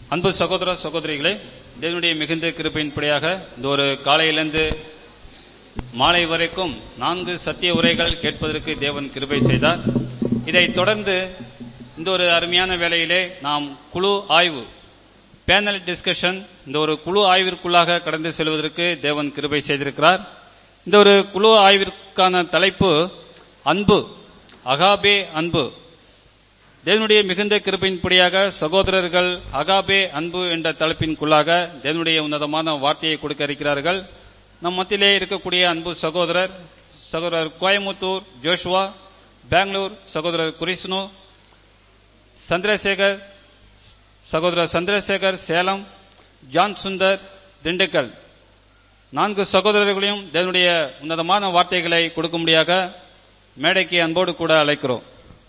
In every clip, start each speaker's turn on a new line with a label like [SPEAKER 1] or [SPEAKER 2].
[SPEAKER 1] அன்பு சகோதர சகோதரிகளே தேவனுடைய மிகுந்த கிருபையின்படியாக இந்த ஒரு காலையிலிருந்து மாலை வரைக்கும் நான்கு சத்திய உரைகள் கேட்பதற்கு தேவன் கிருபை செய்தார் இதைத் தொடர்ந்து இந்த ஒரு அருமையான வேளையிலே நாம் குழு ஆய்வு பேனல் டிஸ்கஷன் இந்த ஒரு குழு ஆய்விற்குள்ளாக கடந்து செல்வதற்கு தேவன் கிருபை செய்திருக்கிறார் இந்த ஒரு குழு ஆய்விற்கான தலைப்பு அன்பு அகாபே அன்பு தேவனுடைய மிகுந்த கிருபையின்படியாக சகோதரர்கள் அகாபே அன்பு என்ற தலைப்பின்குள்ளாக தேவனுடைய உன்னதமான வார்த்தையை கொடுக்க இருக்கிறார்கள் நம் மத்தியிலே இருக்கக்கூடிய அன்பு சகோதரர் சகோதரர் கோயமுத்தூர் ஜோஷுவா பெங்களூர் சகோதரர் குரிஸ்னு சந்திரசேகர் சகோதரர் சந்திரசேகர் சேலம் ஜான் சுந்தர் திண்டுக்கல் நான்கு சகோதரர்களையும் தேவனுடைய உன்னதமான வார்த்தைகளை கொடுக்கும்படியாக மேடைக்கு அன்போடு கூட அழைக்கிறோம்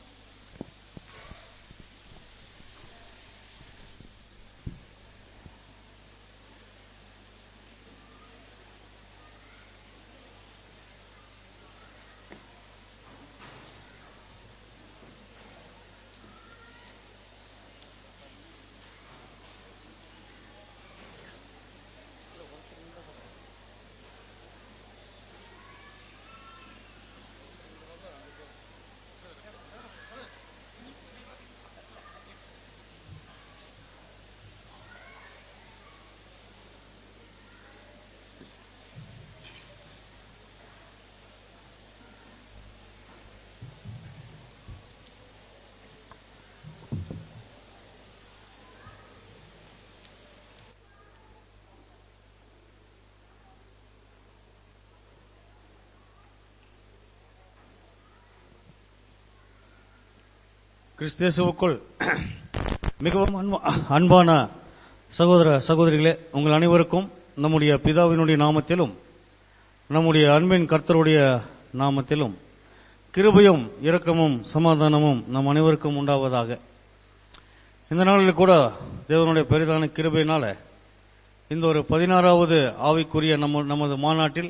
[SPEAKER 2] கிறிஸ்தேசுவுக்குள் மிகவும் அன்பா- அன்பான சகோதர சகோதரிகளே உங்கள் அனைவருக்கும் நம்முடைய பிதாவினுடைய நாமத்திலும் நம்முடைய அன்பின் கர்த்தருடைய நாமத்திலும் கிருபையும் இரக்கமும் சமாதானமும் நம் அனைவருக்கும் உண்டாவதாக இந்த நாளில் கூட தேவனுடைய பெரிதான கிருபையினால இந்த ஒரு பதினாறாவது ஆவிக்குரிய நம்ம நமது மாநாட்டில்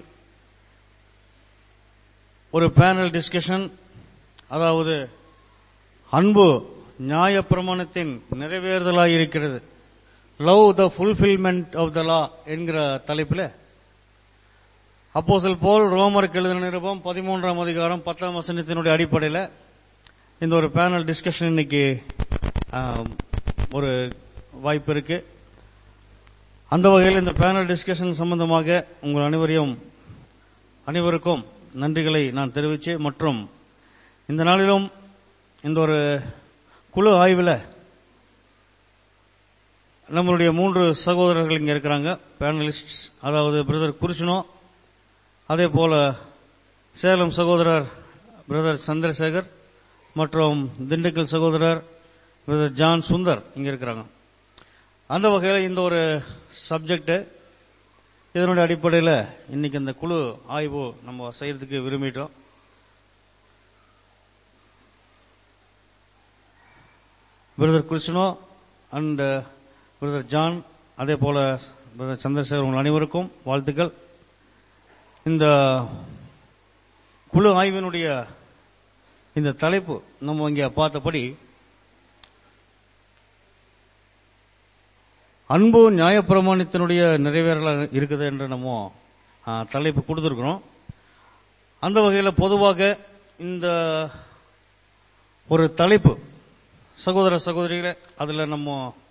[SPEAKER 2] ஒரு பேனல் டிஸ்கஷன் அதாவது அன்பு நியாய பிரமாணத்தின் நிறைவேறுதலாய் இருக்கிறது love the fulfilment of the law என்கிற தலைப்பில் அப்போஸ்தலர் போல் ரோமருக்கு எழுதின நிருபம் பதிமூன்றாம் அதிகாரம் பத்தாம் வசனத்தினுடைய அடிப்படையில் இந்த ஒரு பேனல் டிஸ்கஷன் இன்னைக்கு ஆம், ஒரு வாய்ப்பு இருக்கு அந்த வகையில் இந்த பேனல் டிஸ்கஷன் சம்பந்தமாக உங்கள் அனைவரையும் அனைவருக்கும் நன்றிகளை நான் தெரிவித்து மற்றும் இந்த நாளிலும் இந்த ஒரு குழு ஆய்வில் நம்மளுடைய மூன்று சகோதரர்கள் இங்கே இருக்கிறாங்க பேனலிஸ்ட் அதாவது பிரதர் குருஷனோ அதே போல சேலம் சகோதரர் பிரதர் சந்திரசேகர் மற்றும் திண்டுக்கல் சகோதரர் பிரதர் ஜான் சுந்தர் இங்கே இருக்கிறாங்க அந்த வகையில் இந்த ஒரு சப்ஜெக்ட் இதனுடைய அடிப்படையில் இன்னைக்கு இந்த குழு ஆய்வு நம்ம செய்யறதுக்கு விரும்பிட்டோம் brother Krishna and brother John அதே போல பிரதர் சந்திரசேகர் உங்கள் அனைவருக்கும் வாழ்த்துக்கள் இந்த குழு ஆய்வினுடைய இந்த தலைப்பு நம்ம இங்கே பார்த்தபடி அன்பு நியாயப்பிரமாணத்தினுடைய நிறைவேறல இருக்குது என்று நம்ம ஆ, தலைப்பு கொடுத்துருக்கிறோம் அந்த வகையில் பொதுவாக இந்த ஒரு தலைப்பு சகோதர சகோதரிகளே அதுல நம்ம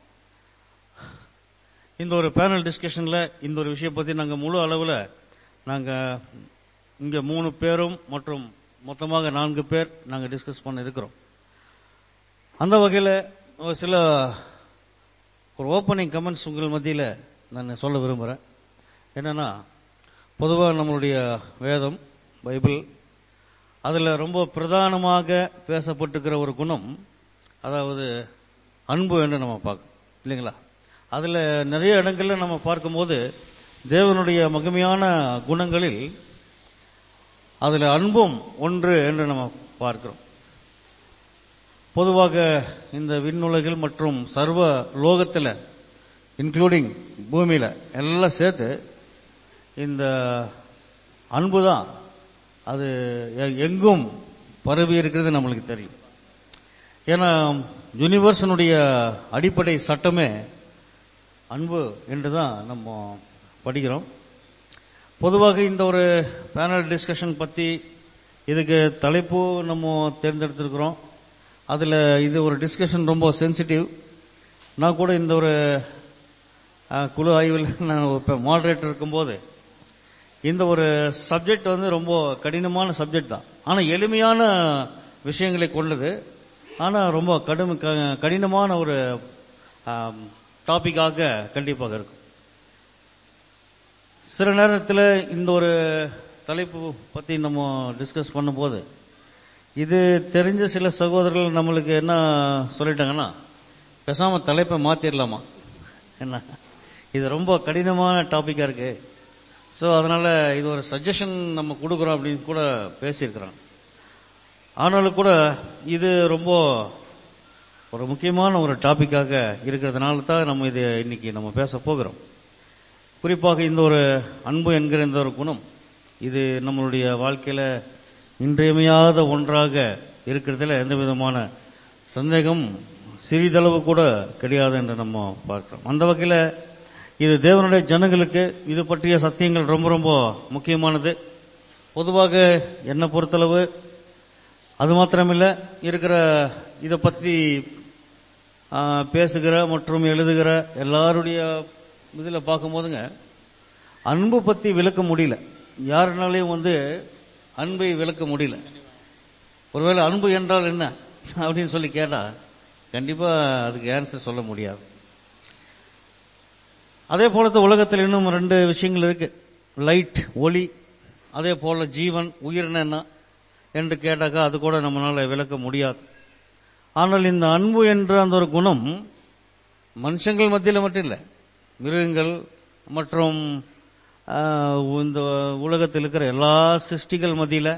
[SPEAKER 2] இந்த ஒரு பேனல் டிஸ்கஷன்ல இந்த ஒரு விஷயம் பத்தி நாங்க முழு அளவுல நாங்க இங்க மூணு பேரும் மற்றும் மொத்தமாக நான்கு பேர் நாங்க டிஸ்கஸ் பண்ண இருக்கிறோம் அந்த வகையில ஒரு சில ஒரு ஓப்பனிங் கமெண்ட்ஸ் உங்கள் மத்தியில நான் சொல்ல விரும்புறேன் என்னன்னா பொதுவாக நம்மளுடைய வேதம் பைபிள் அதுல ரொம்ப பிரதானமாக பேசப்பட்டிருக்கிற ஒரு குணம் அதாவது அன்பு என்று நம்ம பார்க்கணும் இல்லைங்களா அதுல நிறைய இடங்கள்ல நம்ம பார்க்கும்போது தேவனுடைய மகிமையான குணங்களில் அதுல அன்பும் ஒன்று என்று நம்ம பார்க்கிறோம் பொதுவாக இந்த விண்ணுலகில் மற்றும் சர்வ லோகத்தில் இன்க்ளூடிங் பூமியில எல்லாம் சேர்த்து இந்த அன்பு தான் அது எ- எங்கும் பரவி இருக்கிறது நம்மளுக்கு தெரியும் ஏன்னா யூனிவர்ஸனுடைய அடிப்படை சட்டமே அன்பு என்று தான் நம்ம படிக்கிறோம் பொதுவாக இந்த ஒரு பேனல் டிஸ்கஷன் பத்தி இதுக்கு தலைப்பு நம்ம தேர்ந்தெடுத்திருக்கிறோம் அதுல இது ஒரு டிஸ்கஷன் ரொம்ப சென்சிட்டிவ் நான் கூட இந்த ஒரு அஹ், குழு ஆய்வில் நான் இப்போ மாடரேட்டர் இருக்கும்போது இந்த ஒரு சப்ஜெக்ட் வந்து ரொம்ப கடினமான சப்ஜெக்ட் தான் ஆனா எளிமையான விஷயங்களை கொண்டது ஆனா ரொம்ப கடும் க- கடினமான ஒரு டாபிக்காக கண்டிப்பாக இருக்கும் சில நேரத்தில் இந்த ஒரு தலைப்பு பத்தி நம்ம டிஸ்கஸ் பண்ணும்போது இது தெரிஞ்ச சில சகோதரர்கள் நம்மளுக்கு என்ன சொல்லிட்டாங்கன்னா பேசாம தலைப்பை மாத்திரலாமா என்ன இது ரொம்ப கடினமான டாபிக்கா இருக்கு ஸோ அதனால இது ஒரு சஜஷன் நம்ம கொடுக்குறோம் அப்படின்னு கூட பேசியிருக்கிறாங்க ஆனாலும் கூட இது ரொம்ப ஒரு முக்கியமான ஒரு டாபிக்காக இருக்கிறதுனால தான் நம்ம இது இன்னைக்கு நம்ம பேச போகிறோம் குறிப்பாக இந்த ஒரு அன்பு என்கிற இந்த ஒரு குணம் இது நம்மளுடைய வாழ்க்கையில இன்றியமையாத ஒன்றாக இருக்கிறதுல எந்த விதமான சந்தேகம் சிறிதளவு கூட கிடையாது என்று நம்ம பார்க்கிறோம் அந்த வகையில இது தேவனுடைய ஜனங்களுக்கு இது பற்றிய சத்தியங்கள் ரொம்ப ரொம்ப முக்கியமானது பொதுவாக என்னை பொறுத்தளவு அது மாத்திரமில்ல இருக்கிற இதை பத்தி ஆ, பேசுகிற மற்றும் எழுதுகிற எல்லாருடைய இதுல பார்க்கும்போதுங்க அன்பு பத்தி விளக்க முடியல யாருனாலையும் வந்து அன்பை விளக்க முடியல ஒருவேளை அன்பு என்றால் என்ன அப்படின்னு சொல்லி கேட்டா கண்டிப்பா அதுக்கு ஆன்சர் சொல்ல முடியாது அதே போலத்த உலகத்தில் இன்னும் ரெண்டு விஷயங்கள் இருக்கு லைட் ஒளி அதே போல ஜீவன் உயிர்னா என்ன என்று கேட்டாக்கா அது கூட நம்மளால விளக்க முடியாது ஆனால் இந்த அன்பு என்ற அந்த ஒரு குணம் மனுஷங்கள் மத்தியில் மட்டும் இல்லை மிருகங்கள் மற்றும் ஆஹ், இந்த உலகத்தில் இருக்கிற எல்லா சிருஷ்டிகள் மத்தியில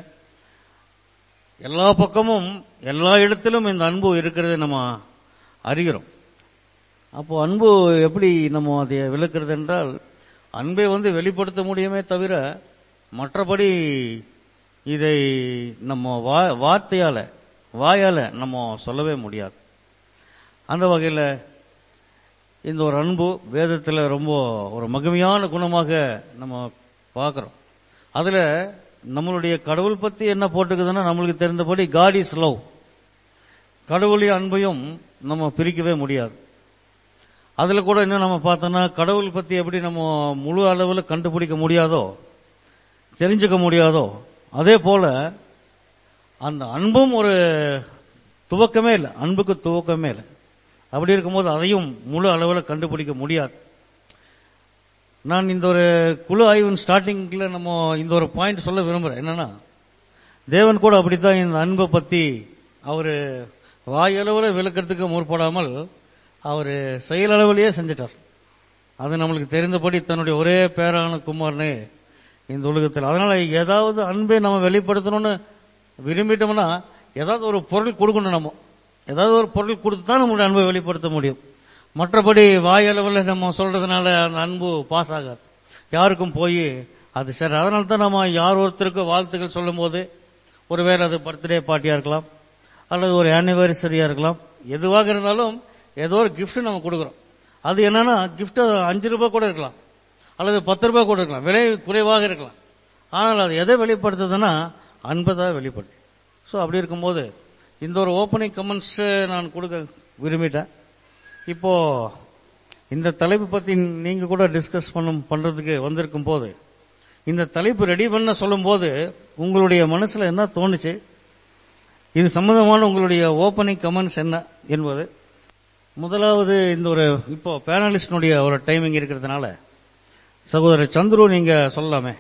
[SPEAKER 2] எல்லா பக்கமும் எல்லா இடத்திலும் இந்த அன்பு இருக்கிறது நம்ம அறிகிறோம் அப்போ அன்பு எப்படி நம்ம அதை விளக்குறது என்றால் அன்பை வந்து வெளிப்படுத்த முடியுமே தவிர மற்றபடி இதை நம்ம வா- வார்த்தையால வாயால நம்ம சொல்லவே முடியாது அந்த வகையில் இந்த ஒரு அன்பு வேதத்தில் ரொம்ப ஒரு மகிமையான குணமாக நம்ம பார்க்கிறோம் அதுல நம்மளுடைய கடவுள் பத்தி என்ன போட்டுக்குதுன்னா நம்மளுக்கு தெரிந்தபடி காட் இஸ் லவ் கடவுளையும் அன்பையும் நம்ம பிரிக்கவே முடியாது அதுல கூட இன்னும் நம்ம பார்த்தோம்னா கடவுள் பத்தி எப்படி நம்ம முழு அளவில் கண்டுபிடிக்க முடியாதோ தெரிஞ்சுக்க முடியாதோ அதே போல அந்த அன்பும் ஒரு துவக்கமே இல்லை அன்புக்கு துவக்கமே இல்லை அப்படி இருக்கும்போது அதையும் முழு அளவில் கண்டுபிடிக்க முடியாது நான் இந்த ஒரு குழு ஆய்வின் ஸ்டார்டிங்ல நம்ம இந்த ஒரு பாயிண்ட் சொல்ல விரும்புறேன் என்னன்னா தேவன் கூட அப்படித்தான் இந்த அன்பை பத்தி அவரு வாயளவில் விளக்கறதுக்கு முற்படாமல் அவரு செயலளவிலேயே செஞ்சிட்டார் அது நம்மளுக்கு தெரிந்தபடி தன்னுடைய ஒரே பேரான குமாரனே இந்த உலகத்தில் அதனால ஏதாவது அன்பை நம்ம வெளிப்படுத்தணும்னு விரும்பிட்டோம்னா ஏதாவது ஒரு பொருள் கொடுக்கணும் நம்ம ஏதாவது ஒரு பொருள் கொடுத்து தான் நம்மளுடைய அன்பை வெளிப்படுத்த முடியும் மற்றபடி வாயளவில் நம்ம சொல்றதுனால அந்த அன்பு பாஸ் ஆகாது யாருக்கும் போய் அது சரி அதனால தான் நம்ம யார் ஒருத்தருக்கு வாழ்த்துக்கள் சொல்லும்போது ஒருவேளை அது பர்த்டே பார்ட்டியா இருக்கலாம் அல்லது ஒரு ஆனிவர்சரியா இருக்கலாம் எதுவாக இருந்தாலும் ஏதோ ஒரு gift நம்ம கொடுக்குறோம் அது என்னன்னா gift அஞ்சு ரூபாய் கூட இருக்கலாம் அல்லது பத்து ரூபாய் கூட இருக்கலாம் விலை குறைவாக இருக்கலாம் ஆனால் அது எதை வெளிப்படுத்துதுன்னா அன்பை தான் வெளிப்படுத்து ஸோ அப்படி இருக்கும்போது இந்த ஒரு ஓப்பனிங் கமெண்ட்ஸ் நான் கொடுக்க விரும்பிட்டேன் இப்போ இந்த தலைப்பு பத்தி நீங்க கூட டிஸ்கஸ் பண்ணும் பண்றதுக்கு வந்திருக்கும் போது இந்த தலைப்பு ரெடி பண்ண சொல்லும் போது உங்களுடைய மனசுல என்ன தோணுச்சு இது சம்பந்தமான உங்களுடைய ஓப்பனிங் கமெண்ட்ஸ் என்ன என்பது முதலாவது இந்த ஒரு இப்போ பேனலிஸ்டினுடைய ஒரு டைமிங் இருக்கிறதுனால சகோதரர் சந்துரு நீங்க சொல்லலாமே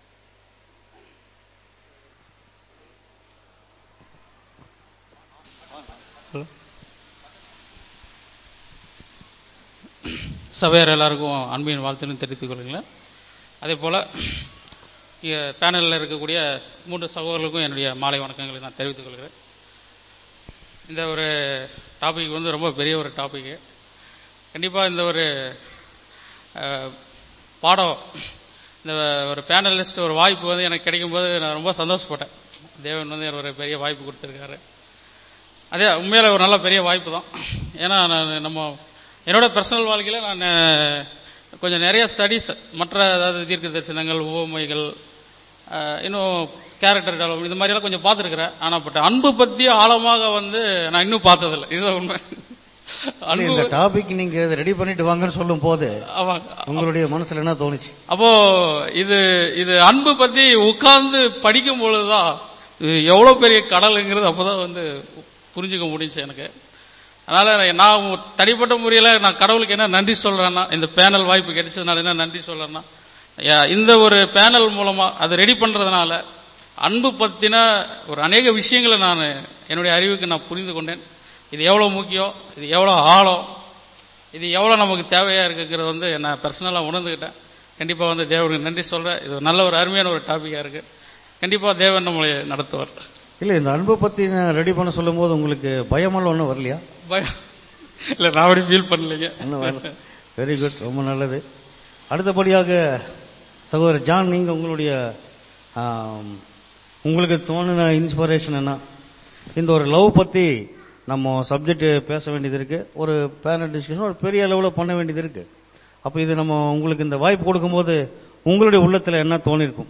[SPEAKER 3] சபையார் எல்லாருக்கும் அன்பின் வாழ்த்துன்னு தெரிவித்துக் கொள்கிறேன் அதே போல இங்க பேனலில் இருக்கக்கூடிய மூன்று சகோதரர்களுக்கும் என்னுடைய மாலை வணக்கங்களை நான் தெரிவித்துக் கொள்கிறேன் இந்த ஒரு டாபிக் வந்து ரொம்ப பெரிய ஒரு டாபிக் கண்டிப்பா இந்த ஒரு அஹ், பாடம் இந்த ஒரு பேனலிஸ்ட் ஒரு வாய்ப்பு வந்து எனக்கு கிடைக்கும்போது நான் ரொம்ப சந்தோஷப்பட்டேன் தேவன் வந்து எனக்கு ஒரு பெரிய வாய்ப்பு கொடுத்திருக்காரு அதே உண்மையில ஒரு நல்ல பெரிய வாய்ப்பு தான் ஏன்னா நான் நம்ம என்னோட பர்சனல் வாழ்க்கையில நான் அஹ், கொஞ்சம் நிறைய ஸ்டடீஸ் மற்ற அதாவது தீர்க்க தரிசனங்கள் உவமைகள் அஹ், இன்னும் கேரக்டர் டெவலப்மெண்ட் இது மாதிரி எல்லாம் கொஞ்சம் பார்த்துருக்கிறேன் ஆனா பட் அன்பு பத்தி ஆழமாக வந்து நான் இன்னும் பார்த்ததில்லை இதுதான் உண்மை அன்பு
[SPEAKER 2] இந்த டாபிக் நீங்க ரெடி பண்ணிட்டு வாங்கன்னு சொல்லும் போது
[SPEAKER 3] ஆமாங்க
[SPEAKER 2] உங்களுடைய மனசுல என்ன தோணுச்சு
[SPEAKER 3] அப்போ இது இது அன்பு பத்தி உட்கார்ந்து படிக்கும் பொழுதுதான் இது எவ்வளவு பெரிய கடலுங்கிறது அப்பதான் வந்து புரிஞ்சுக்க முடிஞ்சுச்சு எனக்கு அதனால நான் தனிப்பட்ட முறையில நான் கடவுளுக்கு என்ன நன்றி சொல்றேன்னா இந்த பேனல் வாய்ப்பு கிடைச்சதுனால என்ன நன்றி சொல்றேன்னா யா- இந்த ஒரு பேனல் மூலமா அதை ரெடி பண்றதுனால அன்பு பத்தின ஒரு அநேக விஷயங்களை நான் என்னுடைய அறிவுக்கு நான் புரிந்து கொண்டேன் இது எவ்வளவு முக்கியம் இது எவ்வளவு ஆழம் இது எவ்வளவு நமக்கு தேவையா இருக்குங்கிறது வந்து நான் பர்சனலா உணர்ந்துகிட்டேன் கண்டிப்பா வந்து தேவனுக்கு நன்றி சொல்றேன் இது ஒரு நல்ல ஒரு அருமையான ஒரு டாபிக்கா இருக்கு கண்டிப்பா தேவன் நம்மளை நடத்துவார்
[SPEAKER 2] இல்ல இந்த அன்பை பத்தி ரெடி பண்ண சொல்லும் போது உங்களுக்கு பயமெல்லாம் ஒன்றும் வரலையா
[SPEAKER 3] பயம் இல்ல நான் அப்படி ஃபீல் பண்ணலைங்க
[SPEAKER 2] ஒன்றும் வரல வெரி குட் ரொம்ப நல்லது அடுத்தபடியாக சகோதரர் ஜான் நீங்க உங்களுடைய ஆம், உங்களுக்கு தோணுன இன்ஸ்பிரேஷன் என்ன இந்த ஒரு லவ் பத்தி நம்ம சப்ஜெக்ட் பேச வேண்டியது இருக்கு ஒரு பேனல் டிஸ்கஷன் ஒரு பெரிய அளவில் பண்ண வேண்டியது இருக்கு அப்ப இது நம்ம உங்களுக்கு இந்த வாய்ப்பு கொடுக்கும்போது உங்களுடைய உள்ளத்துல என்ன தோணிருக்கும்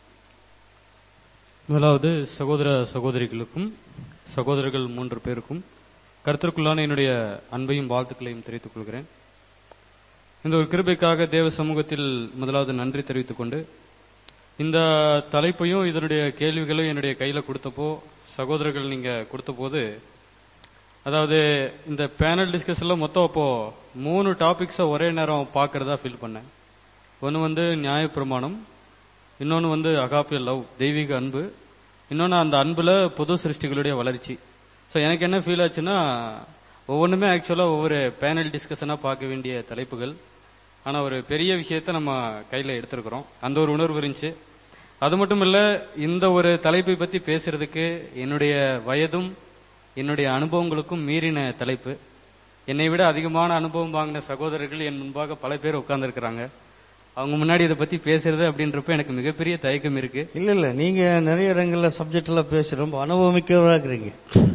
[SPEAKER 4] முதலாவது சகோதர சகோதரிகளுக்கும் சகோதரர்கள் மூன்று பேருக்கும் கருத்திற்குள்ளான என்னுடைய அன்பையும் வாழ்த்துக்களையும் தெரிவித்துக் கொள்கிறேன் இந்த ஒரு கிருபைக்காக தேவ சமூகத்தில் முதலாவது நன்றி தெரிவித்துக் கொண்டு இந்த தலைப்பையும் இதனுடைய கேள்விகளையும் என்னுடைய கையில கொடுத்தப்போ சகோதரர்கள் நீங்க கொடுத்த போது அதாவது இந்த பேனல் டிஸ்கஷன்ல மொத்தம் அப்போ மூணு டாபிக்ஸை ஒரே நேரம் பார்க்கறதா ஃபீல் பண்ணேன் ஒன்று வந்து நியாயப்பிரமாணம் இன்னொன்று வந்து அகாப்பிய லவ் தெய்வீக அன்பு இன்னொன்று அந்த அன்புல புது சிருஷ்டிகளுடைய வளர்ச்சி ஸோ எனக்கு என்ன ஃபீல் ஆச்சுன்னா ஒவ்வொன்றுமே ஆக்சுவலாக ஒவ்வொரு பேனல் டிஸ்கஷனாக பார்க்க வேண்டிய தலைப்புகள் ஆனால் ஒரு பெரிய விஷயத்த நம்ம கையில் எடுத்திருக்கிறோம் அந்த ஒரு உணர்வு இருந்துச்சு அது மட்டும் இல்ல இந்த ஒரு தலைப்பை பத்தி பேசுறதுக்கு என்னுடைய வயதும் என்னுடைய அனுபவங்களுக்கும் மீறின தலைப்பு என்னை விட அதிகமான அனுபவம் வாங்கின சகோதரர்கள் என் முன்பாக பல பேர் உட்கார்ந்துருக்கிறாங்க அவங்க முன்னாடி இதை பத்தி பேசுறது அப்படின்றப்ப எனக்கு மிகப்பெரிய தயக்கம் இருக்கு
[SPEAKER 2] இல்ல இல்ல நீங்க நிறைய இடங்கள்ல சப்ஜெக்ட் எல்லாம் பேசி ரொம்ப அனுபவமிக்கவரா இருக்கிறீங்க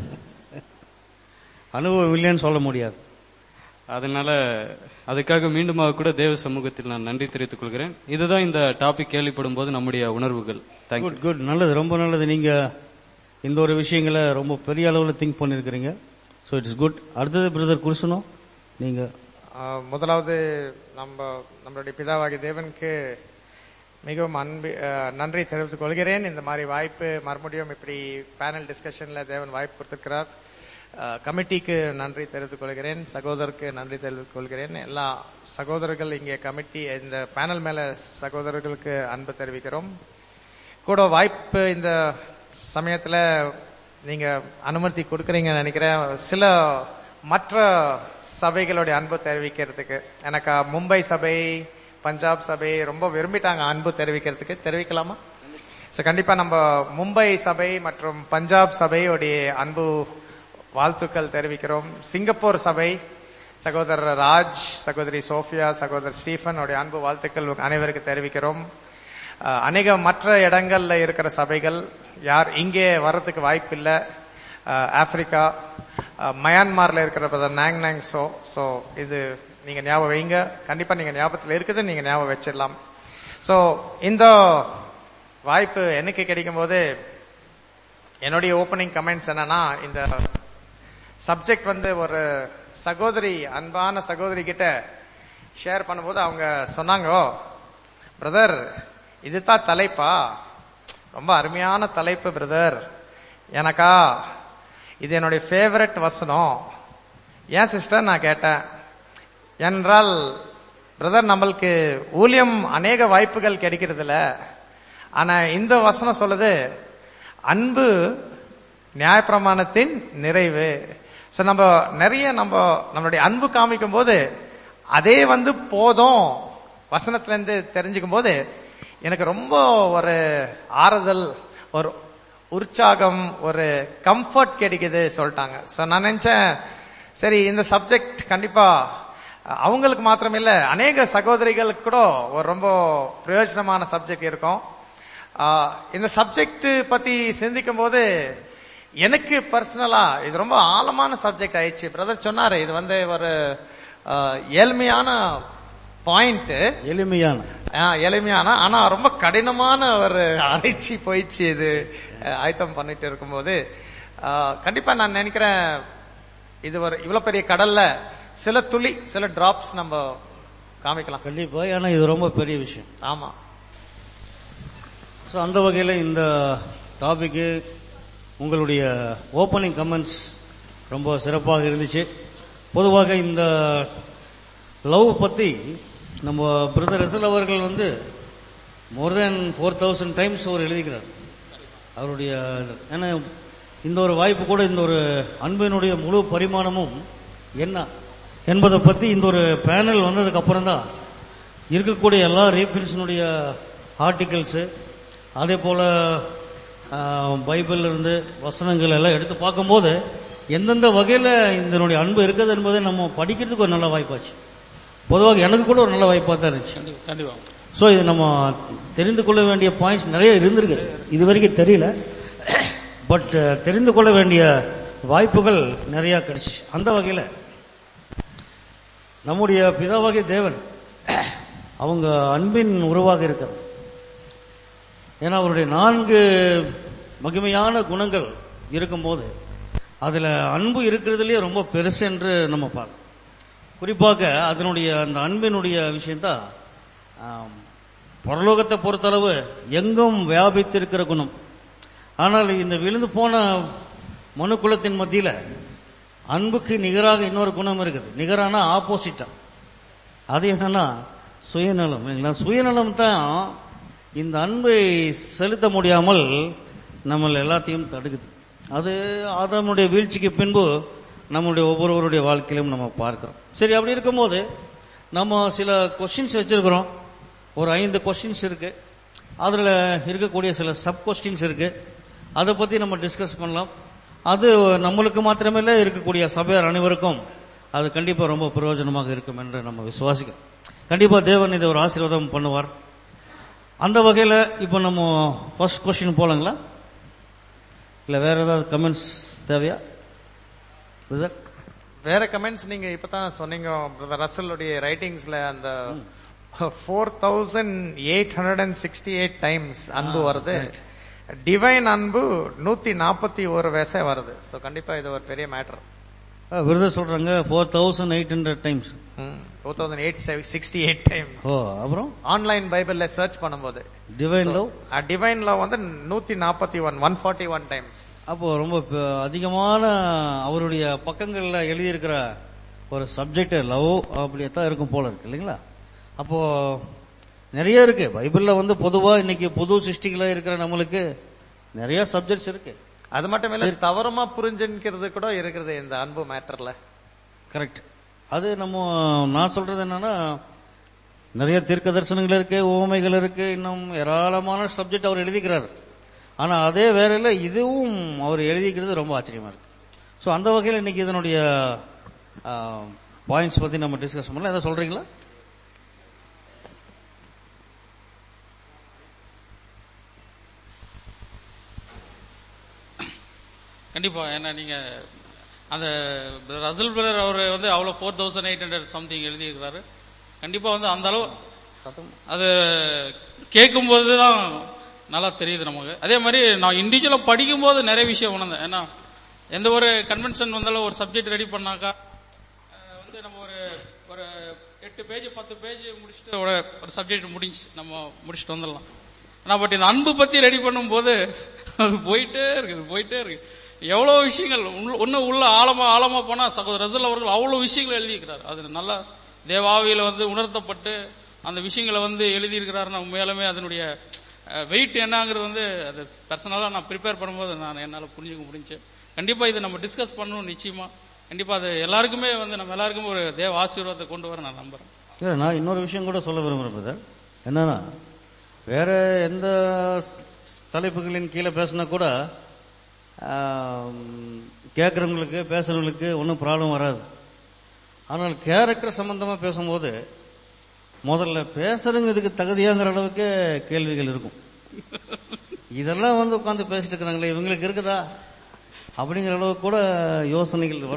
[SPEAKER 2] அனுபவம் இல்லைன்னு சொல்ல முடியாது
[SPEAKER 4] அதனால அதுக்காக மீண்டுமாக கூட தேவ சமூகத்தில் நான் நன்றி தெரிவித்துக் கொள்கிறேன் இதுதான் இந்த டாபிக் கேள்விப்படும் போது நம்முடைய உணர்வுகள் தேங்க்யூ
[SPEAKER 2] குட் குட் நல்லது ரொம்ப நல்லது நீங்க இந்த ஒரு விஷயங்களை ரொம்ப பெரிய அளவில் திங்க் பண்ணிருக்கிறீங்க ஸோ இட்ஸ் குட் அடுத்தது பிரதர் குருசனும் நீங்க
[SPEAKER 5] ஆஹ் முதலாவது நம்ம நம்மளுடைய பிதாவாகிய தேவனுக்கு மிகவும் அன்பு ஆஹ் நன்றி தெரிவித்துக் கொள்கிறேன் இந்த மாதிரி வாய்ப்பு மறுபடியும் இப்படி பேனல் டிஸ்கஷன்ல தேவன் வாய்ப்பு கொடுத்திருக்கிறார் ஆஹ் கமிட்டிக்கு நன்றி தெரிவித்துக் கொள்கிறேன் சகோதரருக்கு நன்றி தெரிவித்துக் கொள்கிறேன் எல்லா சகோதரர்கள் இங்கே கமிட்டி இந்த பேனல் மேல சகோதரர்களுக்கு அன்பு தெரிவிக்கிறோம் கூட வாய்ப்பு இந்த சமயத்துல நீங்க அனுமதி கொடுக்கறீங்கன்னு நினைக்கிறேன் சில மற்ற சபைகளுடைய அன்பு தெரிவிக்கிறதுக்கு எனக்கு மும்பை சபை பஞ்சாப் சபை ரொம்ப விரும்பிட்டாங்க அன்பு தெரிவிக்கிறதுக்கு தெரிவிக்கலாமா சோ கண்டிப்பா நம்ம மும்பை சபை மற்றும் பஞ்சாப் சபையுடைய அன்பு வாழ்த்துக்கள் தெரிவிக்கிறோம் சிங்கப்பூர் சபை சகோதரர் ராஜ் சகோதரி சோஃபியா சகோதரர் ஸ்டீஃபன் உடைய அன்பு வாழ்த்துக்கள் அனைவருக்கு தெரிவிக்கிறோம் அஹ், அநேக மற்ற இடங்கள்ல இருக்கிற சபைகள் யார் இங்கே வர்றதுக்கு வாய்ப்பு இல்ல அஹ், ஆப்பிரிக்கா அஹ், மயான்மார்ல இருக்கிற பிரதர் நாங் நாங் சோ சோ இது நீங்க ஞாபகம் வைங்க கண்டிப்பா நீங்க ஞாபகத்துல இருக்குது நீங்க ஞாபகம் வச்சிடலாம் சோ இந்த வாய்ப்பு எனக்கு கிடைக்கும் போது என்னுடைய ஓப்பனிங் கமெண்ட்ஸ் என்னன்னா இந்த சப்ஜெக்ட் வந்து ஒரு சகோதரி அன்பான சகோதரி கிட்ட ஷேர் பண்ணும்போது அவங்க சொன்னாங்க பிரதர் இதுதான் தலைப்பா ரொம்ப அருமையான தலைப்பு பிரதர் எனக்கா இது என்னுடைய ஃபேவரட் வசனம் ஏன் சிஸ்டர் நான் கேட்டேன் என்றால் பிரதர் நம்மளுக்கு ஊழியம் அநேக வாய்ப்புகள் கிடைக்கிறது இல்ல ஆனா இந்த வசனம் சொல்லுது அன்பு நியாயப்பிரமாணத்தின் நிறைவு சோ நம்ம நிறைய நம்ம நம்மளுடைய அன்பு காமிக்கும் போது அதே வந்து போதும் வசனத்துல இருந்து தெரிஞ்சுக்கும் போது எனக்கு ரொம்ப ஒரு ஆறுதல் ஒரு உற்சாகம் ஒரு கம்ஃபர்ட் கிடைக்குது சொல்லிட்டாங்க சோ நான் நினைச்சேன் சரி இந்த சப்ஜெக்ட் கண்டிப்பா அவங்களுக்கு மாத்திரம் இல்ல அநேக சகோதரிகளுக்கு கூட ஒரு ரொம்ப பிரயோஜனமான சப்ஜெக்ட் இருக்கும் ஆஹ் இந்த சப்ஜெக்ட் பத்தி சிந்திக்கும் போது எனக்கு பர்சனலா இது ரொம்ப ஆழமான சப்ஜெக்ட் ஆயிடுச்சு பிரதர் சொன்னாரு இது வந்து ஒரு அஹ், ஏழ்மையான பாயிண்ட்
[SPEAKER 2] எளிமையான
[SPEAKER 5] எளிமையான ஆனா ரொம்ப கடினமான ஒரு அரைச்சி போயிடுச்சு இது அஹ், ஆயத்தம் பண்ணிட்டு இருக்கும்போது அஹ், கண்டிப்பா நான் நினைக்கிறேன் இது ஒரு இவ்வளவு பெரிய கடல்ல சில துளி சில டிராப்ஸ் நம்ம காமிக்கலாம்
[SPEAKER 2] கண்டிப்பா ஏன்னா இது ரொம்ப பெரிய விஷயம்
[SPEAKER 5] ஆமா
[SPEAKER 2] ஸோ அந்த வகையில் இந்த டாபிக்கு உங்களுடைய ஓப்பனிங் கமெண்ட்ஸ் ரொம்ப சிறப்பாக இருந்துச்சு பொதுவாக இந்த லவ் பற்றி நம்ம பிரதர் ரசல் அவர்கள் வந்து more than four thousand times அவர் எழுதிக்கிறார் அவருடைய ஏன்னா இந்த ஒரு வாய்ப்பு கூட இந்த ஒரு அன்பினுடைய முழு பரிமாணமும் என்ன என்பதை பற்றி இந்த ஒரு பேனல் வந்ததுக்கு அப்புறம் தான் இருக்கக்கூடிய எல்லா ரீபின்ஸினுடைய ஆர்டிகல்ஸு அதே போல பைபிள்ல இருந்து வசனங்கள் எல்லாம் எடுத்து பார்க்கும்போது எந்தெந்த வகையில் இதனுடைய அன்பு இருக்குது என்பதை நம்ம படிக்கிறதுக்கு ஒரு நல்ல வாய்ப்பாச்சு பொதுவாக எனக்கு கூட ஒரு நல்ல வாய்ப்பாக தான் இருந்துச்சு
[SPEAKER 3] கண்டிப்பா கண்டிப்பா
[SPEAKER 2] ஸோ இது நம்ம தெரிந்து கொள்ள வேண்டிய பாயிண்ட்ஸ் நிறைய இருந்திருக்கு இது வரைக்கும் தெரியல பட் தெரிந்து கொள்ள வேண்டிய வாய்ப்புகள் நிறைய கிடைச்சு அந்த வகையில் நம்முடைய பிதாவாகிய தேவன் அவங்க அன்பின் உருவாக இருக்கிறார் ஏன்னா அவருடைய நான்கு மகிமையான குணங்கள் இருக்கும்போது அதுல அன்பு இருக்கிறதுலயே ரொம்ப பெருசு என்று நம்ம பார்க்கணும் குறிப்பாக அதனுடைய அந்த அன்பினுடைய விஷயம்தான் ஆம், பரலோகத்தை பொறுத்தளவு எங்கும் வியாபித்திருக்கிற குணம் ஆனால் இந்த விழுந்து போன மனு குலத்தின் மத்தியில அன்புக்கு நிகராக இன்னொரு குணம் இருக்குது நிகரான ஆப்போசிட்டா அது என்னன்னா சுயநலம் இல்லைங்களா சுயநலம் தான் இந்த அன்பை செலுத்த முடியாமல் நம்ம எல்லாத்தையும் தடுக்குது அது ஆதாமுடைய வீழ்ச்சிக்கு பின்பு நம்முடைய ஒவ்வொருவருடைய வாழ்க்கையிலும் நம்ம பார்க்கிறோம் சரி அப்படி இருக்கும்போது நம்ம சில கொஸ்டின்ஸ் வச்சிருக்கிறோம் ஒரு ஐந்து கொஸ்டின்ஸ் இருக்கு அதுல இருக்கக்கூடிய சில சப் கொஸ்டின்ஸ் இருக்கு அதை பத்தி நம்ம டிஸ்கஸ் பண்ணலாம் அது நம்மளுக்கு மாத்திரமில்ல இருக்கக்கூடிய சபையார் அனைவருக்கும் அது கண்டிப்பா ரொம்ப பிரயோஜனமாக இருக்கும் என்று நம்ம விசுவாசிக்கிறோம் கண்டிப்பா தேவன் இதை ஒரு ஆசீர்வாதம் பண்ணுவார் அந்த வகையில இப்போ நம்ம ஃபர்ஸ்ட் கொஸ்டின் போலாங்களா இல்ல வேற ஏதாவது கமெண்ட்ஸ் தேவையா பிரதர்
[SPEAKER 5] வேற கமெண்ட்ஸ் நீங்க இப்பதான் சொன்னீங்க பிரதர் ரசலுடைய ரைட்டிங்ஸ்ல அந்த four thousand eight hundred and sixty eight times அன்பு வருது டிவைன் அன்பு நூத்தி நாற்பத்தி ஒரு வயசே வருது சோ கண்டிப்பா இது ஒரு பெரிய மேட்டர்
[SPEAKER 2] விருதர் சொல்றாங்க four thousand eight hundred times
[SPEAKER 5] two thousand eight sixty eight time
[SPEAKER 2] ஓ அப்புறம்
[SPEAKER 5] ஆன்லைன் பைபிள்ல சர்ச் பண்ணும்போது
[SPEAKER 2] டிவைன் லவ்
[SPEAKER 5] டிவைன் லவ் வந்து நூத்தி நாற்பத்தி one one forty one times
[SPEAKER 2] அப்போ ரொம்ப ப- அதிகமான அவருடைய பக்கங்கள்ல எழுதியிருக்கிற ஒரு சப்ஜெக்ட் லவ் அப்படியே தான் இருக்கும் போல இருக்கு இல்லைங்களா அப்போ நிறைய இருக்கு பைபிள்ல வந்து பொதுவா இன்னைக்கு புது சிருஷ்டிகளா இருக்கிற நம்மளுக்கு நிறைய சப்ஜெக்ட்ஸ் இருக்கு
[SPEAKER 5] அது மட்டும் இல்ல தவறமா புரிஞ்சுக்கிறது கூட இருக்குது இந்த அன்பு மேட்டர்ல
[SPEAKER 2] கரெக்ட் அது நம்ம நான் சொல்றது என்னன்னா நிறைய தீர்க்க தரிசனங்கள் இருக்கு ஓமைகள் இருக்கு இன்னும் ஏராளமான சப்ஜெக்ட் அவர் எழுதிக்கிறார் ஆனா அதே வேலையில இதுவும் அவர் எழுதிக்கிறது ரொம்ப ஆச்சரியமா இருக்கு ஸோ அந்த வகையில் இன்னைக்கு இதனுடைய பாயிண்ட்ஸ் பத்தி நம்ம டிஸ்கஸ் பண்ணலாம் எதாவது சொல்றீங்களா
[SPEAKER 3] கண்டிப்பா ஏன்னா நீங்க அந்த ரசல் பிரதர் அவர் வந்து அவ்வளவு four thousand eight hundred something எழுதியிருக்கிறாரு கண்டிப்பா வந்து அந்த அளவு அது கேட்கும்போது தான் நல்லா தெரியுது நமக்கு அதே மாதிரி நான் இண்டிவிஜுவலா படிக்கும்போது நிறைய விஷயம் உணர்ந்தேன் ஏன்னா எந்த ஒரு கன்வென்ஷன் வந்தாலும் ஒரு சப்ஜெக்ட் ரெடி பண்ணாக்கா அஹ், வந்து நம்ம ஒரு ஒரு எட்டு பேஜ் பத்து பேஜ் முடிச்சுட்டு ஒரு ஒரு சப்ஜெக்ட் முடிஞ்சு நம்ம முடிச்சுட்டு வந்துடலாம் ஆனா பட் இந்த அன்பு பத்தி ரெடி பண்ணும்போது அது போயிட்டே இருக்குது போயிட்டே இருக்கு எவ்வளவு விஷயங்கள் உள்ள- இன்னும் உள்ள ஆழமா ஆழமா போனா சகோதரர் ரசல் அவர்கள் அவ்வளவு விஷயங்கள் எழுதியிருக்கிறார் அது நல்லா தேவாவியில வந்து உணர்த்தப்பட்டு அந்த விஷயங்களை வந்து எழுதியிருக்கிறாருன்னா உண்மையாலுமே அதனுடைய வெயிட் என்னங்கிறது வந்து அது பர்சனலா நான் ப்ரிப்பேர் பண்ணும்போது நான் என்னால புரிஞ்சுக்க முடிஞ்சு கண்டிப்பா இதை நம்ம டிஸ்கஸ் பண்ணணும் நிச்சயமா கண்டிப்பா அது எல்லாருக்குமே வந்து நம்ம எல்லாருக்குமே ஒரு தேவ ஆசீர்வாதத்தை கொண்டு வர நான் நம்புறேன்
[SPEAKER 2] இல்ல நான் இன்னொரு விஷயம் கூட சொல்ல விரும்புறேன் brother. என்னன்னா வேற எந்த ஸ்- தலைப்புகளின் கீழே பேசினா கூட கேட்கறவங்களுக்கு பேசுறவங்களுக்கு ஒன்றும் ப்ராப்ளம் வராது ஆனால் கேரக்டர் சம்பந்தமா பேசும்போது முதல்ல பேசுறவங்க இதுக்கு தகுதியாங்கிற அளவுக்கு கேள்விகள் இருக்கும் இதெல்லாம் வந்து உட்காந்து பேசிட்டு இருக்கிறாங்களே இவங்களுக்கு இருக்குதா அப்படிங்கிற அளவுக்கு கூட யோசனைகள் வரும்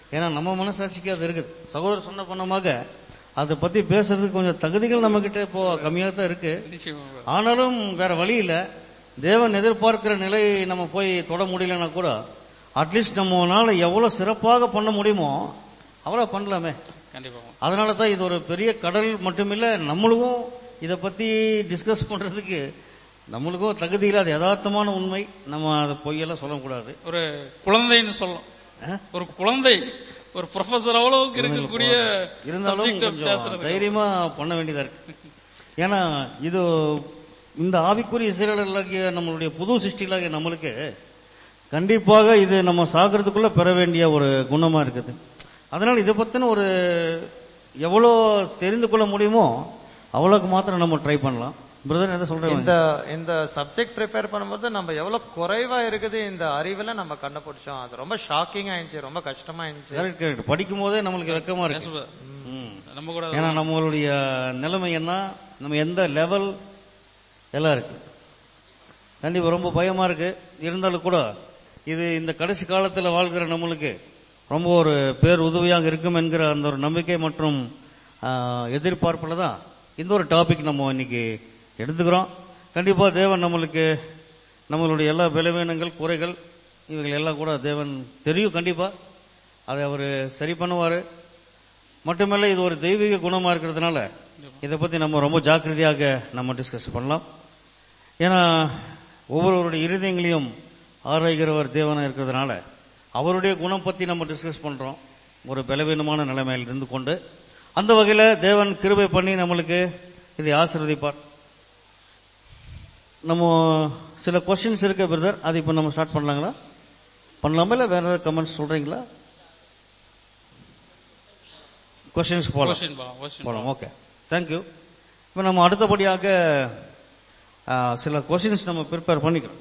[SPEAKER 2] ஏன்னா நம்ம மனசாட்சிக்கு அது இருக்குது சகோதரர் சொன்ன பண்ணமாக அதை பத்தி பேசுறதுக்கு கொஞ்சம் தகுதிகள் நம்ம கிட்ட இப்போ கம்மியாக தான் இருக்கு
[SPEAKER 3] நிச்சயமா
[SPEAKER 2] ஆனாலும் வேற வழி இல்ல தேவன் எதிர்பார்க்கிற நிலை நம்ம போய் தொட முடியலன்னா கூட அட்லீஸ்ட் நம்மனால எவ்வளவு சிறப்பாக பண்ண முடியுமோ அவ்வளவு பண்ணலாமே
[SPEAKER 3] கண்டிப்பா
[SPEAKER 2] அதனால தான் இது ஒரு பெரிய கடல் மட்டுமில்ல நம்மளுக்கும் இதை பத்தி டிஸ்கஸ் பண்றதுக்கு நம்மளுக்கும் தகுதி இல்லாத யதார்த்தமான உண்மை நம்ம அதை பொய்யெல்லாம் சொல்லக்கூடாது
[SPEAKER 3] ஒரு குழந்தைன்னு சொல்லலாம்
[SPEAKER 2] ஆ?
[SPEAKER 3] ஒரு குழந்தை ஒரு ப்ரொஃபசர் அவ்வளவுக்கு இருக்கக்கூடிய
[SPEAKER 2] இருந்தாலும்
[SPEAKER 3] subject
[SPEAKER 2] கொஞ்சம்
[SPEAKER 3] பேசுறது
[SPEAKER 2] தைரியமா பண்ண வேண்டியதா இருக்கு ஏன்னா இது இந்த ஆவிக்குரிய இசைகளாகிய நம்மளுடைய புது சிருஷ்டிகளாகிய நம்மளுக்கு கண்டிப்பாக இது நம்ம சாகிறதுக்குள்ள பெற வேண்டிய ஒரு குணமா இருக்குது அதனால இதை பத்தின ஒரு எவ்வளோ தெரிந்து கொள்ள முடியுமோ அவ்வளோக்கு மாத்திரம் நம்ம ட்ரை பண்ணலாம் பிரதர் என்ன சொல்றேன்
[SPEAKER 5] இந்த இந்த சப்ஜெக்ட் ப்ரிப்பேர் பண்ணும்போது நம்ம எவ்வளவு குறைவா இருக்குது இந்த அறிவுல நம்ம கண்டுபிடிச்சோம் அது ரொம்ப ஷாக்கிங் ஆயிடுச்சு ரொம்ப கஷ்டமா இருந்துச்சு
[SPEAKER 2] கரெக்ட் கரெக்ட் படிக்கும் போதே நம்மளுக்கு வெக்கமா இருக்கு
[SPEAKER 3] பேசுவ-
[SPEAKER 2] ம்.
[SPEAKER 3] நம்ம கூட
[SPEAKER 2] ஏன்னா நம்மளுடைய நிலைமை என்ன நம்ம எந்த லெவல் எல்லாம் இருக்கு கண்டிப்பா ரொம்ப பயமா இருக்கு இருந்தாலும் கூட இது இந்த கடைசி காலத்துல வாழ்கிற நம்மளுக்கு ரொம்ப ஒரு பேர் உதவியாக இருக்கும் என்கிற அந்த ஒரு நம்பிக்கை மற்றும் எதிர்பார்ப்புல தான் இந்த ஒரு டாபிக் நம்ம இன்னைக்கு எடுத்துக்கிறோம் கண்டிப்பா தேவன் நம்மளுக்கு நம்மளுடைய எல்லா பலவீனங்கள் குறைகள் இவைகள் எல்லாம் கூட தேவன் தெரியும் கண்டிப்பா அதை அவர் சரி பண்ணுவாரு மட்டுமல்ல இது ஒரு தெய்வீக குணமா இருக்கிறதுனால இதை பத்தி நம்ம ரொம்ப ஜாக்கிரதையாக நம்ம டிஸ்கஸ் பண்ணலாம் ஏன்னா ஒவ்வொருவருடைய இருதயங்களையும் ஆராய்கிறவர் தேவனா இருக்கிறதுனால அவருடைய குணம் பத்தி நம்ம டிஸ்கஸ் பண்றோம் ஒரு பலவீனமான நிலைமையில் இருந்து கொண்டு அந்த வகையில தேவன் கிருபை பண்ணி நம்மளுக்கு இதை ஆசீர்வதிப்பார் நம்ம சில கொஸ்டின்ஸ் இருக்கு பிரதர் அது இப்ப நம்ம ஸ்டார்ட் பண்ணலாங்களா பண்ணலாமா இல்ல வேற ஏதாவது கமெண்ட்ஸ் சொல்றீங்களா கொஸ்டின்ஸ் போலாம்
[SPEAKER 3] கொஸ்டின் போலாம் கொஸ்டின்
[SPEAKER 2] போலாம் ஓகே தேங்க்யூ இப்போ நம்ம அடுத்தபடியாக ஆ, சில கொஸ்டின்ஸ் நம்ம ப்ரிப்பேர் பண்ணிக்கிறோம்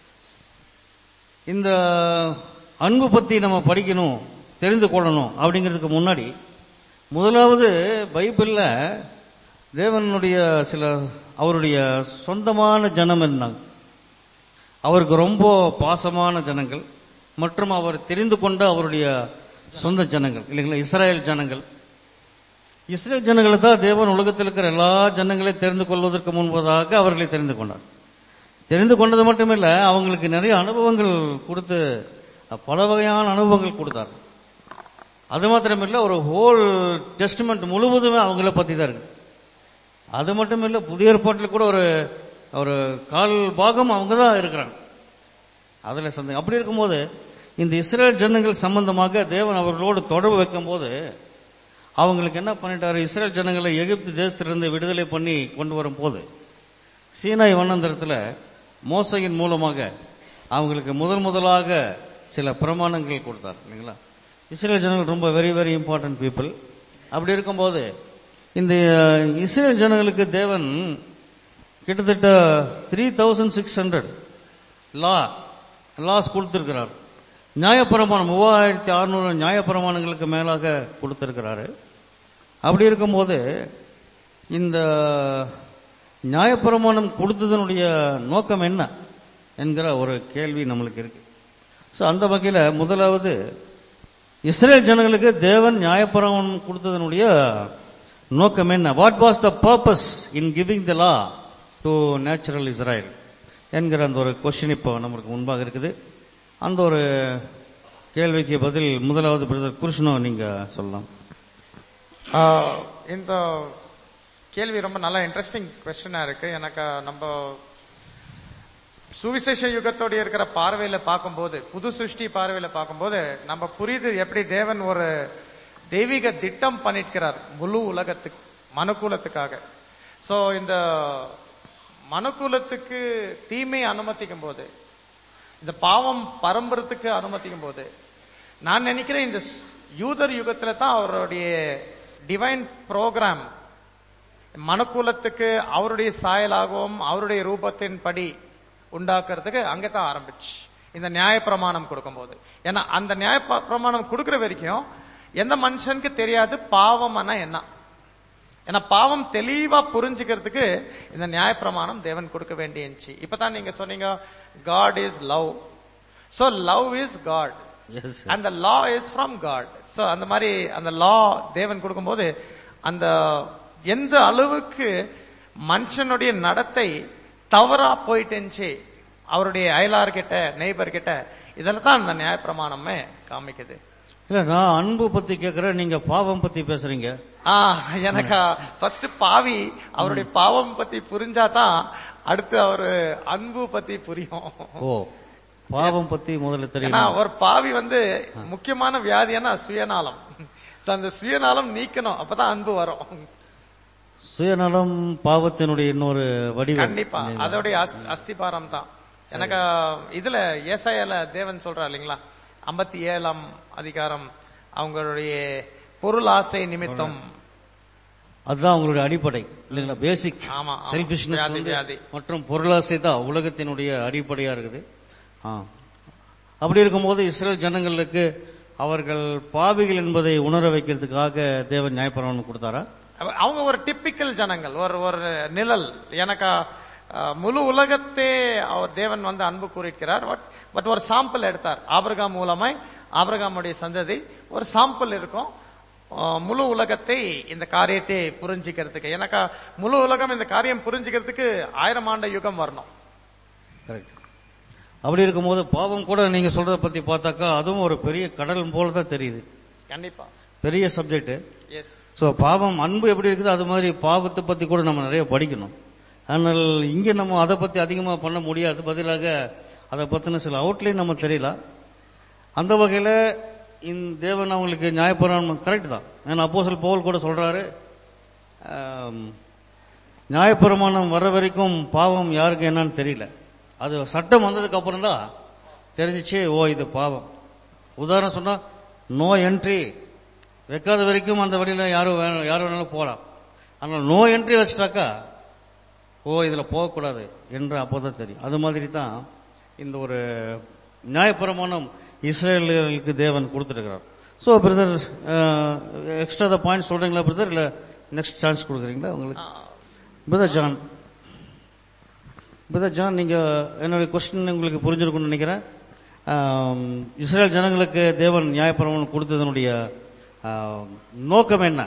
[SPEAKER 2] இந்த அன்பு பத்தி நம்ம படிக்கணும் தெரிந்து கொள்ளணும் அப்படிங்கிறதுக்கு முன்னாடி முதலாவது பைபிள்ல தேவனுடைய சில அவருடைய சொந்தமான ஜனம் இருந்தாங்க அவருக்கு ரொம்ப பாசமான ஜனங்கள் மற்றும் அவர் தெரிந்து கொண்ட அவருடைய சொந்த ஜனங்கள் இல்லைங்களா இஸ்ராயேல் ஜனங்கள் இஸ்ரேல் ஜனங்களை தான் தேவன் உலகத்தில் இருக்கிற எல்லா ஜனங்களையும் தெரிந்து கொள்வதற்கு முன்பதாக அவர்களை தெரிந்து கொண்டார் தெரிந்து கொண்டது மட்டுமில்ல அவங்களுக்கு நிறைய அனுபவங்கள் கொடுத்து பல வகையான அனுபவங்கள் கொடுத்தார் அது மாத்திரமில்ல ஒரு ஹோல் டெஸ்ட்மெண்ட் முழுவதுமே அவங்கள பத்தி தான் இருக்கு அது மட்டும் இல்ல புதிய ஏற்பாட்டில் கூட ஒரு ஒரு கால் பாகம் அவங்க தான் இருக்கிறாங்க அதுல சந்தேகம் அப்படி இருக்கும்போது இந்த இஸ்ரேல் ஜனங்கள் சம்பந்தமாக தேவன் அவர்களோடு தொடர்பு வைக்கும்போது அவங்களுக்கு என்ன பண்ணிட்டாரு இஸ்ரேல் ஜனங்களை எகிப்து தேசத்திலிருந்து விடுதலை பண்ணி கொண்டு வரும் போது சீனாய் வண்ணந்தரத்தில் மோசையின் மூலமாக அவங்களுக்கு முதல் முதலாக சில பிரமாணங்கள் கொடுத்தார் இல்லைங்களா இஸ்ரேல் ஜனங்கள் ரொம்ப வெரி வெரி இம்பார்ட்டன்ட் பீப்புள் அப்படி இருக்கும்போது இந்த இஸ்ரேல் ஜனங்களுக்கு தேவன் கிட்டத்தட்ட three thousand six hundred law laws கொடுத்திருக்கிறார் நியாயப்பிரமாணம் மூவாயிரத்தி அறுநூறு நியாயப்பிரமாணங்களுக்கு மேலாக கொடுத்திருக்கிறாரு அப்படி இருக்கும்போது இந்த நியாயப்பிரமாணம் கொடுத்ததனுடைய நோக்கம் என்ன என்கிற ஒரு கேள்வி நம்மளுக்கு இருக்கு ஸோ அந்த வகையில் முதலாவது இஸ்ரேல் ஜனங்களுக்கு தேவன் நியாயப்பிரமாணம் கொடுத்ததனுடைய நோக்கம் என்ன what was the purpose in giving the law to natural Israel என்கிற அந்த ஒரு கொஸ்டின் இப்போ நம்மளுக்கு முன்பாக இருக்குது அந்த ஒரு கேள்விக்கு பதில் முதலாவது பிரதர் கிருஷ்ணோ நீங்க சொல்லலாம்
[SPEAKER 5] ஆஹ் இந்த கேள்வி ரொம்ப நல்லா இன்ட்ரெஸ்டிங் கொஸ்டினா இருக்கு எனக்கு நம்ம சுவிசேஷ யுகத்தோட இருக்கிற பார்வையில பார்க்கும்போது புது சிருஷ்டி பார்வையில பார்க்கும்போது நம்ம புரியுது எப்படி தேவன் ஒரு தெய்வீக திட்டம் பண்ணிருக்கிறார் முழு உலகத்துக்கு மனுக்குலத்துக்காக சோ இந்த மனுக்குலத்துக்கு தீமை அனுமதிக்கும் போது இந்த பாவம் பரம்புறதுக்கு அனுமதிக்கும் போது நான் நினைக்கிறேன் இந்த ஸ்- யூதர் யுகத்துல தான் அவருடைய டிவைன் ப்ரோக்ராம் மனுக்குலத்துக்கு அவருடைய சாயலாகவும் அவருடைய ரூபத்தின் படி உண்டாக்குறதுக்கு அங்கதான் ஆரம்பிச்சு இந்த நியாயப்பிரமாணம் கொடுக்கும்போது ஏன்னா அந்த நியாய பிரமாணம் கொடுக்கிற வரைக்கும் எந்த மனுஷனுக்கு தெரியாது பாவம்னா என்ன ஏன்னா பாவம் தெளிவா புரிஞ்சுக்கிறதுக்கு இந்த நியாயப்பிரமாணம் தேவன் கொடுக்க வேண்டியிருந்துச்சு இப்பதான் நீங்க சொன்னீங்க God is love so love is God
[SPEAKER 2] Yes, yes.
[SPEAKER 5] அந்த law is from God so அந்த மாதிரி அந்த லா தேவன் கொடுக்கும்போது அந்த எந்த அளவுக்கு மனுஷனுடைய நடத்தை தவறா போயிட்டுச்சு அவருடைய அயலார் கிட்ட நெய்பர் கிட்ட இதெல்லாம் தான் அந்த நியாயப்பிரமாணமே காமிக்குது
[SPEAKER 2] இல்ல நான் அன்பு பத்தி கேக்குறேன் நீங்க பாவம் பத்தி பேசுறீங்க
[SPEAKER 5] ஆ எனக்கு ஃபர்ஸ்ட் பாவி அவருடைய பாவம் பத்தி புரிஞ்சாதான் அடுத்து அவரு அன்பு பத்தி புரியும்
[SPEAKER 2] ஓ பாவம் பத்தி முதல்ல
[SPEAKER 5] ஏன்னா
[SPEAKER 2] தெரியும்
[SPEAKER 5] ஒரு பாவி வந்து முக்கியமான வியாதியான சுயநலம் So, அந்த சுயநலம் நீக்கணும் அப்பதான் அன்பு வரும்
[SPEAKER 2] சுயநலம் பாவத்தினுடைய இன்னொரு வடிவம்
[SPEAKER 5] கண்டிப்பா அதோடைய அஸ்- அஸ்திபாரம் தான் எனக்கு இதுல ஏசாயால தேவன் சொல்றார் இல்லைங்களா ஐம்பத்தி ஏழாம் அதிகாரம் அவங்களுடைய பொருள் ஆசை நிமித்தம்
[SPEAKER 2] அதுதான் உங்களுடைய அடிப்படை இல்லைங்களா பேசிக்
[SPEAKER 5] ஆமா, ஆமா.
[SPEAKER 2] செல்பிஷ்னஸ்
[SPEAKER 5] வியாதி, வியாதி.
[SPEAKER 2] மற்றும் பொருளாசை தான் உலகத்தினுடைய அடிப்படையா இருக்குது ஆ. அப்படி இருக்கும்போது இஸ்ரேல் ஜனங்களுக்கு அவர்கள் பாவிகள் என்பதை உணர வைக்கிறதுக்காக தேவன் நியாயப்பிரமாணம் கொடுத்தாரா
[SPEAKER 5] அவ- அவங்க ஒரு டிப்பிக்கல் ஜனங்கள் ஒரு ஒரு நிழல் எனக்கு அஹ், முழு உலகத்தே அவர் தேவன் வந்து அன்பு கூறியிருக்கிறார் பட் பட் ஒரு சாம்பிள் எடுத்தார் ஆபிரகாம் மூலமாய் ஆபிரகாமுடைய சந்ததி ஒரு சாம்பிள் இருக்கும் அஹ், முழு உலகத்தை இந்த காரியத்தை புரிஞ்சுக்கிறதுக்கு எனக்கு முழு உலகம் இந்த காரியம் புரிஞ்சுக்கிறதுக்கு ஆயிரம் ஆண்டு யுகம் வரணும்
[SPEAKER 2] கரெக்ட் அப்படி இருக்கும்போது பாவம் கூட நீங்க சொல்றத பத்தி பார்த்தாக்கா அதுவும் ஒரு பெரிய கடல் போல தான் தெரியுது
[SPEAKER 5] கண்டிப்பா
[SPEAKER 2] பெரிய சப்ஜெக்ட்
[SPEAKER 5] எஸ்
[SPEAKER 2] சோ பாவம் அன்பு எப்படி இருக்குது அது மாதிரி பாவத்தை பத்தி கூட நம்ம நிறைய படிக்கணும் ஆனால் இங்க நம்ம அதை பத்தி அதிகமா பண்ண முடியாது பதிலாக அதை பத்தின சில அவுட்லைன் நம்ம தெரியல அந்த வகையில இந்த தேவன் அவங்களுக்கு நியாயப்பிரமாணம் கரெக்ட் தான் ஏன்னா அப்போஸ்தலர் பவுல் கூட சொல்றாரு ஆம், நியாயப்பிரமாணம் வர வரைக்கும் பாவம் யாருக்கு என்னன்னு தெரியல அது சட்டம் வந்ததுக்கு அப்புறம் தான் தெரிஞ்சிச்சு ஓ இது பாவம் உதாரணம் சொன்னா நோ என்ட்ரி வைக்காத வரைக்கும் அந்த வழியில யாரும் வேணும் யாரும் வேணாலும் போகலாம் ஆனால் நோ என்ட்ரி வச்சிட்டாக்கா ஓ இதுல போகக்கூடாது என்று அப்போதான் தெரியும் அது மாதிரி தான் இந்த ஒரு நியாயப்பிரமாணம் இஸ்ரேலுக்கு தேவன் கொடுத்துருக்கிறார் so brother extra the point சொல்றீங்களா பிரதர் இல்ல நெக்ஸ்ட் சான்ஸ் கொடுக்குறீங்களா உங்களுக்கு பிரதர் ஜான் பிரதர் ஜான் நீங்க என்னுடைய கொஸ்டின் உங்களுக்கு புரிஞ்சிருக்கும்னு நினைக்கிறேன் ஆம், இஸ்ரேல் ஜனங்களுக்கு தேவன் நியாயப்பிரமாணம் கொடுத்ததனுடைய ஆம், நோக்கம் என்ன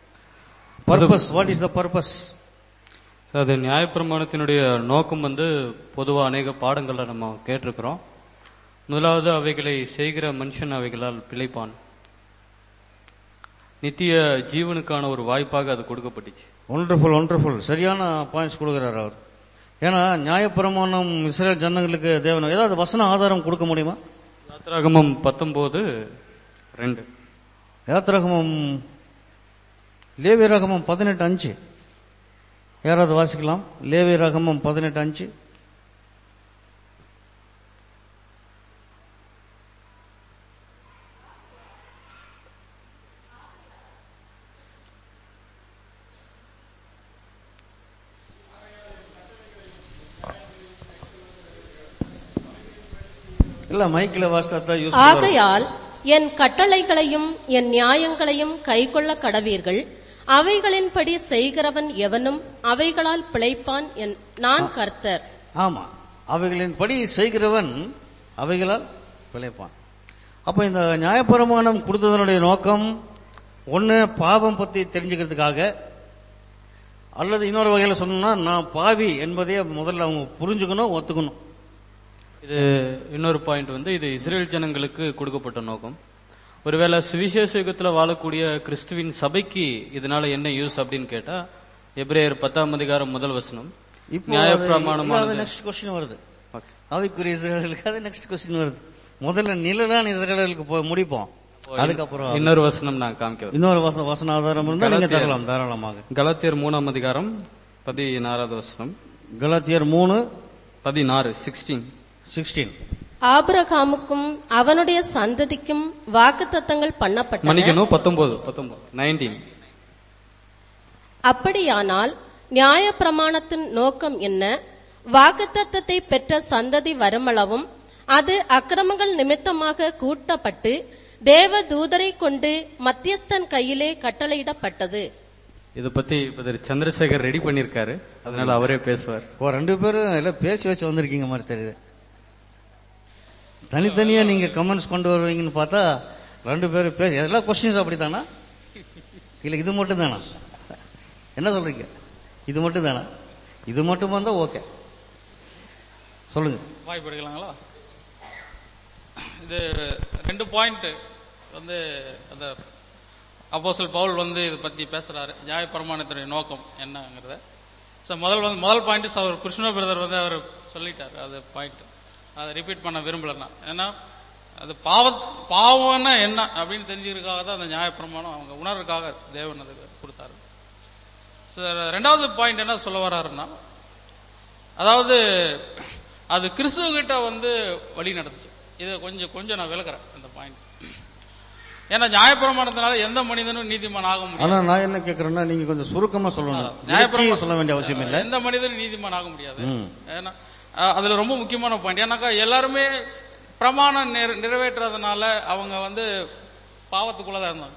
[SPEAKER 2] purpose what is the purpose
[SPEAKER 4] அது நியாயப்பிரமாணத்தினுடைய நோக்கம் வந்து பொதுவா அநேக பாடங்களை நம்ம கேட்டிருக்கிறோம் முதலாவது அவைகளை செய்கிற மனுஷன் அவைகளால் பிழைப்பான் நித்திய ஜீவனுக்கான ஒரு வாய்ப்பாக அது கொடுக்கப்பட்டுச்சு
[SPEAKER 2] ஒண்டர்ஃபுல் ஒண்டர்ஃபுல் சரியான பாயிண்ட்ஸ் கொடுக்கிறார் அவர் ஏன்னா நியாயப்பிரமாணம் இஸ்ரேல் ஜனங்களுக்கு தேவன் ஏதாவது வசன ஆதாரம் கொடுக்க முடியுமா
[SPEAKER 4] யாத்திராகமம் பத்தொன்பது ரெண்டு
[SPEAKER 2] யாத்திராகமம் லேவியராகமம் பதினெட்டு அஞ்சு யாராவது வாசிக்கலாம் லேவியராகமம் பதினெட்டு அஞ்சு இல்ல மைக்கில் வாசித்தா தான் யூஸ்
[SPEAKER 6] ஆகையால் என் கட்டளைகளையும் என் நியாயங்களையும் கைக்கொள்ள கடவீர்கள் அவைகளின்படி செய்கிறவன் எவனும் அவைகளால் பிழைப்பான் என் நான் கர்த்தர்
[SPEAKER 2] ஆமா அவைகளின் படி செய்கிறவன் அவைகளால் பிழைப்பான் அப்ப இந்த நியாயப்பிரமாணம் கொடுத்ததனுடைய நோக்கம் ஒண்ணு பாவம் பத்தி தெரிஞ்சுக்கிறதுக்காக அல்லது இன்னொரு வகையில சொன்னா நான் பாவி என்பதையே முதல்ல அவங்க புரிஞ்சுக்கணும் ஒத்துக்கணும்
[SPEAKER 4] இது இன்னொரு பாயிண்ட் வந்து இது இஸ்ரேல் ஜனங்களுக்கு கொடுக்கப்பட்ட நோக்கம் ஒருவேளை சுவிசேஷ யுகத்துல வாழக்கூடிய கிறிஸ்துவின் சபைக்கு இதனால என்ன யூஸ் அப்படின்னு கேட்டா எபிரேயர் பத்தாம் அதிகாரம் முதல் வசனம்
[SPEAKER 2] இப்போ
[SPEAKER 4] நியாயப்பிரமாணமானது
[SPEAKER 2] நெக்ஸ்ட் கொஸ்டின் வருது ஆவிக்குரிய இஸ்ரேலுக்கு அது நெக்ஸ்ட் கொஸ்டின் வருது முதல்ல நிழலான இஸ்ரேலுக்கு போய் முடிப்போம் அதுக்கப்புறம்
[SPEAKER 4] இன்னொரு வசனம் நான் காமிக்க
[SPEAKER 2] இன்னொரு வசன வசன ஆதாரம் இருந்தா நீங்க
[SPEAKER 4] கலாத்தியர்.
[SPEAKER 2] தரலாம் தாராளமாக
[SPEAKER 4] கலாத்தியர் மூணாம் அதிகாரம் பதினாறாவது வசனம்
[SPEAKER 2] கலாத்தியர் மூணு
[SPEAKER 4] பதினாறு சிக்ஸ்டீன்
[SPEAKER 2] சிக்ஸ்டீன்
[SPEAKER 6] ஆபிரகாமுக்கும் அவனுடைய சந்ததிக்கும் வாக்குத்தத்தங்கள் பண்ணப்பட்டன
[SPEAKER 4] மன்னிக்கணும் பத்தொன்பது பத்தொன்பது நைன்டீன்
[SPEAKER 6] அப்படியானால் நியாயப்பிரமாணத்தின் நோக்கம் என்ன வாக்குத்தத்தத்தை பெற்ற சந்ததி வருமளவும் அது அக்கிரமங்கள் நிமித்தமாக கூட்டப்பட்டு தேவ தூதரை கொண்டு மத்தியஸ்தன் கையிலே கட்டளையிடப்பட்டது
[SPEAKER 4] இத பத்தி பிரதர் சந்திரசேகர் ரெடி பண்ணிருக்காரு அதனால அவரே பேசுவார்
[SPEAKER 2] ஓ ரெண்டு பேரும் எல்லாம் பேசி வச்சு வந்திருக்கீங்க மாதிரி தெரியுது தனித்தனியா நீங்க கமெண்ட்ஸ் கொண்டு வருவீங்கன்னு பார்த்தா ரெண்டு பேரும் பேச எல்லாம் கொஸ்டின்ஸ் அப்படித்தானா இல்ல இது மட்டும் தானா என்ன சொல்றீங்க இது மட்டும் தானா இது மட்டும் வந்தா ஓகே சொல்லுங்க
[SPEAKER 3] வாய்ப்பு எடுக்கலாங்களா இது ரெண்டு பாயிண்ட் வந்து அந்த அப்போஸ்தலர் பவுல் வந்து இதை பத்தி பேசுறாரு நியாயப்பிரமாணத்துடைய நோக்கம் என்னங்கிறத ஸோ முதல் வந்து முதல் பாயிண்ட் அவர் கிருஷ்ண பிரதர் வந்து அவர் சொல்லிட்டாரு அது பாயிண்ட் அதை ரிப்பீட் பண்ண விரும்பல நான் ஏன்னா அது பாவ பாவம்னா என்ன அப்படின்னு தெரிஞ்சுக்கிறதுக்காக தான் அந்த நியாயப்பிரமாணம் அவங்க உணர்வுக்காக தேவன் அது கொடுத்தாரு சார் ரெண்டாவது பாயிண்ட் என்ன சொல்ல வர்றாருன்னா அதாவது அது கிறிஸ்துவ கிட்ட வந்து வழி நடத்துச்சு இதை கொஞ்சம் கொஞ்சம் நான் விளக்குறேன் இந்த பாயிண்ட் ஏன்னா நியாயப்பிரமாணத்தினால எந்த மனிதனும் நீதிமான் ஆக முடியாது
[SPEAKER 2] ஆனா நான் என்ன கேக்குறேன்னா நீங்க கொஞ்சம் சுருக்கமா சொல்லணும்
[SPEAKER 3] நியாயப்பிரமாணம்
[SPEAKER 2] விளக்கி சொல்ல வேண்டிய அவசியம் இல்ல
[SPEAKER 3] எந்த மனிதனும் நீதிமான் ஆக முடியாது
[SPEAKER 2] ம்.
[SPEAKER 3] ஏன்னா அஹ், அதுல ரொம்ப முக்கியமான பாயிண்ட் ஏன்னாக்கா எல்லாருமே பிரமாணம் நிற- நிறைவேற்றாதனால அவங்க வந்து பாவத்துக்குள்ளதான் இருந்தாங்க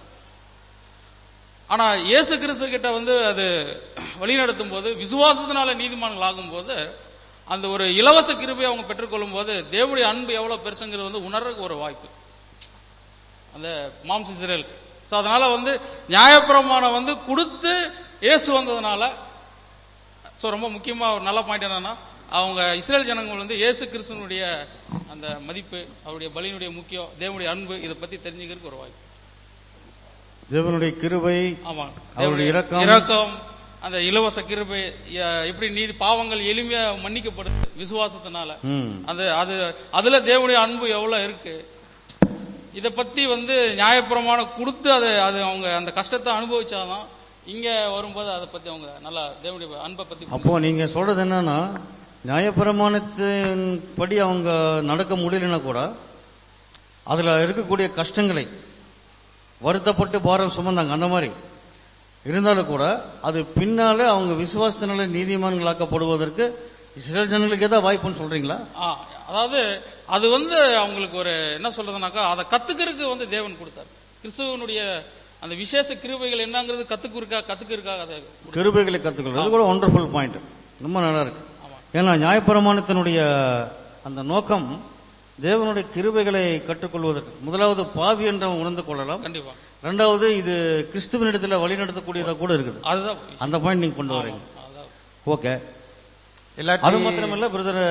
[SPEAKER 3] ஆனா இயேசு கிறிஸ்து கிட்ட வந்து அது வழிநடத்தும் போது விசுவாசத்தினால நீதிமான்கள் ஆகும்போது அந்த ஒரு இலவச கிருபை அவங்க பெற்றுக்கொள்ளும் போது தேவனுடைய அன்பு எவ்வளவு பெருசுங்கிறது வந்து உணர்றதுக்கு ஒரு வாய்ப்பு அந்த மாம்ஸ் இஸ்ரேலுக்கு சோ அதனால வந்து நியாயப்பிரமாணம் வந்து கொடுத்து இயேசு வந்ததுனால சோ ரொம்ப முக்கியமா ஒரு நல்ல பாயிண்ட் என்னன்னா அவங்க இஸ்ரேல் ஜனங்கள் வந்து இயேசு கிறிஸ்துவனுடைய அந்த மதிப்பு அவருடைய பலியினுடைய முக்கியம் தேவனுடைய அன்பு இதை பத்தி தெரிஞ்சுக்கிறதுக்கு ஒரு வாய்ப்பு
[SPEAKER 2] தேவனுடைய கிருபை
[SPEAKER 3] ஆமா
[SPEAKER 2] அவருடைய இரக்கம்.
[SPEAKER 3] இரக்கம் அந்த இலவச கிருபை எ- எப்படி நீதி பாவங்கள் எளிமையா மன்னிக்கப்படுது விசுவாசத்தினால
[SPEAKER 2] ம்.
[SPEAKER 3] அது அது அதுல தேவனுடைய அன்பு எவ்வளவு இருக்கு இத பத்தி வந்து நியாயப்பிரமாணம் கொடுத்து அது அது அவங்க அந்த கஷ்டத்தை அனுபவிச்சாதான் இங்க வரும்போது அதை பத்தி அவங்க நல்லா தேவனுடைய அன்பை பத்தி
[SPEAKER 2] அப்போ நீங்க சொல்றது என்னன்னா நியாயப்பிரமாணத்தின் படி அவங்க நடக்க முடியலன்னா கூட அதுல இருக்கக்கூடிய கஷ்டங்களை வருத்தப்பட்டு பாரம் சுமந்தாங்க அந்த மாதிரி இருந்தாலும் கூட அது பின்னால அவங்க விசுவாசத்தினால நீதிமான்களாக்கப்படுவதற்கு இஸ்ரேல் ஜனங்களுக்கு ஏதாவது வாய்ப்புன்னு சொல்றீங்களா
[SPEAKER 3] ஆ, அதாவது அது வந்து அவங்களுக்கு ஒரு என்ன சொல்றதுனாக்கா அதை கத்துக்கிறதுக்கு வந்து தேவன் கொடுத்தார் கிறிஸ்துவனுடைய அந்த விசேஷ கிருபைகள் என்னங்கிறது கத்துக்கிறக்கா கத்துக்கிறதுக்காக அதை
[SPEAKER 2] கிருபைகளை கத்துக்கிறது கூட ஒண்டர்ஃபுல் பாயிண்ட் ரொம்ப நல்லா இருக்கு ஏன்னா நியாயப்பிரமாணத்தினுடைய அந்த நோக்கம் தேவனுடைய கிருபைகளை கற்றுக்கொள்வதற்கு முதலாவது பாவி என்றவன் உணர்ந்து கொள்ளலாம்
[SPEAKER 3] கண்டிப்பா
[SPEAKER 2] ரெண்டாவது இது கிறிஸ்துவனிடத்துல வழி நடத்தக்கூடியதா கூட இருக்குது
[SPEAKER 3] அதுதான்
[SPEAKER 2] அந்த பாயிண்ட் நீங்க கொண்டு வரீங்க
[SPEAKER 3] அதான்.
[SPEAKER 2] ஓகே
[SPEAKER 5] இல்லாட்டி
[SPEAKER 2] அது மாத்திரமல்ல பிரதர்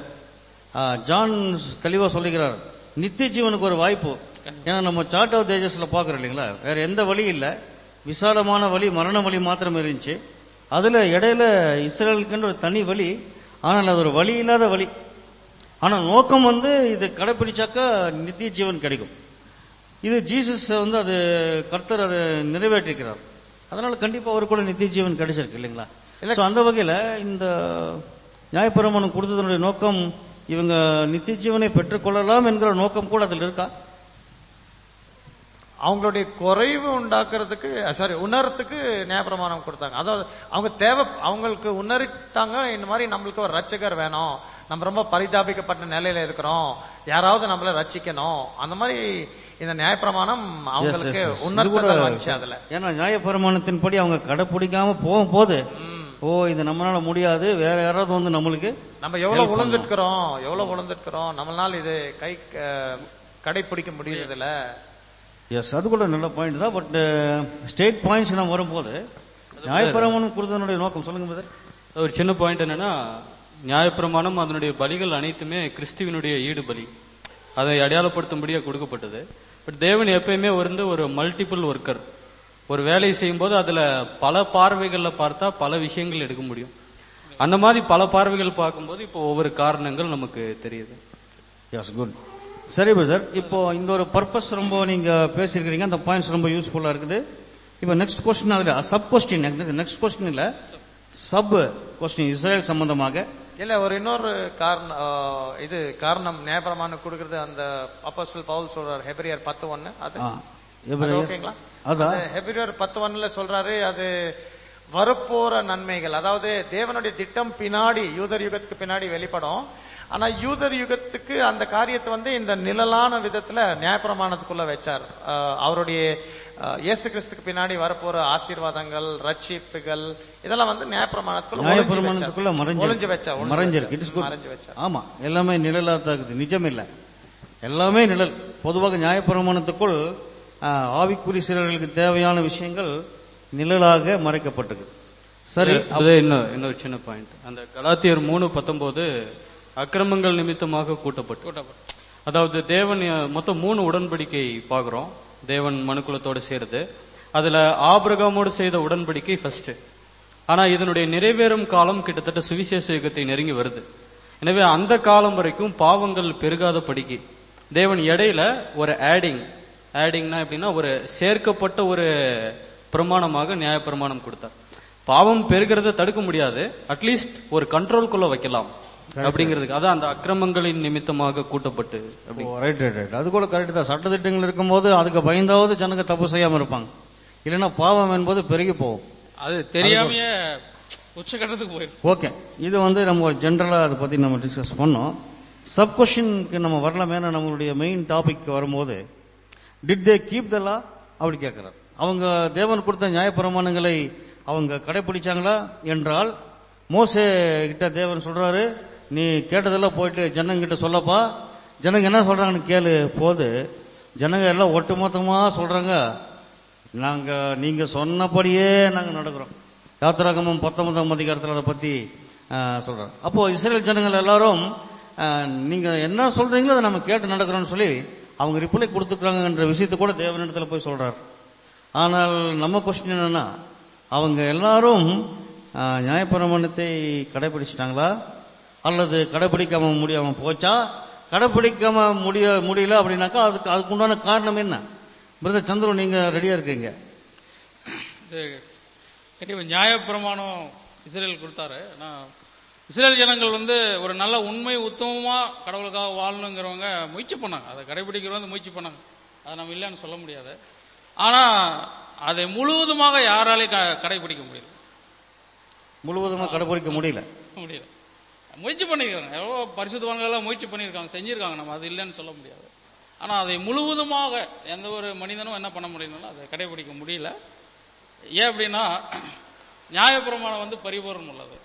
[SPEAKER 2] ஜான் தெளிவா சொல்லுகிறார் நித்திய ஜீவனுக்கு ஒரு வாய்ப்பு ஏன்னா நம்ம சார்ட் ஆஃப் தேஜஸ்ல பாக்குறோம் இல்லைங்களா வேற எந்த வழி இல்ல விசாலமான வழி மரண வழி மாத்திரம் இருந்துச்சு அதுல இடையில இஸ்ரேலுக்குன்ற ஒரு தனி வழி ஆனால் அது ஒரு வழி இல்லாத வழி ஆனா நோக்கம் வந்து இது கடைபிடிச்சாக்கா நித்திய ஜீவன் கிடைக்கும் இது ஜீசஸ் வந்து அது கர்த்தர் அதை நிறைவேற்றிருக்கிறார் அதனால கண்டிப்பா அவருக்கு கூட நித்திய ஜீவன் கிடைச்சிருக்கு இல்லைங்களா So, அந்த வகையில இந்த நியாயப்பிரமாணம் கொடுத்ததனுடைய நோக்கம் இவங்க நித்திய ஜீவனை பெற்றுக்கொள்ளலாம் என்கிற நோக்கம் கூட அதில் இருக்கா
[SPEAKER 5] அவங்களுடைய குறைவு உண்டாக்குறதுக்கு சாரி உணர்றதுக்கு நியாயப்பிரமாணம் கொடுத்தாங்க அதாவது அவங்க தேவை அவங்களுக்கு உணரிட்டாங்க இந்த மாதிரி நம்மளுக்கு ஒரு ரட்சகர் வேணும் நம்ம ரொம்ப பரிதாபிக்கப்பட்ட நிலையில இருக்கிறோம் யாராவது நம்மள ரட்சிக்கணும் அந்த மாதிரி இந்த நியாயப்பிரமாணம் அவங்களுக்கு
[SPEAKER 2] Yes, yes, yes. இது
[SPEAKER 5] உணர்த்தல்
[SPEAKER 2] கூட-
[SPEAKER 5] வந்துச்சு அதுல
[SPEAKER 2] ஏன்னா நியாயப்பிரமாணத்தின்படி அவங்க கடைப்பிடிக்காம போகும்போது ஓ இது நம்மளால முடியாது வேற யாராவது வந்து நம்மளுக்கு
[SPEAKER 5] நம்ம எவ்வளவு
[SPEAKER 2] Help
[SPEAKER 5] உழந்துருக்கிறோம் எவ்வளவு உழந்துருக்கிறோம் நம்மளால இது கை க- கடைப்பிடிக்க முடியறதில்ல
[SPEAKER 2] எஸ் அது கூட நல்ல பாயிண்ட் தான் பட் ஸ்டேட் பாயிண்ட்ஸ் நம்ம வரும்போது நியாயப்பிரமாணம் கொடுத்ததனுடைய நோக்கம் சொல்லுங்க பிரதர்
[SPEAKER 4] ஒரு சின்ன பாயிண்ட் என்னன்னா நியாயப்பிரமாணம் அதனுடைய பலிகள் அனைத்துமே கிறிஸ்துவனுடைய ஈடு பலி அதை அடையாளப்படுத்தும்படியா கொடுக்கப்பட்டது பட் தேவன் எப்பயுமே வந்து ஒரு மல்டிபிள் ஒர்க்கர் ஒரு வேலையை செய்யும்போது அதுல பல பார்வைகள்ல பார்த்தா பல விஷயங்கள் எடுக்க முடியும் அந்த மாதிரி பல பார்வைகள் பார்க்கும்போது இப்போ ஒவ்வொரு காரணங்கள் நமக்கு தெரியுது
[SPEAKER 2] எஸ் குட் சரி பிரதர் இப்போ இந்த ஒரு பர்பஸ் ரொம்ப நீங்க பேசியிருக்கிறீங்க அந்த பாயிண்ட்ஸ் ரொம்ப யூஸ்ஃபுல்லா இருக்குது இப்போ நெக்ஸ்ட் கொஸ்டின் அதுல சப் கொஸ்டின் நெக்ஸ்ட் கொஸ்டின் இல்ல சப் கொஸ்டின் இஸ்ரேல் சம்பந்தமாக
[SPEAKER 5] இல்ல ஒரு இன்னொரு காரணம் ஆஹ், இது காரணம் நியாயப்பிரமாணம் கொடுக்கறது அந்த அப்போஸ்தலர் பவுல் சொல்றாரு ஹெபிரியர் பத்து ஒன்னு அது
[SPEAKER 2] ஆ,
[SPEAKER 5] அது
[SPEAKER 2] எபிரேயர்.
[SPEAKER 5] ஓகேங்களா
[SPEAKER 2] அதான்.
[SPEAKER 5] அந்த ஹெபிரியர் பத்து ஒன்னுல சொல்றாரு அது வரப்போற நன்மைகள் அதாவது தேவனுடைய திட்டம் பின்னாடி யூதர் யுகத்துக்கு பின்னாடி வெளிப்படும் ஆனா யூதர் யுகத்துக்கு அந்த காரியத்தை வந்து இந்த நிழலான விதத்துல நியாயப்பிரமாணத்துக்குள்ள வச்சார் ஆஹ், அவருடைய ஆஹ், இயேசு கிறிஸ்துக்கு பின்னாடி வரப்போற ஆசீர்வாதங்கள் ரட்சிப்புகள் இதெல்லாம் வந்து நியாயப்பிரமாணத்துக்குள்ள ஒளிஞ்சு
[SPEAKER 2] நியாயப்பிரமாணத்துக்குள்ள
[SPEAKER 5] வச்சார்.
[SPEAKER 2] மறைஞ்சு
[SPEAKER 5] ஒளிஞ்சு வச்சா ஒளிஞ்சு
[SPEAKER 2] மறைஞ்சிருக்கு
[SPEAKER 5] வச்சா.
[SPEAKER 2] இட்ஸ் குட்
[SPEAKER 5] மறைஞ்சு வச்சா
[SPEAKER 2] ஆமா எல்லாமே நிழலா தாக்குது நிஜம் இல்ல எல்லாமே நிழல் பொதுவாக நியாயப்பிரமாணத்துக்குள் ஆ, ஆவிக்குறி சிலர்களுக்கு தேவையான விஷயங்கள் நிழலாக மறைக்கப்பட்டது சரி
[SPEAKER 4] அது இன்னும் இன்னொரு சின்ன பாயிண்ட் அந்த கலாத்தியர் மூணு பத்தொன்பது அக்கிரமங்கள் நிமித்தமாக கூட்டப்பட்டு
[SPEAKER 3] கூட்டப்பட்டு
[SPEAKER 4] அதாவது தேவன் அஹ், மொத்தம் மூணு உடன்படிக்கை பாக்குறோம் தேவன் மனுக்குலத்தோட சேர்ந்து அதுல ஆபிரகாமோடு செய்த உடன்படிக்கை ஃபர்ஸ்ட் ஆனா இதனுடைய நிறைவேறும் காலம் கிட்டத்தட்ட சுவிசேஷ யுகத்தை நெருங்கி வருது எனவே அந்த காலம் வரைக்கும் பாவங்கள் பெருகாத படிக்கு தேவன் இடையில ஒரு ஆடிங் ஆடிங்னா எப்படின்னா ஒரு சேர்க்கப்பட்ட ஒரு பிரமாணமாக நியாய பிரமாணம் கொடுத்தார் பாவம் பெருகிறத தடுக்க முடியாது அட்லீஸ்ட் ஒரு கண்ட்ரோல்குள்ள வைக்கலாம் அப்படிங்கிறதுக்கு அதான் அந்த அக்கிரமங்களின் நிமித்தமாக கூட்டப்பட்டு அப்படி
[SPEAKER 2] ரைட் ரைட் ரைட் அது கூட கரெக்ட் தான் சட்டத்திட்டங்கள் இருக்கும்போது அதுக்கு பயந்தாவது ஜனங்க தப்பு செய்யாம இருப்பாங்க இல்லைன்னா பாவம் என்பது பெருகி போகும்
[SPEAKER 3] அது தெரியாமையே உச்சகட்டத்துக்கு போயிடும்
[SPEAKER 2] ஓகே இது வந்து நம்ம ஜென்ரலா அதை பத்தி நம்ம டிஸ்கஸ் பண்ணோம் சப் கொஸ்டினுக்கு நம்ம வரலாமே நம்மளுடைய மெயின் டாபிக் வரும்போது did they keep the law அப்படி கேட்கிறார் அவங்க தேவன் கொடுத்த நியாயப்பிரமாணங்களை அவங்க கடைபிடிச்சாங்களா என்றால் மோசே கிட்ட தேவன் சொல்றாரு நீ கேட்டதெல்லாம் போயிட்டு ஜனங்கிட்ட சொல்லப்பா ஜனங்க என்ன சொல்றாங்கன்னு கேளு போது ஜனங்க எல்லாம் ஒட்டுமொத்தமா சொல்றாங்க நாங்க நீங்க சொன்னபடியே நாங்க நடக்கிறோம் யாத்திராகமம் பத்தொன்பதாம் அதிகாரத்தில் அதை பத்தி ஆஹ், சொல்றாரு அப்போ இஸ்ரேல் ஜனங்கள் எல்லாரும் ஆஹ், நீங்க என்ன சொல்றீங்களோ அதை நம்ம கேட்டு நடக்கிறோம்னு சொல்லி அவங்க ரிப்ளை கொடுத்துக்கிறாங்கன்ற விஷயத்தை கூட தேவனிடத்துல போய் சொல்றாரு ஆனால் நம்ம கொஸ்டின் என்னன்னா அவங்க எல்லாரும் ஆஹ், நியாயப்பிரமாணத்தை கடைபிடிச்சிட்டாங்களா அல்லது கடைபிடிக்காம முடியாம போச்சா கடைபிடிக்காம முடிய முடியல அப்படின்னாக்கா அதுக்கு அதுக்குண்டான காரணம் என்ன பிரதர் சந்திரன் நீங்க ரெடியா இருக்கீங்க
[SPEAKER 3] இது கண்டிப்பா நியாயப்பிரமாணம் இஸ்ரேல் கொடுத்தாரு நான் இஸ்ரேல் ஜனங்கள் வந்து ஒரு நல்ல உண்மை உத்தமமா கடவுளுக்காக வாழணுங்கிறவங்க முயற்சி பண்ணாங்க அதை கடைபிடிக்கிறவங்க முயற்சி பண்ணாங்க அதை நம்ம இல்லைன்னு சொல்ல முடியாது ஆனா அதை முழுவதுமாக யாராலையும் க- கடைபிடிக்க முடியல
[SPEAKER 2] முழுவதுமா கடைபிடிக்க முடியல
[SPEAKER 3] முடியல முயற்சி பண்ணியிருக்காங்க எவ்வளோ பரிசுத்தவான்கள் எல்லாம் முயற்சி பண்ணியிருக்காங்க செஞ்சிருக்காங்க நம்ம அது இல்லைன்னு சொல்ல முடியாது ஆனா அதை முழுவதுமாக எந்த ஒரு மனிதனும் என்ன பண்ண முடியணும்னா அதை கடைபிடிக்க முடியல ஏன் அப்படின்னா நியாயப்பிரமாணம் வந்து பரிபூர்ணம் உள்ளது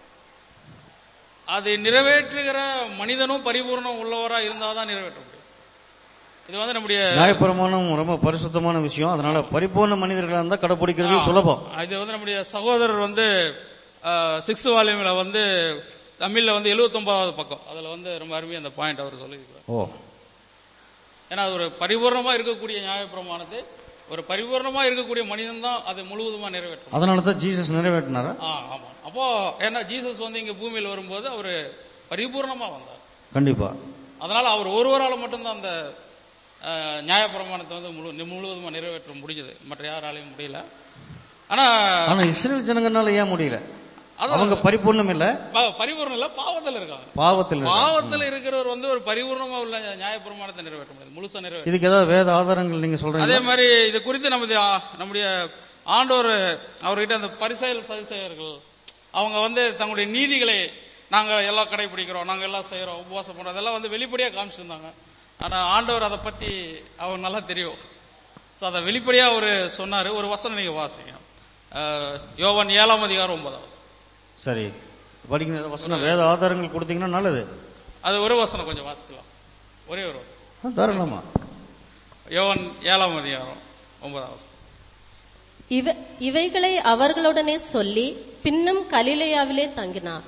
[SPEAKER 3] அதை நிறைவேற்றுகிற மனிதனும் பரிபூர்ணம் உள்ளவரா இருந்தாதான் நிறைவேற்ற முடியும் இது வந்து நம்முடைய
[SPEAKER 2] நியாயப்பிரமாணம் ரொம்ப பரிசுத்தமான விஷயம் அதனால பரிபூர்ண மனிதர்களா இருந்தா கடைபிடிக்கிறது சுலபம்
[SPEAKER 3] இது வந்து நம்முடைய சகோதரர் வந்து சிக்ஸ்த் வால்யூம்ல வந்து தமிழ்ல வந்து 79வது பக்கம் அதுல வந்து ரொம்ப அருமையா அந்த பாயிண்ட் அவர் சொல்லியிருக்கிறார்
[SPEAKER 2] ஓ
[SPEAKER 3] ஏன்னா அது ஒரு பரிபூர்ணமா இருக்கக்கூடிய நியாயப்பிரமாணத்தை ஒரு பரிபூர்ணமா இருக்கக்கூடிய மனிதன் தான் அதை முழுவதுமா நிறைவேற்றும்
[SPEAKER 2] அதனால தான் ஜீசஸ் நிறைவேற்றினாரா
[SPEAKER 3] ஆ, ஆமா அப்போ ஏன்னா ஜீசஸ் வந்து இங்க பூமியில் வரும்போது அவர் பரிபூர்ணமா வந்தார்
[SPEAKER 2] கண்டிப்பா
[SPEAKER 3] அதனால அவர் ஒருவரால மட்டும்தான் அந்த அஹ், நியாயப்பிரமாணத்தை வந்து முழு முழுவதுமா நிறைவேற்ற முடிஞ்சது மற்ற யாராலையும் முடியல ஆனா
[SPEAKER 2] ஆனா இஸ்ரேல் ஜனங்கனால ஏன் முடியல
[SPEAKER 3] அது
[SPEAKER 2] அவங்க பரிபூர்ணம் இல்ல
[SPEAKER 3] ப- பரிபூர்ணம் இல்ல பாவத்தில் இருக்காங்க
[SPEAKER 2] பாவத்தில் இருக்காங்க.
[SPEAKER 3] பாவத்தில் இருக்கிறவர் வந்து ஒரு பரிபூர்ணமா உள்ள நியாயப்பிரமாணத்தை நிறைவேற்ற முடியாது முழுசா நிறைவேற்ற
[SPEAKER 2] இதுக்கு ஏதாவது வேத ஆதாரங்கள் நீங்க
[SPEAKER 3] அதே
[SPEAKER 2] சொல்றீங்க
[SPEAKER 3] மாதிரி இது குறித்து நமது ஆ- நம்முடைய ஆண்டவர் அவர்கிட்ட அந்த பரிசெயல் சரிசெயர்கள் அவங்க வந்து தங்களுடைய நீதிகளை நாங்க எல்லாம் கடைபிடிக்கிறோம் நாங்க எல்லாம் செய்யறோம் உபவாசம் பண்றோம் அதெல்லாம் வந்து வெளிப்படையா காமிச்சிருந்தாங்க ஆனா ஆண்டவர் அதை பத்தி அவர் நல்லா தெரியும் சோ அதை வெளிப்படையா அவர் சொன்னாரு ஒரு வசனம் நீங்க வாசிங்க அஹ், யோவான் ஏழாம் அதிகாரம் ஒன்பதாம் வசனம்.
[SPEAKER 2] சரி படிக்கிற வசனம் வேத ஆதாரங்கள் கொடுத்தீங்கன்னா நல்லது
[SPEAKER 3] அது ஒரு வசனம் கொஞ்சம் வாசிக்கலாம் ஒரே ஒரு வசனம்
[SPEAKER 2] ஆ, தாராளமா
[SPEAKER 3] யோவான் ஏழாம் அதிகாரம் ஒன்பதாம் வசனம்.
[SPEAKER 6] இவ- இவைகளை அவர்களுடனே சொல்லி பின்னும் கலிலேயாவிலே தங்கினார்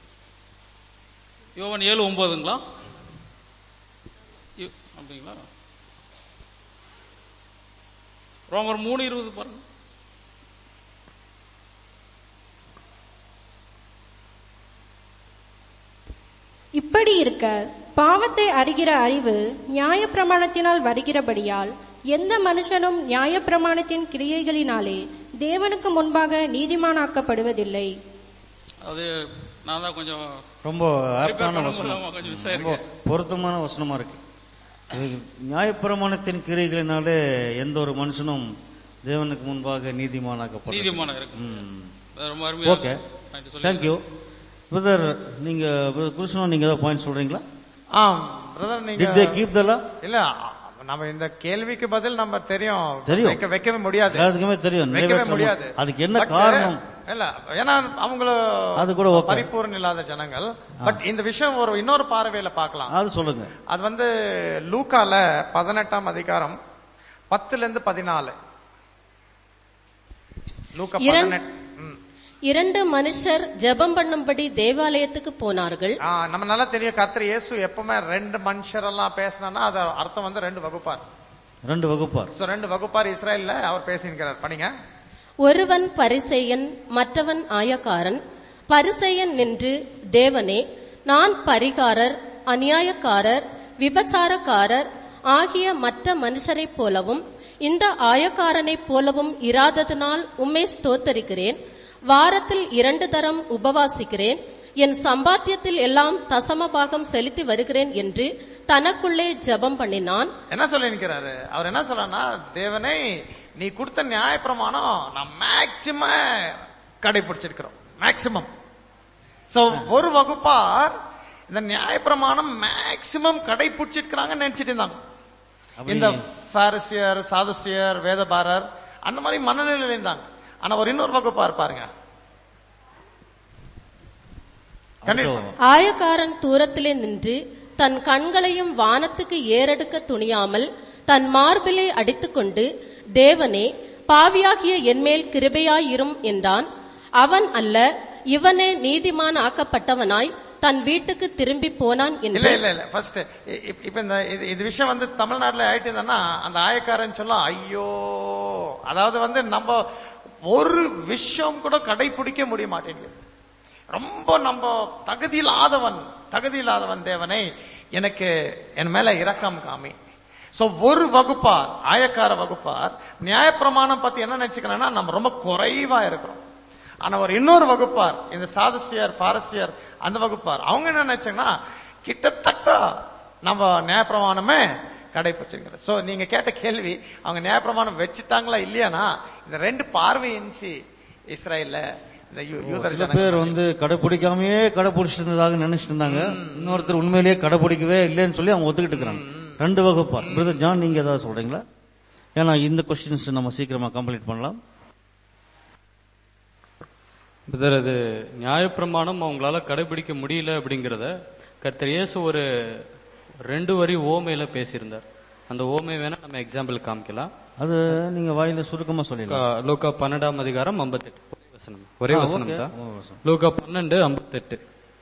[SPEAKER 3] யோவான் ஏழு ஒன்பதுங்களா இ- அப்படிங்களா ரோமர் மூணு இருபது பாருங்க
[SPEAKER 7] இப்படி இருக்க பாவத்தை அறிகிற அறிவு நியாயப்பிரமாணத்தினால் வருகிறபடியால் எந்த மனுஷனும் நியாயப்பிரமாணத்தின் கிரியைகளினாலே தேவனுக்கு முன்பாக நீதிமானாக்கப்படுவதில்லை
[SPEAKER 3] அது நான் தான் கொஞ்சம்
[SPEAKER 2] ரொம்ப ஆப்டான
[SPEAKER 3] பண்ண
[SPEAKER 2] வசனம்
[SPEAKER 3] முடியாம கொஞ்சம் மிஸ்
[SPEAKER 2] ரொம்ப
[SPEAKER 3] ஆயிருக்கு
[SPEAKER 2] பொருத்தமான வசனமா இருக்கு இது நியாயப்பிரமாணத்தின் கிரிகளினாலே எந்த ஒரு மனுஷனும் தேவனுக்கு முன்பாக நீதிமானாக்கப்படும்
[SPEAKER 3] நீதிமானம் இருக்கு
[SPEAKER 2] ம்.
[SPEAKER 3] அது ரொம்ப அருமையா
[SPEAKER 2] ஓகே
[SPEAKER 3] பாயிண்ட் சொல்லி
[SPEAKER 2] தேங்க்யூ பிரதர் நீங்க பிரதர் கிருஷ்ணன் நீங்க ஏதாவது பாயிண்ட் சொல்றீங்களா
[SPEAKER 5] ஆ பிரதர் நீங்க
[SPEAKER 2] did they keep the law
[SPEAKER 5] இல்ல நம்ம இந்த கேள்விக்கு பதில் நம்ம தெரியும்
[SPEAKER 2] தெரியும்.
[SPEAKER 5] வைக்க வைக்கவே முடியாது
[SPEAKER 2] எல்லாத்துக்குமே தெரியும்
[SPEAKER 5] வைக்கவே
[SPEAKER 2] நிறைவேற்ற
[SPEAKER 5] முடியாது
[SPEAKER 2] முடியாது அதுக்கு என்ன
[SPEAKER 5] But,
[SPEAKER 2] காரணம்
[SPEAKER 5] இல்ல ஏன்னா அவங்கள
[SPEAKER 2] அது கூட okay.
[SPEAKER 5] பரிபூர்ணம் இல்லாத ஜனங்கள் பட் இந்த விஷயம் ஒரு இன்னொரு பார்வையில பார்க்கலாம்
[SPEAKER 2] அது சொல்லுங்க
[SPEAKER 5] அது வந்து லூக்கால பதினெட்டாம் அதிகாரம் பத்துல இருந்து பதினாலு லூக்கா
[SPEAKER 6] இரண்-
[SPEAKER 5] பதினெட்டு ம்.
[SPEAKER 6] இரண்டு மனுஷர் ஜெபம் பண்ணும்படி தேவாலயத்துக்கு போனார்கள்
[SPEAKER 5] ஆ, நம்ம நல்லா தெரியும் கர்த்தர் இயேசு எப்பவுமே ரெண்டு மனுஷர் எல்லாம் பேசினா அது அர்த்தம் வந்து ரெண்டு வகுப்பார்
[SPEAKER 2] ரெண்டு வகுப்பார்
[SPEAKER 5] சோ ரெண்டு வகுப்பார் இஸ்ரேல்ல அவர் பேசியிருக்கிறார் படிங்க
[SPEAKER 6] ஒருவன் பரிசேயன் மற்றவன் ஆயக்காரன் பரிசேயன் நின்று தேவனே நான் பரிகாரர் அநியாயக்காரர் விபச்சாரக்காரர் ஆகிய மற்ற மனுஷரைப் போலவும் இந்த ஆயக்காரனைப் போலவும் இராததினால் உம்மை ஸ்தோத்தரிக்கிறேன் வாரத்தில் இரண்டு தரம் உபவாசிக்கிறேன் என் சம்பாத்தியத்தில் எல்லாம் தசம பாகம் செலுத்தி வருகிறேன் என்று தனக்குள்ளே ஜெபம் பண்ணினான்
[SPEAKER 5] என்ன சொல்லி நிக்கிறாரு அவர் என்ன சொல்றாருன்னா தேவனே நீ கொடுத்த நியாயப்பிரமாணம் நான் மேக்சிமம் கடைபிடிச்சிருக்கிறோம் மேக்சிமம் சோ ஒரு வகுப்பார் இந்த நியாயப்பிரமாணம் மேக்சிமம் கடைபிடிச்சிருக்கிறாங்கன்னு நினைச்சிட்டு இருந்தாங்க
[SPEAKER 2] அப்படி-
[SPEAKER 5] இந்த பாரசியர் சாதுசியர் வேதபாரர் அந்த மாதிரி மனநிலையில இருந்தாங்க ஆனா ஒரு இன்னொரு வகுப்பார் பாருங்க கண்டிப்பா
[SPEAKER 6] ஆயக்காரன் தூரத்திலே நின்று தன் கண்களையும் வானத்துக்கு ஏறெடுக்க துணியாமல் தன் மார்பிலே அடித்துக்கொண்டு தேவனே பாவியாகிய என்மேல் கிருபையாயிரும் என்றான் அவன் அல்ல இவனே நீதிமான் ஆக்கப்பட்டவனாய் தன் வீட்டுக்கு திரும்பி போனான்
[SPEAKER 5] இல்ல
[SPEAKER 6] என்று
[SPEAKER 5] இல்ல இல்ல ஃபர்ஸ்ட் இப்ப இந்த இது இது விஷயம் வந்து தமிழ்நாட்டுல ஆயிட்டு இருந்தேன்னா அந்த ஆயக்காரன் சொல்ல ஐயோ அதாவது வந்து நம்ம ஒரு விஷயம் கூட கடைபிடிக்க முடிய மாட்டேங்குது ரொம்ப நம்ம தகுதி இல்லாதவன் தகுதி இல்லாதவன் தேவனை எனக்கு என் மேல இரக்கம் காமி சோ ஒரு வகுப்பார் ஆயக்கார வகுப்பார் நியாயப்பிரமாணம் பத்தி என்ன நினைச்சுக்கிறேன்னா நம்ம ரொம்ப குறைவா இருக்கிறோம் ஆனா ஒரு இன்னொரு வகுப்பார் இந்த சாதுசியர் பாரசியர் அந்த வகுப்பார் அவங்க என்ன நினைச்சாங்கன்னா கிட்டத்தட்ட நம்ம நியாயப்பிரமாணமே கடைபிடிச்சிருக்கிற சோ நீங்க கேட்ட கேள்வி அவங்க நியாயப்பிரமாணம் வச்சுட்டாங்களா இல்லையானா இந்த ரெண்டு பார்வை இருந்துச்சு இஸ்ரேல்ல இந்த யூ- யூதர்
[SPEAKER 2] சில
[SPEAKER 5] ஜனங்கள்.
[SPEAKER 2] பேர் வந்து கடைபிடிக்காமயே கடைபிடிச்சிட்டு இருந்ததாக நினைச்சிட்டு இருந்தாங்க இன்னொருத்தர் உண்மையிலேயே கடைபிடிக்கவே இல்லைன்னு சொல்லி அவங்க ஒத்துக்கிட்டு இருக்கிறாங்க ரெண்டு வகுப்பார் பிரதர் ஜான் நீங்க ஏதாவது சொல்றீங்களா ஏன்னா இந்த கொஸ்டின்ஸ் நம்ம சீக்கிரமா கம்ப்ளீட் பண்ணலாம்
[SPEAKER 4] பிரதர் அது நியாயப்பிரமாணம் அவங்களால கடைபிடிக்க முடியல அப்படிங்கறத கர்த்தர் இயேசு ஒரு ரெண்டு வரி ஓமையில பேசியிருந்தார் அந்த ஓமை வேணா நம்ம எக்ஸாம்பிள் காமிக்கலாம்
[SPEAKER 2] அது நீங்க வாயில சுருக்கமா சொல்லிடலாம்
[SPEAKER 4] லூக்கா- லூக்கா பன்னெண்டாம் அதிகாரம் ஐம்பத்தெட்டு ஒரே வசனம் ஒரே
[SPEAKER 2] ஆ,
[SPEAKER 4] வசனம்
[SPEAKER 2] okay.
[SPEAKER 4] தான்
[SPEAKER 2] ஒரு வசனம்.
[SPEAKER 4] லூக்கா பன்னெண்டு ஐம்பத்தெட்டு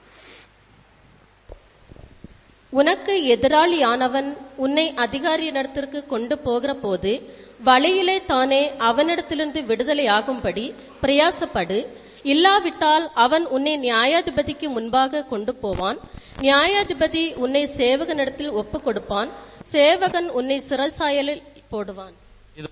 [SPEAKER 6] உனக்கு எதிராளியானவன் உன்னை அதிகாரியிடத்திற்கு கொண்டு போகிற போது வழியிலே தானே அவனிடத்திலிருந்து விடுதலையாகும்படி பிரயாசப்படு இல்லாவிட்டால் அவன் உன்னை நியாயாதிபதிக்கு முன்பாக கொண்டு போவான் நியாயாதிபதி உன்னை சேவகனிடத்தில் ஒப்புக் கொடுப்பான் சேவகன் உன்னை சிறைசாயலில் போடுவான்
[SPEAKER 4] இது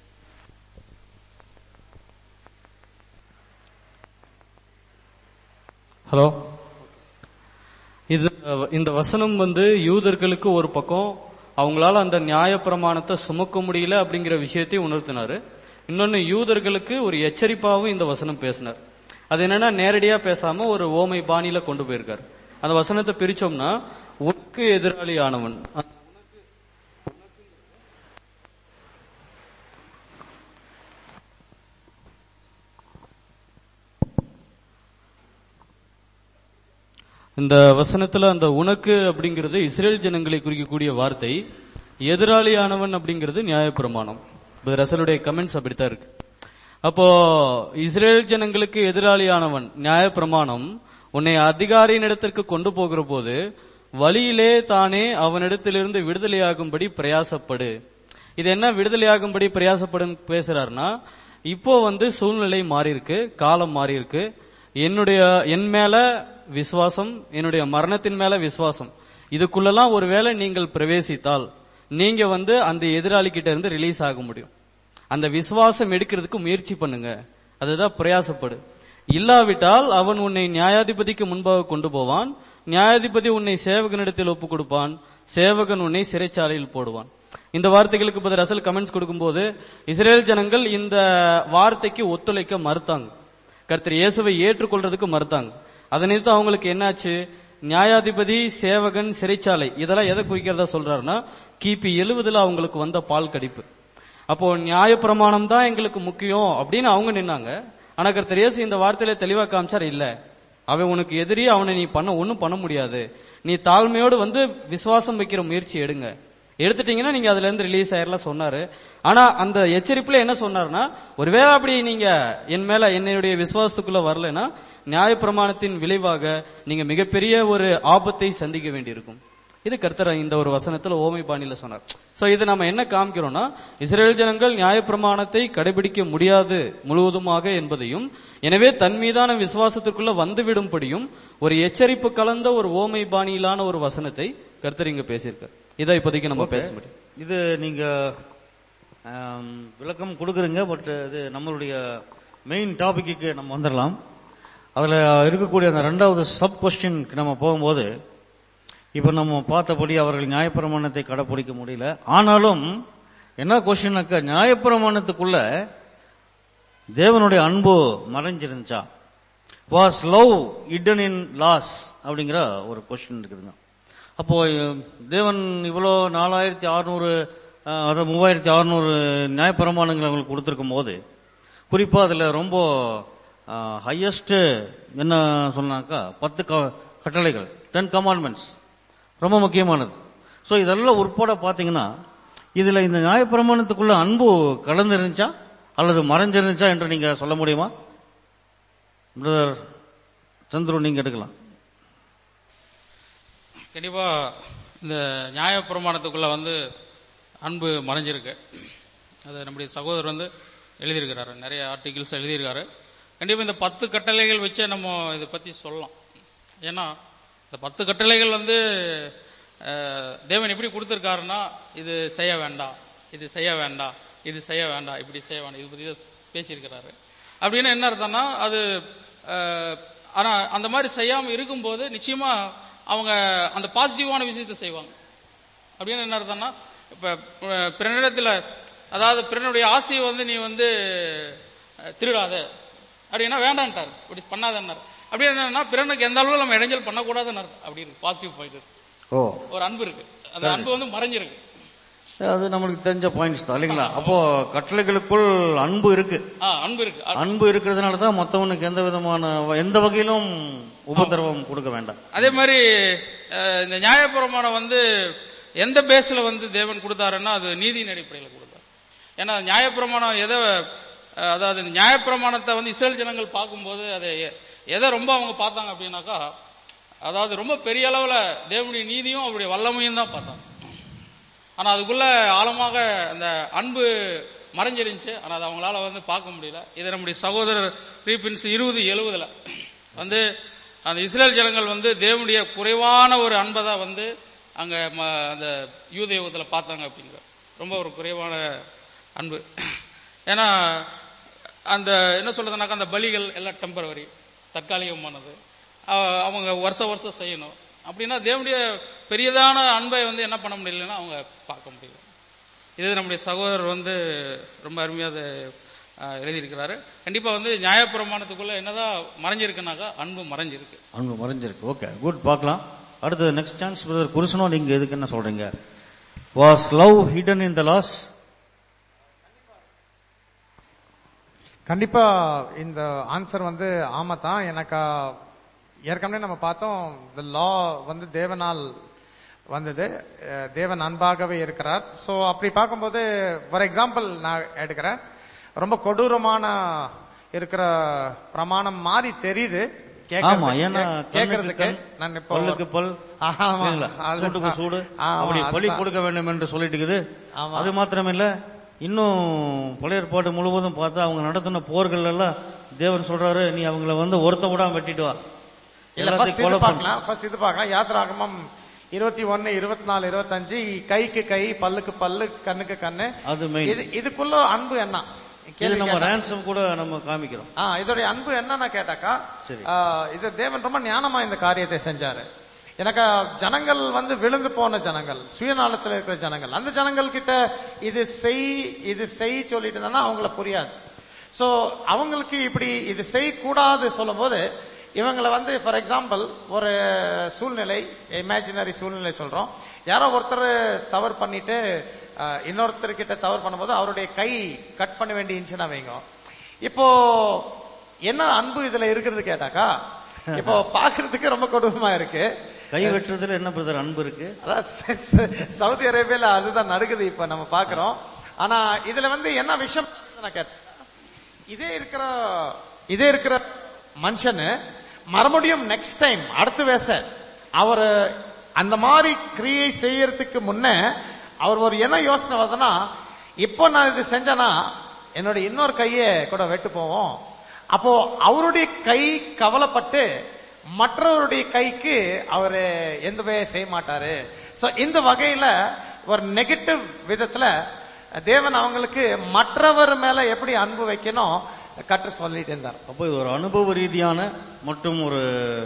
[SPEAKER 4] ஹலோ இது இந்த வசனம் வந்து யூதர்களுக்கு ஒரு பக்கம் அவங்களால அந்த நியாயப்பிரமாணத்தை சுமக்க முடியல அப்படிங்கிற விஷயத்தை உணர்த்தினாரு இன்னொன்னு யூதர்களுக்கு ஒரு எச்சரிப்பாவும் இந்த வசனம் பேசினார் அது என்னன்னா நேரடியா பேசாம ஒரு ஓமை பாணியில கொண்டு போயிருக்காரு அந்த வசனத்தை பிரிச்சோம்னா உனக்கு எதிராளியானவன் இந்த வசனத்துல அந்த உனக்கு அப்படிங்கிறது இஸ்ரேல் ஜனங்களை குறிக்கக்கூடிய வார்த்தை எதிராளியானவன் அப்படிங்கிறது நியாயப்பிரமாணம் இப்ப ரசலுடைய கமெண்ட்ஸ் அப்படித்தான் இருக்கு அப்போ இஸ்ரேல் ஜனங்களுக்கு எதிராளியானவன் நியாயப்பிரமாணம் உன்னை அதிகாரியின் இடத்திற்கு கொண்டு போகிற போது வழியிலே தானே அவனிடத்திலிருந்து விடுதலையாகும்படி பிரயாசப்படு இது என்ன விடுதலையாகும்படி பிரயாசப்படும் பேசுறாருன்னா இப்போ வந்து சூழ்நிலை மாறி இருக்கு காலம் மாறி இருக்கு என்னுடைய என் மேல விசுவாசம் என்னுடைய மரணத்தின் மேல விசுவாசம் இதுக்குள்ளெல்லாம் ஒருவேளை நீங்கள் பிரவேசித்தால் நீங்க வந்து அந்த எதிராளி கிட்ட இருந்து ரிலீஸ் ஆக முடியும் அந்த விசுவாசம் எடுக்கிறதுக்கு முயற்சி பண்ணுங்க அதுதான் பிரயாசப்படு இல்லாவிட்டால் அவன் உன்னை நியாயாதிபதிக்கு முன்பாக கொண்டு போவான் நியாயாதிபதி உன்னை சேவகனிடத்தில் ஒப்பு கொடுப்பான் சேவகன் உன்னை சிறைச்சாலையில் போடுவான் இந்த வார்த்தைகளுக்கு பதில் ரசல் கமெண்ட்ஸ் கொடுக்கும்போது இஸ்ரேல் ஜனங்கள் இந்த வார்த்தைக்கு ஒத்துழைக்க மறுத்தாங்க கர்த்தர் இயேசுவை ஏற்றுக்கொள்றதுக்கு மறுத்தாங்க அதனை அவங்களுக்கு என்னாச்சு நியாயாதிபதி சேவகன் சிறைச்சாலை இதெல்லாம் எதை குறிக்கிறதா சொல்றாருன்னா கிபி எழுவதுல அவங்களுக்கு வந்த பால் கடிப்பு அப்போ நியாயப்பிரமாணம் தான் எங்களுக்கு முக்கியம் அப்படின்னு அவங்க நின்னாங்க ஆனா கர்த்தர் இயேசு இந்த வார்த்தையில தெளிவா காமிச்சார் இல்ல அவன் உனக்கு எதிரி அவனை நீ பண்ண ஒண்ணும் பண்ண முடியாது நீ தாழ்மையோடு வந்து விசுவாசம் வைக்கிற முயற்சி எடுங்க எடுத்துட்டீங்கன்னா நீங்க அதுல இருந்து ரிலீஸ் ஆயிரலாம் சொன்னாரு ஆனா அந்த எச்சரிப்புல என்ன சொன்னாருன்னா ஒருவேளை அப்படி நீங்க என் மேல என்னுடைய விசுவாசத்துக்குள்ள வரலைன்னா நியாயப்பிரமாணத்தின் விளைவாக நீங்க மிகப்பெரிய ஒரு ஆபத்தை சந்திக்க வேண்டியிருக்கும் இது கர்த்தர் இந்த ஒரு வசனத்துல ஓமை பாணியில சொன்னார் சோ இது நம்ம என்ன காமிக்கிறோம்னா இஸ்ரேல் ஜனங்கள் நியாயப்பிரமாணத்தை கடைபிடிக்க முடியாது முழுவதுமாக என்பதையும் எனவே தன் மீதான விசுவாசத்திற்குள்ள வந்துவிடும்படியும் ஒரு எச்சரிப்பு கலந்த ஒரு ஓமை பாணியிலான ஒரு வசனத்தை கர்த்தர் இங்க பேசியிருக்கார் இதை இப்போதைக்கு நம்ம பேச முடியும்
[SPEAKER 2] இது நீங்க ஆம், விளக்கம் கொடுக்குறீங்க பட் இது நம்மளுடைய மெயின் டாபிக்கு நம்ம வந்துடலாம் அதுல இருக்கக்கூடிய அந்த ரெண்டாவது சப் கொஸ்டினுக்கு நம்ம போகும்போது இப்ப நம்ம பார்த்தபடி அவர்கள் நியாயப்பிரமாணத்தை கடைப்பிடிக்க முடியல ஆனாலும் என்ன கொஸ்டின்னாக்கா நியாயப்பிரமாணத்துக்குள்ள தேவனுடைய அன்பு மறைஞ்சிருந்துச்சா வாஸ் லவ் இடன் இன் லாஸ் அப்படிங்கிற ஒரு கொஸ்டின் இருக்குதுங்க அப்போ அஹ், தேவன் இவ்வளோ நாலாயிரத்தி அறுநூறு அதாவது மூவாயிரத்தி அறுநூறு நியாயப்பிரமாணங்கள் அவங்களுக்கு கொடுத்துருக்கும் போது குறிப்பா அதுல ரொம்ப ஹையஸ்ட் என்ன சொன்னாக்கா பத்து க- கட்டளைகள் டென் கமாண்ட்மெண்ட்ஸ் ரொம்ப முக்கியமானது சோ இதெல்லாம் உட்பட பாத்தீங்கன்னா இதுல இந்த நியாயப்பிரமாணத்துக்குள்ள அன்பு கலந்திருந்துச்சா அல்லது மறைஞ்சிருந்துச்சா என்று நீங்க சொல்ல முடியுமா பிரதர் சந்துரு நீங்க எடுக்கலாம்
[SPEAKER 3] கண்டிப்பா இந்த நியாயப்பிரமாணத்துக்குள்ள வந்து அன்பு மறைஞ்சிருக்கு அது நம்முடைய சகோதரர் வந்து எழுதியிருக்கிறாரு நிறைய ஆர்டிகிள்ஸ் எழுதியிருக்காரு கண்டிப்பா இந்த பத்து கட்டளைகள் வச்சே நம்ம இதை பத்தி சொல்லலாம் ஏன்னா இந்த பத்து கட்டளைகள் வந்து அஹ், தேவன் எப்படி கொடுத்திருக்காருன்னா இது செய்ய வேண்டாம் இது செய்ய வேண்டாம் இது செய்ய வேண்டாம் இப்படி செய்ய வேண்டாம் இது பத்தி பேசியிருக்கிறாரு அப்படின்னு என்ன அர்த்தம்னா அது அஹ், ஆனா அந்த மாதிரி செய்யாம இருக்கும்போது நிச்சயமா அவங்க அந்த பாசிட்டிவான விஷயத்தை செய்வாங்க அப்படின்னு என்ன அர்த்தம்னா இப்ப அஹ், பிறனிடத்துல அதாவது பிறனுடைய ஆசையை வந்து நீ வந்து அஹ், திருடாத அப்படின்னா வேண்டான்ட்டார் இப்படி பண்ணாதன்னார் அப்படி என்னன்னா பிறனுக்கு எந்த அளவுக்கு நம்ம இடைஞ்சல் பண்ணக்கூடாதுன்னு அர்த்தம். அப்படி இருக்கு பாசிட்டிவ் பாயிண்ட் இருக்கு
[SPEAKER 2] ஓ
[SPEAKER 3] ஒரு அன்பு இருக்கு அந்த அன்பு வந்து மறைஞ்சிருக்கு
[SPEAKER 2] அது நம்மளுக்கு தெரிஞ்ச பாயிண்ட்ஸ் தான் இல்லைங்களா அப்போ கட்டளைகளுக்குள் அன்பு இருக்கு
[SPEAKER 3] ஆ, அன்பு இருக்கு அ-
[SPEAKER 2] அன்பு இருக்கிறதுனால தான் மத்தவனுக்கு எந்த விதமான எந்த வகையிலும் உபத்திரவம் கொடுக்க வேண்டாம்
[SPEAKER 3] அதே மாதிரி அஹ், இந்த நியாயப்பிரமாணம் வந்து எந்த பேஸ்ல வந்து தேவன் கொடுத்தாருன்னா அது நீதியின் அடிப்படையில் கொடுத்தார் ஏன்னா நியாயப்பிரமாணம் எதை அஹ், அதாவது இந்த நியாயப்பிரமாணத்தை வந்து இஸ்ரேல் ஜனங்கள் பார்க்கும்போது அதை எ- எதை ரொம்ப அவங்க பார்த்தாங்க அப்படின்னாக்கா அதாவது ரொம்ப பெரிய அளவுல தேவனுடைய நீதியும் அவருடைய வல்லமையும் தான் பார்த்தாங்க ஆனா அதுக்குள்ள ஆழமாக அந்த அன்பு மறைஞ்சிருந்துச்சு ஆனா அது அவங்களால வந்து பார்க்க முடியல இது நம்முடைய சகோதரர் ரீபின்ஸ் இருபது எழுபதுல வந்து அந்த இஸ்ரேல் ஜனங்கள் வந்து தேவனுடைய குறைவான ஒரு அன்பை தான் வந்து அங்க ம- அந்த யூத யுகத்துல பார்த்தாங்க அப்படிங்கிற ரொம்ப ஒரு குறைவான அன்பு ஏன்னா அந்த என்ன சொல்றதுனாக்கா அந்த பலிகள் எல்லாம் டெம்பரவரி தற்காலிகமானது அஹ் அவங்க வருஷம் வருஷம் செய்யணும் அப்படின்னா தேவனுடைய பெரியதான அன்பை வந்து என்ன பண்ண முடியலன்னா அவங்க பார்க்க முடியல இது நம்முடைய சகோதரர் வந்து ரொம்ப அருமையாக அதை அஹ், எழுதியிருக்கிறாரு கண்டிப்பா வந்து நியாயப்பிரமாணத்துக்குள்ள என்னதான் மறைஞ்சிருக்குனாக்கா அன்பு மறைஞ்சிருக்கு
[SPEAKER 2] அன்பு மறைஞ்சிருக்கு ஓகே குட் பார்க்கலாம் அடுத்தது நெக்ஸ்ட் சான்ஸ் பிரதர் குருசனோ நீங்க எதுக்கு என்ன சொல்றீங்க was love hidden in the laws
[SPEAKER 5] கண்டிப்பா இந்த ஆன்சர் வந்து ஆமா தான் எனக்கு ஏற்கனவே நம்ம பார்த்தோம் இந்த லா வந்து தேவனால் வந்தது அஹ் தேவன் அன்பாகவே இருக்கிறார் சோ அப்படி பார்க்கும்போது ஃபார் எக்ஸாம்பிள் நான் எடுக்கிறேன் ரொம்ப கொடூரமான இருக்கிற பிரமாணம் மாதிரி தெரியுது
[SPEAKER 2] ஆமா ஏன்னா
[SPEAKER 5] கேட்கறதுக்கு
[SPEAKER 2] கண்ணுக்கு
[SPEAKER 5] நான்
[SPEAKER 2] கண்,
[SPEAKER 5] இப்போ
[SPEAKER 2] பல்லுக்கு பல்
[SPEAKER 5] ஆமா,
[SPEAKER 2] இல்லைங்களா?
[SPEAKER 5] அதுதான்.
[SPEAKER 2] சூட்டுக்கு சூடு
[SPEAKER 5] ஆமா,
[SPEAKER 2] அப்படி பலி
[SPEAKER 5] அதுதான்.
[SPEAKER 2] கொடுக்க வேண்டும் என்று சொல்லிட்டு இருக்குது
[SPEAKER 5] ஆமா.
[SPEAKER 2] அது மாத்திரமில்ல இன்னும் பழைய ஏற்பாடு முழுவதும் பார்த்தா அவங்க நடத்தின போர்கள் எல்லாம் தேவன் சொல்றாரு நீ அவங்கள வந்து ஒருத்த விடாம வெட்டிட்டு வா
[SPEAKER 5] இல்ல
[SPEAKER 2] எல்லாத்தையும்
[SPEAKER 5] ஃபர்ஸ்ட் இது
[SPEAKER 2] கொலை பண்ணு.
[SPEAKER 5] பார்க்கலாம் ஃபர்ஸ்ட் இது பார்க்கலாம் யாத்ராகமம் இருபத்தி ஒன்னு இருபத்தி நாலு இருபத்தஞ்சு கைக்கு கை பல்லுக்கு பல்லு கண்ணுக்கு கண்ணு
[SPEAKER 2] அது main.
[SPEAKER 5] இது இதுக்குள்ள அன்பு என்ன
[SPEAKER 2] இது
[SPEAKER 5] கேள்வி
[SPEAKER 2] நம்ம
[SPEAKER 5] கேட்டா-
[SPEAKER 2] ரேன்சம் கூட நம்ம காமிக்கிறோம்
[SPEAKER 5] ஆ, இதோடைய அன்பு என்னன்னு கேட்டாக்கா
[SPEAKER 2] சரி.
[SPEAKER 5] ஆ, இது தேவன் ரொம்ப ஞானமா இந்த காரியத்தை செஞ்சாரு எனக்கு ஜனங்கள் வந்து விழுந்து போன ஜனங்கள் சுயநலத்தில் இருக்கிற ஜனங்கள் அந்த ஜனங்கள் கிட்ட இது செய் இது செய் சொல்லிட்டு இருந்தா அவங்கள புரியாது சோ அவங்களுக்கு இப்படி இது செய்யக்கூடாது சொல்லும் போது இவங்களை வந்து ஃபார் எக்ஸாம்பிள் ஒரு சூழ்நிலை இமேஜினரி சூழ்நிலை சொல்றோம் யாரோ ஒருத்தர் தவறு பண்ணிட்டு அஹ், இன்னொருத்தர்கிட்ட தவறு பண்ணும்போது அவருடைய கை கட் பண்ண வேண்டியிருந்துச்சுன்னா வைங்க இப்போ என்ன அன்பு இதுல இருக்கிறது கேட்டாக்கா இப்போ பாக்குறதுக்கு ரொம்ப கொடூரமா இருக்கு
[SPEAKER 2] கை வெட்டுறதுல என்ன பிரதர் அன்பு இருக்கு
[SPEAKER 5] அதான் ச- ச- சவுதி அரேபியால அதுதான் நடக்குது இப்ப நம்ம பாக்குறோம் ஆனா இதுல வந்து என்ன விஷயம் நான் கேட்டேன் இதே இருக்கிற இதே இருக்கிற மனுஷனு மறுபடியும் நெக்ஸ்ட் டைம் அடுத்த வேச அவர் அந்த மாதிரி கிரியை செய்யறதுக்கு முன்ன அவர் ஒரு என்ன யோசனை வருதுன்னா இப்போ நான் இது செஞ்சேனா என்னோட இன்னொரு கையை கூட வெட்டு போவோம் அப்போ அவருடைய கை கவலைப்பட்டு மற்றவருடைய கைக்கு அவரு எந்தவே செய்ய மாட்டாரு சோ இந்த வகையில ஒரு நெகட்டிவ் விதத்துல தேவன் அவங்களுக்கு மற்றவர் மேல எப்படி அன்பு வைக்கணும் கற்று சொல்லிட்டு இருந்தார்
[SPEAKER 2] அப்போ இது ஒரு அனுபவ ரீதியான மற்றும் ஒரு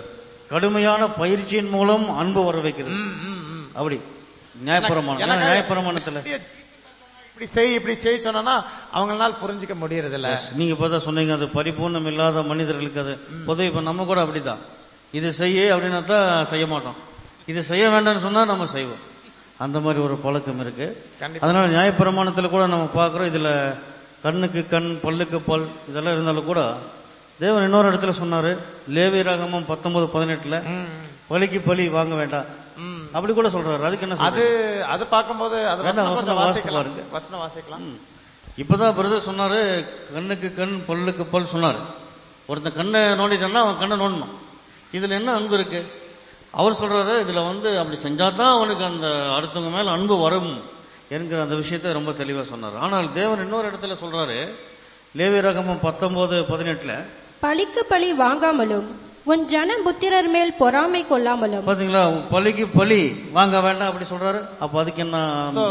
[SPEAKER 2] கடுமையான பயிற்சியின் மூலம் அன்பு வர வைக்கிறது அப்படி நியாயப்பிரமாணம் ஏன்னா நியாயப்பிரமாணத்துல
[SPEAKER 5] இப்படி செய் இப்படி செய்ய சொன்னா அவங்களால புரிஞ்சுக்க முடியறது இல்ல
[SPEAKER 2] நீங்க பார்த்தா சொன்னீங்க அது பரிபூர்ணம் இல்லாத மனிதர்களுக்கு அது பொதுவாக இப்ப நம்ம கூட அப்படிதான் இது செய்ய அப்படின்னா தான் செய்ய மாட்டோம் இது செய்ய வேண்டாம்னு சொன்னா நம்ம செய்வோம் அந்த மாதிரி ஒரு பழக்கம் இருக்கு
[SPEAKER 5] கண்டிப்பா.
[SPEAKER 2] அதனால நியாயப்பிரமாணத்துல கூட நம்ம பார்க்கிறோம் இதுல கண்ணுக்கு கண் பல்லுக்கு பல் இதெல்லாம் இருந்தாலும் கூட தேவன் இன்னொரு இடத்துல சொன்னாரு லேவி ராகமம் பத்தொன்பது பதினெட்டுல பலிக்கு பலி வாங்க வேண்டாம் அப்படி கூட சொல்றாரு அதுக்கு என்ன
[SPEAKER 5] அது
[SPEAKER 2] சொல்றது?
[SPEAKER 5] அது பார்க்கும்போது அது
[SPEAKER 2] வேண்டாம்,
[SPEAKER 5] வசனம் கொஞ்சம்
[SPEAKER 2] வசனம் வாசித்து
[SPEAKER 5] வாசிக்கலாம்
[SPEAKER 2] பாருங்க.
[SPEAKER 5] வசனம் வாசிக்கலாம்
[SPEAKER 2] இப்பதான் பிரதர் சொன்னாரு கண்ணுக்கு கண் பல்லுக்கு பல் சொன்னாரு ஒருத்தன் கண்ணை நோண்டிட்டான்னா அவன் கண்ணை நோண்டணும் இதுல என்ன அன்பு இருக்கு அவர் சொல்றாரு இதுல வந்து அப்படி செஞ்சாதான் அவனுக்கு அந்த அடுத்தவங்க மேல அன்பு வரும் என்கிற அந்த விஷயத்தை ரொம்ப தெளிவா சொன்னார் ஆனால் தேவன் இன்னொரு இடத்துல சொல்றாரு லேவி ரகமம் பத்தொன்பது பதினெட்டுல
[SPEAKER 7] பழிக்கு பழி வாங்காமலும் உன் ஜன புத்திரர் மேல் பொறாமை கொள்ளாமலும்
[SPEAKER 2] பாத்தீங்களா பலிக்கு பலி வாங்க வேண்டாம் அப்படி சொல்றாரு அப்ப அதுக்கு என்ன
[SPEAKER 5] சோ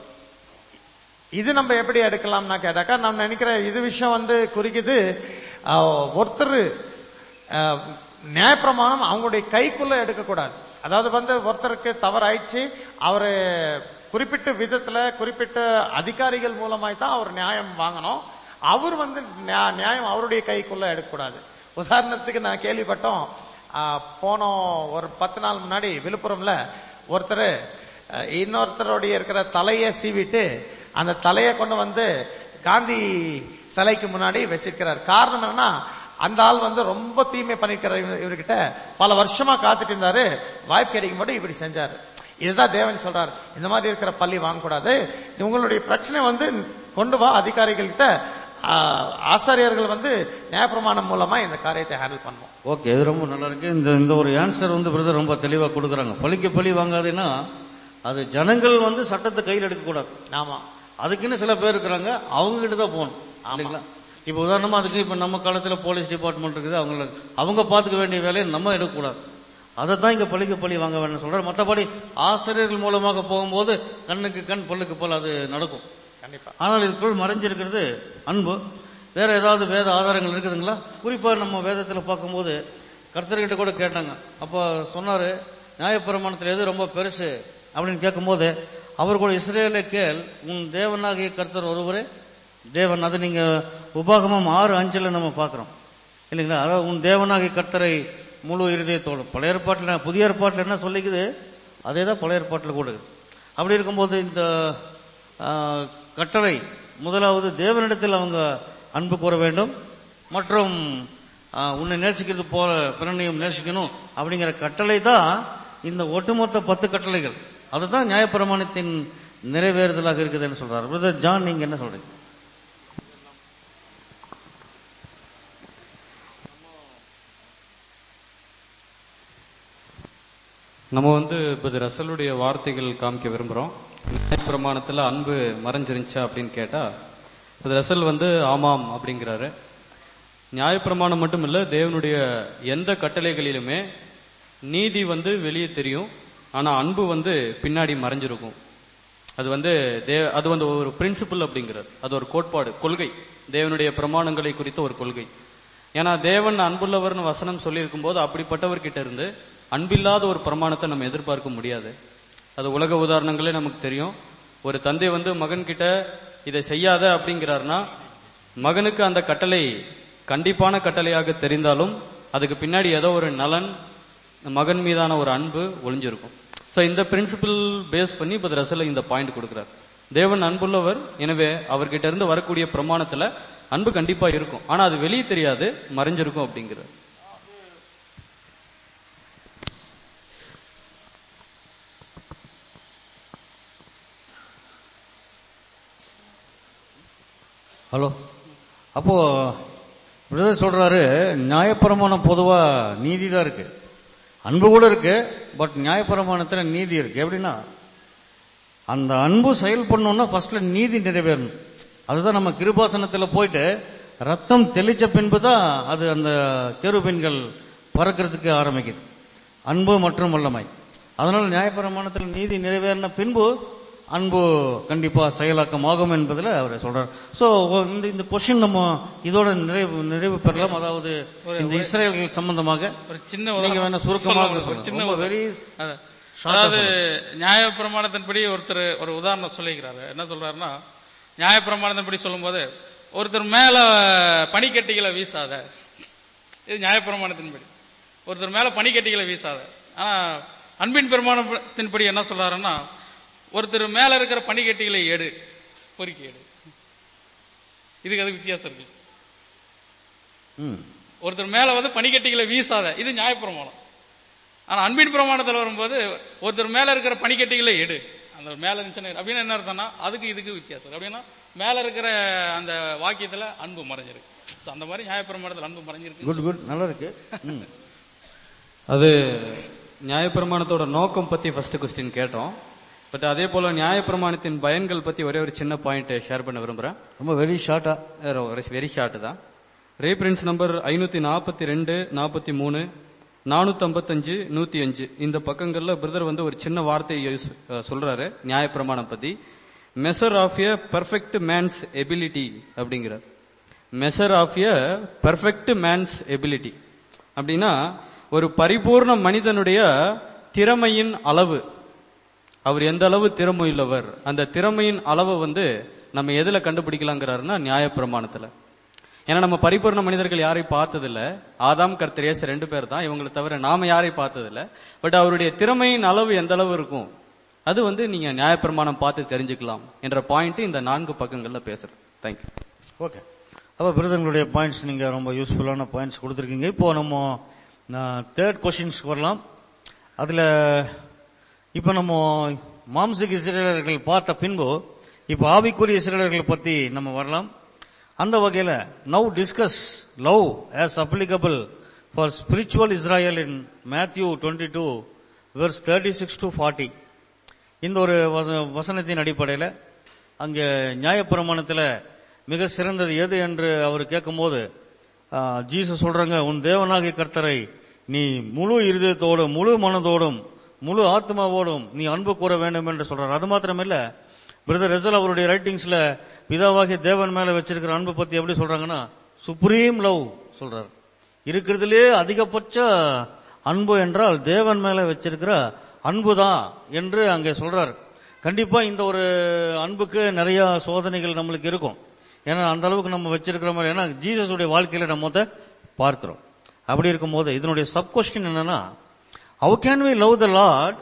[SPEAKER 5] இது நம்ம எப்படி எடுக்கலாம்னா கேட்டாக்கா நான் நினைக்கிறேன் இது விஷயம் வந்து குறிக்குது அஹ், ஒருத்தர் அஹ், நியாயப்பிரமாணம் அவங்களுடைய கைக்குள்ள எடுக்கக்கூடாது அதாவது வந்து ஒருத்தருக்கு தவறாயிடுச்சு அவரு குறிப்பிட்ட விதத்துல குறிப்பிட்ட அதிகாரிகள் மூலமாய் தான் அவர் நியாயம் வாங்கணும் அவர் வந்து நியா- நியாயம் அவருடைய கைக்குள்ள எடுக்கக்கூடாது உதாரணத்துக்கு நான் கேள்விப்பட்டோம் அஹ், போனோம் ஒரு பத்து நாள் முன்னாடி விழுப்புரம்ல ஒருத்தர் அஹ், இன்னொருத்தருடைய இருக்கிற தலையை சீவிட்டு அந்த தலையை கொண்டு வந்து காந்தி சிலைக்கு முன்னாடி வச்சிருக்கிறார் காரணம் என்னன்னா அந்த ஆள் வந்து ரொம்ப தீமை பண்ணிருக்கிற இவரு- இவர்கிட்ட பல வருஷமா காத்துட்டு இருந்தாரு வாய்ப்பு கிடைக்கும் போது இப்படி செஞ்சாரு இதுதான் தேவன் சொல்றார் இந்த மாதிரி இருக்கிற பள்ளி வாங்கக்கூடாது உங்களுடைய பிரச்சனை வந்து கொண்டு வா அதிகாரிகள்கிட்ட ஆஹ், ஆசாரியர்கள் வந்து நியாயப்பிரமாணம் மூலமா இந்த காரியத்தை ஹேண்டில் பண்ணுவோம்
[SPEAKER 2] ஓகே இது ரொம்ப நல்லா இருக்கு இந்த இந்த ஒரு ஆன்சர் வந்து பிரதர் ரொம்ப தெளிவா கொடுக்குறாங்க பலிக்கு பலி வாங்காதுன்னா அது ஜனங்கள் வந்து சட்டத்தை கையில் எடுக்கக்கூடாது
[SPEAKER 5] ஆமா
[SPEAKER 2] அதுக்குன்னு சில பேர் இருக்கிறாங்க அவங்க கிட்ட தான் போகணும் இல்லைங்களா இப்ப உதாரணமா அதுக்கு இப்ப நம்ம காலத்துல போலீஸ் டிபார்ட்மெண்ட் இருக்குது அவங்க அவங்க பாத்துக்க வேண்டிய வேலையை நம்ம எடுக்கக்கூடாது அதை தான் இங்க பழிக்கு பழி வாங்க வேணும்னு சொல்றாரு மற்றபடி ஆசிரியர்கள் மூலமாக போகும்போது கண்ணுக்கு கண் பல்லுக்கு பல் அது நடக்கும்
[SPEAKER 5] கண்டிப்பா
[SPEAKER 2] ஆனால் இதுக்குள் மறைஞ்சிருக்கிறது அன்பு வேற ஏதாவது வேத ஆதாரங்கள் இருக்குதுங்களா குறிப்பா நம்ம வேதத்துல பார்க்கும்போது கர்த்தர்கிட்ட கூட கேட்டாங்க அப்ப சொன்னாரு நியாயப்பிரமாணத்துல எது ரொம்ப பெருசு அப்படின்னு கேட்கும்போது அவர் கூட இஸ்ரேலை கேள் உன் தேவனாகிய கர்த்தர் ஒருவரே தேவன் அது நீங்க உபாகமம் ஆறு அஞ்சுல நம்ம பார்க்கிறோம் இல்லைங்களா அதாவது உன் தேவனாகிய கர்த்தரை முழு இருதயத்தோடு பழைய ஏற்பாட்டில் புதிய ஏற்பாட்டில் என்ன சொல்லிக்குது அதே தான் பழைய ஏற்பாட்டில் கூட இருக்குது. அப்படி இருக்கும்போது இந்த ஆ, கட்டளை முதலாவது தேவனிடத்தில் அவங்க அன்பு கூற வேண்டும் மற்றும் ஆ, உன்னை நேசிக்கிறது போல பிறனையும் நேசிக்கணும் அப்படிங்கிற கட்டளை தான் இந்த ஒட்டுமொத்த பத்து கட்டளைகள் அதுதான் நியாயப்பிரமாணத்தின் நிறைவேறுதலாக இருக்குதுன்னு சொல்றாரு பிரதர் ஜான் நீங்க என்ன சொல்றீங்க
[SPEAKER 4] நம்ம வந்து இப்போ ரசலுடைய வார்த்தைகள் காமிக்க விரும்புறோம் பிரமாணத்துல அன்பு மறைஞ்சிருந்துச்சா அப்படின்னு கேட்டா அது ரசல் வந்து ஆமாம் அப்படிங்கிறாரு நியாயப்பிரமாணம் மட்டும் இல்ல தேவனுடைய எந்த கட்டளைகளிலுமே நீதி வந்து வெளியே தெரியும் ஆனா அன்பு வந்து பின்னாடி மறைஞ்சிருக்கும் அது வந்து தே- அது வந்து ஒரு பிரின்சிபல் அப்படிங்கிறார் அது ஒரு கோட்பாடு கொள்கை தேவனுடைய பிரமாணங்களை குறித்த ஒரு கொள்கை ஏன்னா தேவன் அன்புள்ளவர்னு வசனம் சொல்லியிருக்கும் போது அப்படிப்பட்டவர்கிட்ட இருந்து அன்பில்லாத ஒரு பிரமாணத்தை நம்ம எதிர்பார்க்க முடியாது அது உலக உதாரணங்களே நமக்கு தெரியும் ஒரு தந்தை வந்து மகன் கிட்ட இதை செய்யாத அப்படிங்கிறாருன்னா மகனுக்கு அந்த கட்டளை கண்டிப்பான கட்டளையாக தெரிந்தாலும் அதுக்கு பின்னாடி ஏதோ ஒரு நலன் மகன் மீதான ஒரு அன்பு ஒளிஞ்சிருக்கும் சோ இந்த பிரின்சிபிள் பேஸ் பண்ணி இப்ப ரசல இந்த பாயிண்ட் கொடுக்கிறார் தேவன் அன்புள்ளவர் எனவே அவர்கிட்ட இருந்து வரக்கூடிய பிரமாணத்துல அன்பு கண்டிப்பா இருக்கும் ஆனா அது வெளியே தெரியாது மறைஞ்சிருக்கும் அப்படிங்கிறார்
[SPEAKER 2] ஹலோ அப்போ பிரதர் சொல்றாரு நியாயப்பிரமாணம் பொதுவா நீதி தான் இருக்கு அன்பு கூட இருக்கு பட் நியாயப்பிரமாணத்துல நீதி இருக்கு எப்படின்னா அந்த அன்பு செயல் பண்ணணும்னா ஃபர்ஸ்ட்ல நீதி நிறைவேறணும் அதுதான் நம்ம கிருபாசனத்துல போயிட்டு ரத்தம் தெளிச்ச பின்பு தான் அது அந்த கெருபெண்கள் பறக்கிறதுக்கு ஆரம்பிக்குது அன்பு மற்றும் வல்லமை அதனால நியாயப்பிரமாணத்தில் நீதி நிறைவேறின பின்பு அன்பு கண்டிப்பா செயலாக்கமாகும் என்பதுல அவர் சொல்றார் சோ இந்த இந்த கொஸ்டின் நம்ம இதோட நிறைவு நிறைவு பெறலாம் அதாவது இந்த இஸ்ரேல்கள் சம்பந்தமாக
[SPEAKER 3] ஒரு சின்ன
[SPEAKER 2] நீங்க
[SPEAKER 3] உதாரணம்
[SPEAKER 2] வேணா சுருக்கமாக
[SPEAKER 3] சொல்லலாம். ஒரு
[SPEAKER 2] சொல்லுங்க.
[SPEAKER 3] சின்ன
[SPEAKER 2] ரொம்ப
[SPEAKER 3] உதாரணம்.
[SPEAKER 2] very
[SPEAKER 3] அதான்.
[SPEAKER 2] short
[SPEAKER 3] அதாவது
[SPEAKER 2] ஆ
[SPEAKER 3] நியாயப்பிரமாணத்தின்படி ஒருத்தர் ஒரு உதாரணம் சொல்லிக்கிறாரு என்ன சொல்றாருன்னா நியாயப்பிரமாணத்தின்படி சொல்லும்போது ஒருத்தர் மேல பனிக்கட்டிகளை வீசாத இது நியாயப்பிரமாணத்தின்படி ஒருத்தர் மேல பனிக்கட்டிகளை வீசாத ஆனா அன்பின் பிரமாணத்தின்படி என்ன சொல்றாருன்னா ஒருத்தர் மேல இருக்கிற பனிக்கட்டிகளை எடு பொறுக்கி எடு இதுக்கு அது வித்தியாசம் இருக்கு
[SPEAKER 2] ம்.
[SPEAKER 3] ஒருத்தர் மேல வந்து பனிக்கட்டிகளை வீசாத இது நியாயப்பிரமாணம் ஆனா அன்பின் பிரமாணத்துல வரும்போது ஒருத்தர் மேல இருக்கிற பனிக்கட்டிகளை எடு அந்த மேல இருந்துச்சுன்னா எடு. அப்படின்னு என்ன அர்த்தம்னா அதுக்கு இதுக்கு வித்தியாசம் இருக்கு. அப்படின்னா மேல இருக்கிற அந்த வாக்கியத்துல அன்பு மறைஞ்சிருக்கு So, அந்த மாதிரி நியாயப்பிரமாணத்துல அன்பு மறைஞ்சிருக்கு
[SPEAKER 2] குட் குட் நல்லா இருக்கு ம்.
[SPEAKER 4] அது நியாயப்பிரமாணத்தோட நோக்கம் பத்தி ஃபர்ஸ்ட் கொஸ்டின் கேட்டோம் பட் அதே போல நியாயப்பிரமாணத்தின் பயன்கள் பத்தி ஒரே ஒரு சின்ன பாயிண்ட் ஷேர் பண்ண விரும்புறேன்
[SPEAKER 2] ரொம்ப வெரி ஷார்ட்டா
[SPEAKER 4] வெரி ஷார்ட் தான் ரீப்ரின்ஸ் நம்பர் ஐநூத்தி நாற்பத்தி ரெண்டு நாற்பத்தி மூணு நானூத்தி ஐம்பத்தஞ்சு நூத்தி அஞ்சு இந்த பக்கங்கள்ல பிரதர் வந்து ஒரு சின்ன வார்த்தையை யூஸ் அஹ், சொல்றாரு நியாயப்பிரமாணம் பத்தி measure of a perfect man's ability அப்படிங்கிறார் measure of a perfect man's ability அப்படின்னா ஒரு பரிபூர்ண மனிதனுடைய திறமையின் அளவு அவர் எந்த அளவு திறமையுள்ளவர் அந்த திறமையின் அளவை வந்து நம்ம எதுல கண்டுபிடிக்கலாங்கிறாருன்னா நியாயப்பிரமாணத்துல ஏன்னா நம்ம பரிபூர்ண மனிதர்கள் யாரையும் பார்த்ததில்ல ஆதாம் கர்த்தரேஸ் ரெண்டு பேர் தான் இவங்களை தவிர நாம யாரையும் பார்த்ததில்ல பட் அவருடைய திறமையின் அளவு எந்த அளவு இருக்கும் அது வந்து நீங்க நியாயப்பிரமாணம் பார்த்து தெரிஞ்சுக்கலாம் என்ற பாயிண்ட் இந்த நான்கு பக்கங்கள்ல பேசுறேன் தேங்க்யூ
[SPEAKER 2] ஓகே அப்ப பிரதங்களுடைய பாயிண்ட்ஸ் நீங்க ரொம்ப யூஸ்ஃபுல்லான பாயிண்ட்ஸ் கொடுத்துருக்கீங்க இப்போ நம்ம தேர்ட் கொஸ்டின்ஸ்க்கு வரலாம் அதுல இப்ப நம்ம மாம்சிக இஸ்ரேலர்கள் பார்த்த பின்பு இப்ப ஆவிக்குரிய இஸ்ரேலர்கள் பத்தி நம்ம வரலாம் அந்த வகையில now discuss love as applicable for spiritual Israel in Matthew twenty two verse thirty six to forty இந்த ஒரு வச- வசனத்தின் அடிப்படையில் அங்கே நியாயப்பிரமாணத்தில் மிக சிறந்தது எது என்று அவர் கேட்கும்போது ஆ, ஜீசஸ் சொல்றாங்க உன் தேவனாகிய கர்த்தரை நீ முழு இருதயத்தோடும் முழு மனதோடும் முழு ஆத்மாவோடும் நீ அன்பு கூற வேண்டும் என்று சொல்றார் அது மாத்திரமில்ல பிரதர் ரெசல் அவருடைய ரைட்டிங்ஸ்ல பிதாவாகிய தேவன் மேல வச்சிருக்கிற அன்பு பத்தி எப்படி சொல்றாங்கன்னா சுப்ரீம் லவ் சொல்றார் இருக்கிறதுலே அதிகபட்ச அன்பு என்றால் தேவன் மேல வச்சிருக்கிற அன்புதான் என்று அங்கே சொல்றார் கண்டிப்பா இந்த ஒரு அன்புக்கு நிறைய சோதனைகள் நம்மளுக்கு இருக்கும் ஏன்னா அந்த அளவுக்கு நம்ம வச்சிருக்கிற மாதிரி ஏன்னா ஜீசஸுடைய வாழ்க்கையில நம்ம அதை பார்க்கிறோம் அப்படி இருக்கும்போது இதனுடைய சப் கொஸ்டின் என்னன்னா how can we love the Lord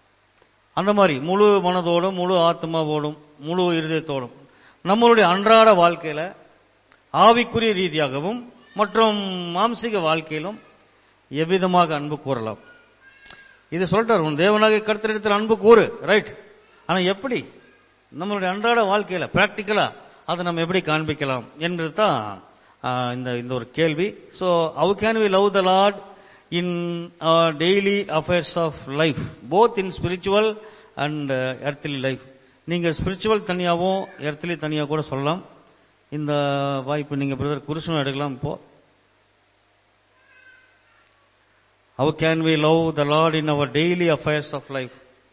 [SPEAKER 2] அந்த மாதிரி முழு மனதோடும் முழு ஆத்மாவோடும் முழு இருதயத்தோடும் நம்மளுடைய அன்றாட வாழ்க்கையில ஆவிக்குரிய ரீதியாகவும் மற்றும் மாம்சீக வாழ்க்கையிலும் எவ்விதமாக அன்பு கூறலாம் இது சொல்றார் உன் தேவனாக கருத்தரிடத்தில் அன்பு கூறு ரைட் ஆனா எப்படி நம்மளுடைய அன்றாட வாழ்க்கையில பிராக்டிக்கலா அதை நம்ம எப்படி காண்பிக்கலாம் என்பது தான் இந்த இந்த ஒரு கேள்வி so how can we love the Lord in daily affairs of life both in spiritual and earthly life நீங்க ஸ்பிரிச்சுவல் தனியாகவும் எர்த்லி தனியா கூட சொல்லலாம் இந்த வாய்ப்பு நீங்க பிரதர் குருசனும் எடுக்கலாம் இப்போ How can we love the Lord in our daily affairs of life?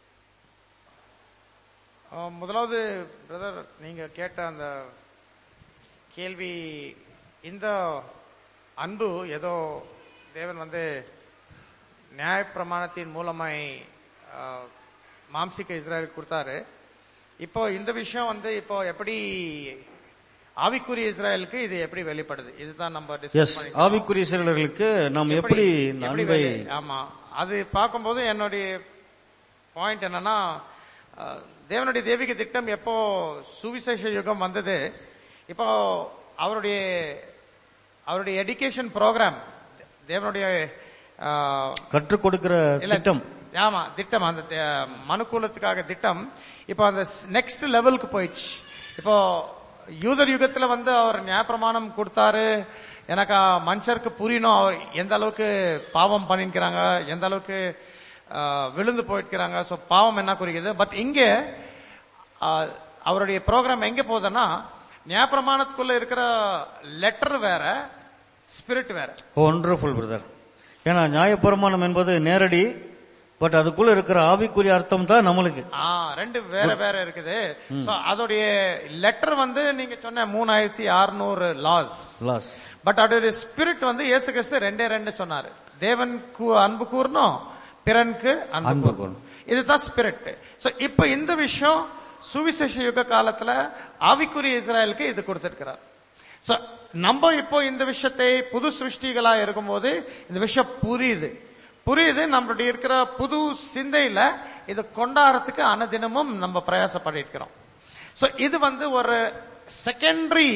[SPEAKER 5] அஹ், முதலாவது பிரதர் நீங்க கேட்ட அந்த கேள்வி இந்த அன்பு ஏதோ தேவன் வந்து நியாயப்பிரமாணத்தின் மூலமாய் அஹ், மாம்சிக இஸ்ரேல் கொடுத்தாரு இப்போ இந்த விஷயம் வந்து இப்போ எப்படி ஆவிக்குரிய இஸ்ராயலுக்கு இது எப்படி வெளிப்படுது இதுதான் நம்ம
[SPEAKER 2] எஸ்
[SPEAKER 5] டிஸ்கஸ் பண்ணி
[SPEAKER 2] ஆவிக்குரிய சீரர்களுக்கு நாம் எப்படி இந்த
[SPEAKER 5] எப்படி
[SPEAKER 2] அன்பை
[SPEAKER 5] வெளி- ஆமா அது பார்க்கும்போது என்னுடைய பாயிண்ட் என்னன்னா அஹ், தேவனுடைய தெய்வீக திட்டம் எப்போ சுவிசேஷ யுகம் வந்தது இப்போ அவருடைய அவருடைய எஜுகேஷன் ப்ரோக்ராம் தேவனுடைய அஹ்,
[SPEAKER 2] கற்றுக் கொடுக்கிற
[SPEAKER 5] இல்ல,
[SPEAKER 2] திட்டம்
[SPEAKER 5] ஆமா திட்டம் அந்த தி- மனுக்குலத்துக்காக திட்டம் இப்போ அந்த நெக்ஸ்ட் லெவலுக்கு போயிடுச்சு இப்போ யூதர் யுகத்துல வந்து அவர் நியாயப்பிரமாணம் கொடுத்தாரு எனக்கு மனுஷருக்கு புரியணும் அவர் எந்த அளவுக்கு பாவம் பண்ணிருக்கிறாங்க எந்த அளவுக்கு ஆஹ், விழுந்து போயிருக்கிறாங்க சோ பாவம் என்ன குறிக்குது பட் இங்க ஆஹ், அவருடைய ப்ரோக்ராம் எங்க போகுதுன்னா நியாயப்பிரமாணத்துக்குள்ள இருக்கிற லெட்டர் வேற ஸ்பிரிட் வேற
[SPEAKER 2] ஒண்டர்ஃபுல் பிரதர் ஏன்னா நியாயப்பிரமாணம் என்பது நேரடி பட் அதுக்குள்ள இருக்கிற ஆவிக்குரிய அர்த்தம் தான் நம்மளுக்கு
[SPEAKER 5] ஆ ரெண்டு வேற வேற இருக்குது சோ அதோடைய லெட்டர் வந்து நீங்க சொன்ன மூணாயிரத்தி அறுநூறு லாஸ்
[SPEAKER 2] லாஸ்
[SPEAKER 5] பட் அதோடைய ஸ்பிரிட் வந்து இயேசு கிறிஸ்து ரெண்டே ரெண்டு சொன்னாரு தேவனுக்கு அன்பு கூறணும் பிறனுக்கு அன்பு
[SPEAKER 2] அன்பு
[SPEAKER 5] கூறணும் இதுதான் ஸ்பிரிட் சோ இப்ப இந்த விஷயம் சுவிசேஷ யுக காலத்துல ஆவிக்குரிய இஸ்ராயலுக்கு இது கொடுத்திருக்கிறார் சோ நம்ம இப்போ இந்த விஷயத்தை புது சிருஷ்டிகளா இருக்கும்போது இந்த விஷயம் புரியுது புரியுது நம்மளுடைய இருக்கிற புது சிந்தையில இது கொண்டாடுறதுக்கு அனுதினமும் நம்ம பிரயாசப்பட்டிருக்கிறோம் சோ இது வந்து ஒரு செகண்டரி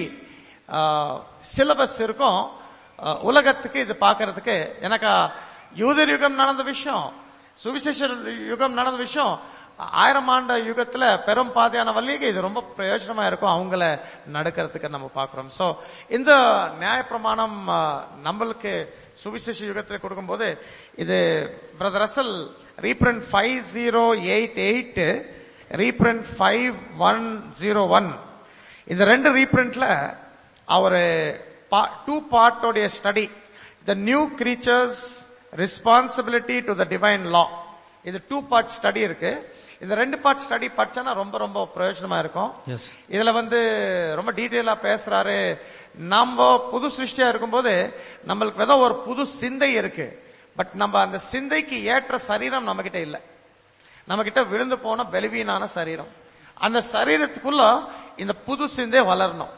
[SPEAKER 5] சிலபஸ் இருக்கும் அஹ், உலகத்துக்கு இது பார்க்கிறதுக்கு எனக்கு யூதர் யுகம் நடந்த விஷயம் சுவிசேஷ யுகம் நடந்த விஷயம் ஆயிரம் ஆண்டு யுகத்துல பெரும் பாதையான வழிக்கு இது ரொம்ப பிரயோஜனமா இருக்கும் அவங்கள நடக்கிறதுக்கு நம்ம பார்க்கிறோம் சோ இந்த நியாயப்பிரமாணம் அஹ், நம்மளுக்கு சுவிசேஷ யுகத்தில் கொடுக்கும்போது இது brother Russell reprint five zero eight eight reprint five one zero one இந்த ரெண்டு ரீப்ரிண்ட்ல அவர் டூ பார்ட்டோடைய study the new creature's responsibility to the divine law இது டூ பார்ட் ஸ்டடி இருக்கு இந்த ரெண்டு பார்ட் ஸ்டடி படிச்சா ரொம்ப ரொம்ப பிரயோஜனமா இருக்கும்
[SPEAKER 2] Yes.
[SPEAKER 5] இதுல வந்து ரொம்ப டீட்டெயிலா பேசுறாரு நம்ம புது சிருஷ்டியா இருக்கும்போது நம்மளுக்கு ஏதோ ஒரு புது சிந்தை இருக்கு பட் நம்ம அந்த சிந்தைக்கு ஏற்ற சரீரம் நம்ம கிட்ட இல்ல நம்ம கிட்ட விழுந்து போன பலவீனான சரீரம் அந்த சரீரத்துக்குள்ள இந்த புது சிந்தை வளரணும்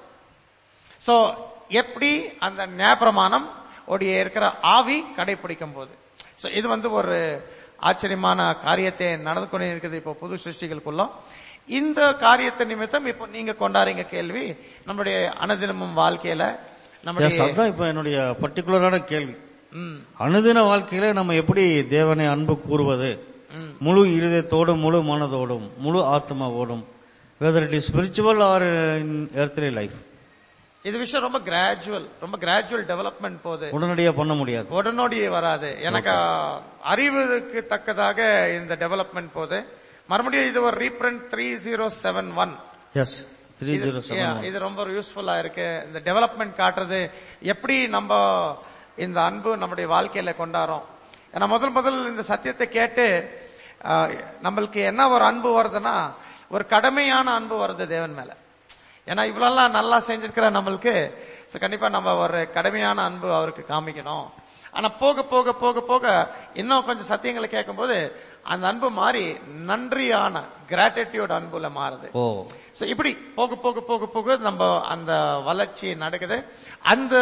[SPEAKER 5] சோ எப்படி அந்த நியாயப்பிரமாணம் உடைய இருக்கிற ஆவி கடைபிடிக்கும் போது சோ இது வந்து ஒரு ஆச்சரியமான காரியத்தை நடந்து கொண்டு இருக்குது இப்போ புது சிருஷ்டிகளுக்குள்ள இந்த காரியத்தை நிமித்தம் இப்போ நீங்க கொண்டாடுறீங்க கேள்வி நம்மளுடைய அனுதினமும் வாழ்க்கையில
[SPEAKER 2] எஸ்
[SPEAKER 5] நம்முடைய
[SPEAKER 2] அதுதான் இப்ப என்னுடைய பர்டிகுலரான கேள்வி
[SPEAKER 5] ம்,
[SPEAKER 2] அனுதின வாழ்க்கையில நம்ம எப்படி தேவனை அன்பு கூறுவது முழு இருதயத்தோடும் முழு மனதோடும் முழு ஆத்மாவோடும் whether it is spiritual or in earthly life
[SPEAKER 5] இது விஷயம் ரொம்ப கிராஜுவல் ரொம்ப கிராஜுவல் டெவலப்மெண்ட் போகுது
[SPEAKER 2] உடனடியா பண்ண முடியாது
[SPEAKER 5] உடனடியே வராது எனக்கு அறிவுக்கு தக்கதாக இந்த டெவலப்மெண்ட் போகுது மறுபடியும் இது ஒரு reprint three zero seven one
[SPEAKER 2] yes three
[SPEAKER 5] இது-
[SPEAKER 2] ஜீரோ
[SPEAKER 5] yeah,
[SPEAKER 2] செவன்
[SPEAKER 5] இது ரொம்ப யூஸ்ஃபுல்லா இருக்கு இந்த டெவலப்மெண்ட் காட்டுறது எப்படி நம்ம இந்த அன்பு நம்முடைய வாழ்க்கையில கொண்டாடுறோம் ஏன்னா முதல் முதல் இந்த சத்தியத்தை கேட்டு ஆஹ், நம்மளுக்கு என்ன ஒரு அன்பு வருதுன்னா ஒரு கடமையான அன்பு வருது தேவன் மேல ஏன்னா இவ்வளவு நல்லா செஞ்சிருக்கிற நம்மளுக்கு so கண்டிப்பா நம்ம ஒரு கடமையான அன்பு அவருக்கு காமிக்கணும் ஆனா போக போக போக போக இன்னும் கொஞ்சம் சத்தியங்களை கேட்கும்போது அந்த அன்பு மாறி நன்றியான கிராட்டிடியூட் அன்புல மாறுது
[SPEAKER 2] ஓ
[SPEAKER 5] சோ இப்படி போக போக போக போக நம்ம அந்த வளர்ச்சி நடக்குது அந்த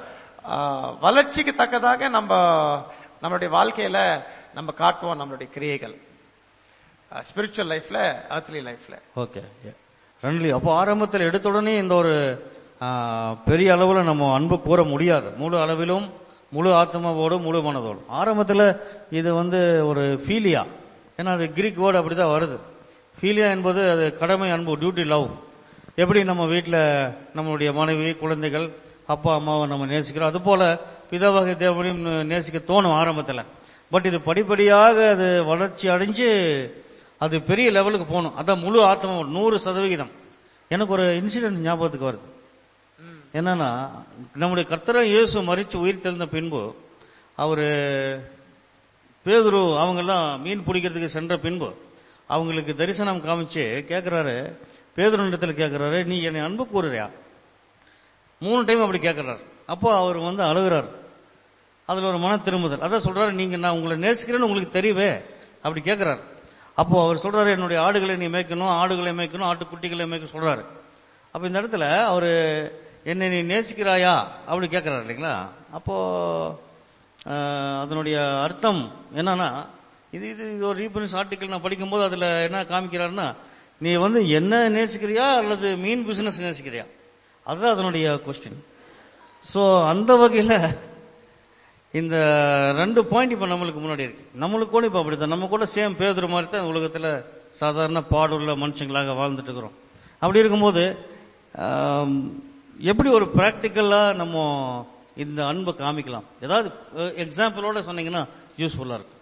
[SPEAKER 5] ஆ, வளர்ச்சிக்கு தக்கதாக நம்ம நம்மளுடைய வாழ்க்கையில நம்ம காட்டுவோம் நம்மளுடைய கிரியைகள் ஸ்பிரிச்சுவல் லைஃப்ல அர்த்லி லைஃப்ல
[SPEAKER 2] ஓகே ரெண்டுலி அப்போ ஆரம்பத்தில் எடுத்த உடனே இந்த ஒரு ஆ, பெரிய அளவுல நம்ம அன்பு கூற முடியாது முழு அளவிலும் முழு ஆத்மாவோடும் முழு மனதோடும் ஆரம்பத்தில் இது வந்து ஒரு ஃபீலியா ஏன்னா அது கிரீக் வேர்டு அப்படிதான் வருது ஃபீலியா என்பது அது கடமை அன்பு டியூட்டி லவ் எப்படி நம்ம வீட்டில் நம்மளுடைய மனைவி குழந்தைகள் அப்பா அம்மாவை நம்ம நேசிக்கிறோம் அது போல பிதாவாக தேவனையும் நேசிக்க தோணும் ஆரம்பத்தில் பட் இது படிப்படியாக அது வளர்ச்சி அடைஞ்சு அது பெரிய லெவலுக்கு போகணும் அதான் முழு ஆத்மா நூறு சதவிகிதம் எனக்கு ஒரு இன்சிடென்ட் ஞாபகத்துக்கு வருது என்னன்னா நம்முடைய கர்த்தரை இயேசு மறித்து உயிர் தெழுந்த பின்பு அவரு பேதுரு அவங்கெல்லாம் மீன் பிடிக்கிறதுக்கு சென்ற பின்பு அவங்களுக்கு தரிசனம் காமிச்சு கேட்கிறாரு பேதுரு இடத்துல கேட்கிறாரு நீ என்னை அன்பு கூறுறியா மூணு டைம் அப்படி கேட்கிறாரு அப்போ அவர் வந்து அழுகிறார் அதுல ஒரு மன திரும்புதல் அதான் சொல்றாரு நீங்க நான் உங்களை நேசிக்கிறேன்னு உங்களுக்கு தெரியவே அப்படி கேட்கிறாரு அப்போ அவர் சொல்றாரு என்னுடைய ஆடுகளை நீ மேய்க்கணும் ஆடுகளை மேய்க்கணும் ஆட்டுக்குட்டிகளை மேய்க்க சொல்றாரு அப்ப இந்த இடத்துல அவரு என்னை நீ நேசிக்கிறாயா அப்படி கேட்கிறாரு இல்லைங்களா அப்போ ஆஹ், அதனுடைய அர்த்தம் என்னன்னா இது இது இது ஒரு ரீபரன்ஸ் ஆர்டிக்கல் நான் படிக்கும்போது அதுல என்ன காமிக்கிறாருன்னா நீ வந்து என்ன நேசிக்கிறியா அல்லது மீன் பிசினஸ் நேசிக்கிறியா அதுதான் அதனுடைய கொஸ்டின் சோ அந்த வகையில இந்த ரெண்டு பாயிண்ட் இப்ப நம்மளுக்கு முன்னாடி இருக்கு நம்மளுக்கு கூட இப்ப அப்படித்தான் நம்ம கூட சேம் பேதுரு மாதிரி தான் உலகத்துல சாதாரண பாடுள்ள மனுஷங்களாக வாழ்ந்துட்டு இருக்கிறோம் அப்படி இருக்கும்போது ஆம், எப்படி ஒரு பிராக்டிக்கலா நம்ம இந்த அன்பை காமிக்கலாம் ஏதாவது எக்ஸாம்பிளோட சொன்னீங்கன்னா யூஸ்ஃபுல்லா இருக்கும்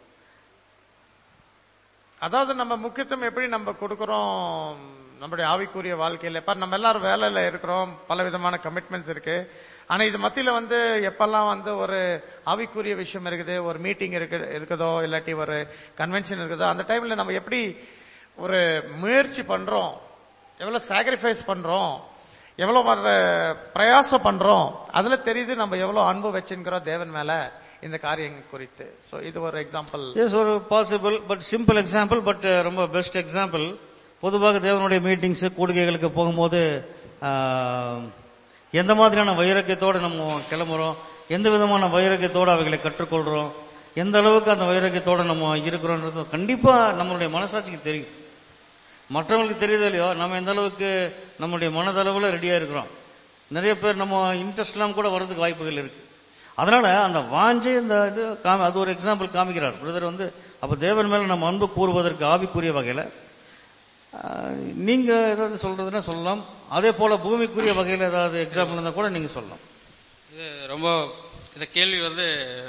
[SPEAKER 5] அதாவது நம்ம முக்கியத்துவம் எப்படி நம்ம கொடுக்கறோம் நம்மளுடைய ஆவிக்குரிய வாழ்க்கையில இப்ப நம்ம எல்லாரும் வேலையில இருக்கிறோம் பல விதமான கமிட்மெண்ட்ஸ் இருக்கு ஆனா இது மத்தியில வந்து எப்பெல்லாம் வந்து ஒரு ஆவிக்குரிய விஷயம் இருக்குது ஒரு மீட்டிங் இருக்கு இருக்குதோ இல்லாட்டி ஒரு கன்வென்ஷன் இருக்குதோ அந்த டைம்ல நம்ம எப்படி ஒரு முயற்சி பண்றோம் எவ்வளவு சாக்ரிஃபைஸ் பண்றோம் எவ்வளவு வர்ற பிரயாசம் பண்றோம் அதுல தெரியுது நம்ம எவ்வளவு அன்பு வச்சிருக்கிறோம் தேவன் மேல இந்த காரியம் குறித்து சோ இது ஒரு எக்ஸாம்பிள்
[SPEAKER 2] எஸ் ஒரு possible but simple example but ரொம்ப பெஸ்ட் எக்ஸாம்பிள் பொதுவாக தேவனுடைய மீட்டிங்ஸ் கூடுகைகளுக்கு போகும்போது ஆஹ், எந்த மாதிரியான வைராக்கியத்தோடு நம்ம கிளம்புறோம் எந்த விதமான வைராக்கியத்தோடு அவைகளை கற்றுக்கொள்றோம் எந்த அளவுக்கு அந்த வைராக்கியத்தோடு நம்ம இருக்கிறோன்றது கண்டிப்பா நம்மளுடைய மனசாட்சிக்கு தெரியும் மற்றவங்களுக்கு தெரியுதோ இல்லையோ நம்ம எந்த அளவுக்கு நம்முடைய மனதளவுல ரெடியா இருக்கிறோம் நிறைய பேர் நம்ம இன்ட்ரெஸ்ட் எல்லாம் கூட வர்றதுக்கு வாய்ப்புகள் இருக்கு அதனால அந்த வாஞ்சை இந்த இது காமி- அது ஒரு எக்ஸாம்பிள் காமிக்கிறார் பிரதர் வந்து அப்ப தேவன் மேல நம்ம அன்பு கூறுவதற்கு ஆவிக்குரிய வகையில ஆஹ், நீங்க ஏதாவது சொல்றதுன்னா சொல்லலாம் அதே போல பூமிக்குரிய வகையில ஏதாவது எக்ஸாம்பிள் இருந்தா கூட நீங்க சொல்லலாம்
[SPEAKER 3] இது ரொம்ப இந்த கேள்வி வந்து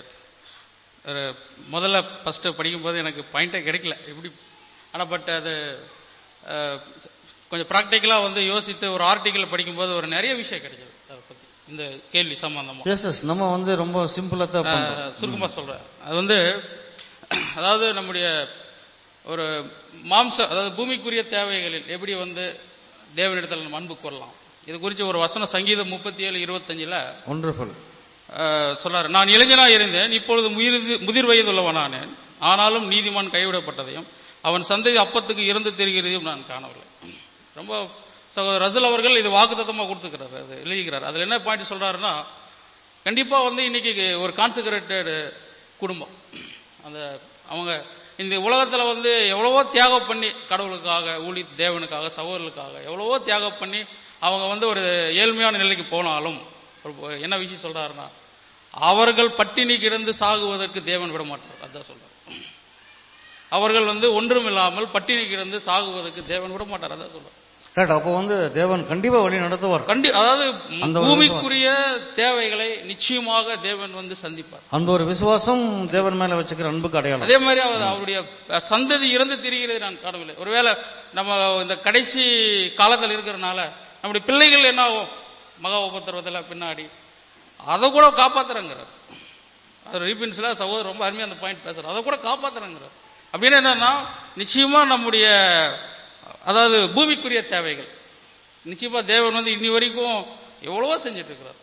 [SPEAKER 3] ஒரு முதல்ல ஃபர்ஸ்ட் படிக்கும்போது எனக்கு பாயிண்டே கிடைக்கல எப்படி ஆனா பட் அது அஹ், கொஞ்சம் ப்ராக்டிக்கலா வந்து யோசித்து ஒரு ஆர்டிக்கல் படிக்கும்போது ஒரு நிறைய விஷயம் கிடைச்சது அதை பத்தி இந்த கேள்வி சம்பந்தமா
[SPEAKER 2] எஸ் எஸ் நம்ம வந்து ரொம்ப சிம்பிளா தான் பண்றோம்
[SPEAKER 3] நான் சுருக்கமா சொல்றேன் அது வந்து அதாவது நம்முடைய ஒரு மாம்ச அதாவது பூமிக்குரிய தேவைகளில் எப்படி வந்து தேவனிடத்தில் நம்ம அன்பு கொள்ளலாம் இது குறித்து ஒரு வசனம் சங்கீதம் முப்பத்தி ஏழு இருபத்தஞ்சுல
[SPEAKER 2] ஒண்டர்ஃபுல்
[SPEAKER 3] அஹ், சொல்றாரு நான் இளைஞனா இருந்தேன் இப்பொழுது முயிர்- முதிர் வயதுள்ளவனானேன் ஆனாலும் நீதிமான் கைவிடப்பட்டதையும் அவன் சந்ததி அப்பத்துக்கு இறந்து தெரிகிறதையும் நான் காணவில்லை ரொம்ப சகோதரர் ரசல் அவர்கள் இது வாக்குத்தத்தமா கொடுத்துக்கிறாரு அது எழுதிக்கிறார் அதுல என்ன பாயிண்ட் சொல்றாருன்னா கண்டிப்பா வந்து இன்னைக்கு ஒரு கான்செக்ரேட்டட் குடும்பம் அந்த அவங்க இந்த உலகத்துல வந்து எவ்வளவோ தியாகம் பண்ணி கடவுளுக்காக ஊழி தேவனுக்காக சகோதரர்களுக்காக எவ்வளவோ தியாகம் பண்ணி அவங்க வந்து ஒரு ஏழ்மையான நிலைக்கு போனாலும் ஒரு என்ன விஷயம் சொல்றாருன்னா அவர்கள் பட்டினி கிடந்து சாகுவதற்கு தேவன் விட மாட்டார் அதான் சொல்றாரு அவர்கள் வந்து ஒன்றும் இல்லாமல் பட்டினி கிடந்து சாகுவதற்கு தேவன் விட மாட்டார் அதான் சொல்றாரு
[SPEAKER 2] கரெக்ட் அப்போ வந்து தேவன் கண்டிப்பா வழி நடத்துவார்
[SPEAKER 3] கண்டி அதாவது
[SPEAKER 2] அந்த ஒரு
[SPEAKER 3] பூமிக்குரிய தேவைகளை நிச்சயமாக தேவன் வந்து சந்திப்பார்
[SPEAKER 2] அந்த ஒரு விசுவாசம் தேவன் மேல வச்சுக்கிற அன்புக்கு அடையாளம்
[SPEAKER 3] அதே மாதிரி அவர் அவருடைய சந்ததி இறந்து திரிகிறது நான் காணவில்லை ஒருவேளை நம்ம இந்த கடைசி காலத்தில் இருக்கிறனால நம்முடைய பிள்ளைகள் என்ன ஆகும் மகா உபத்திரவத்தில் பின்னாடி அதை கூட காப்பாத்துறங்கிறார் அது ரீபின்ஸ்ல சகோதரர் ரொம்ப அருமையா அந்த பாயிண்ட் பேசுறாரு அதை கூட காப்பாத்துறங்கிறார் அப்படின்னு என்னன்னா நிச்சயமா நம்முடைய அதாவது பூமிக்குரிய தேவைகள் நிச்சயமா தேவன் வந்து இன்னி வரைக்கும் எவ்வளவோ செஞ்சுட்டு இருக்கிறார்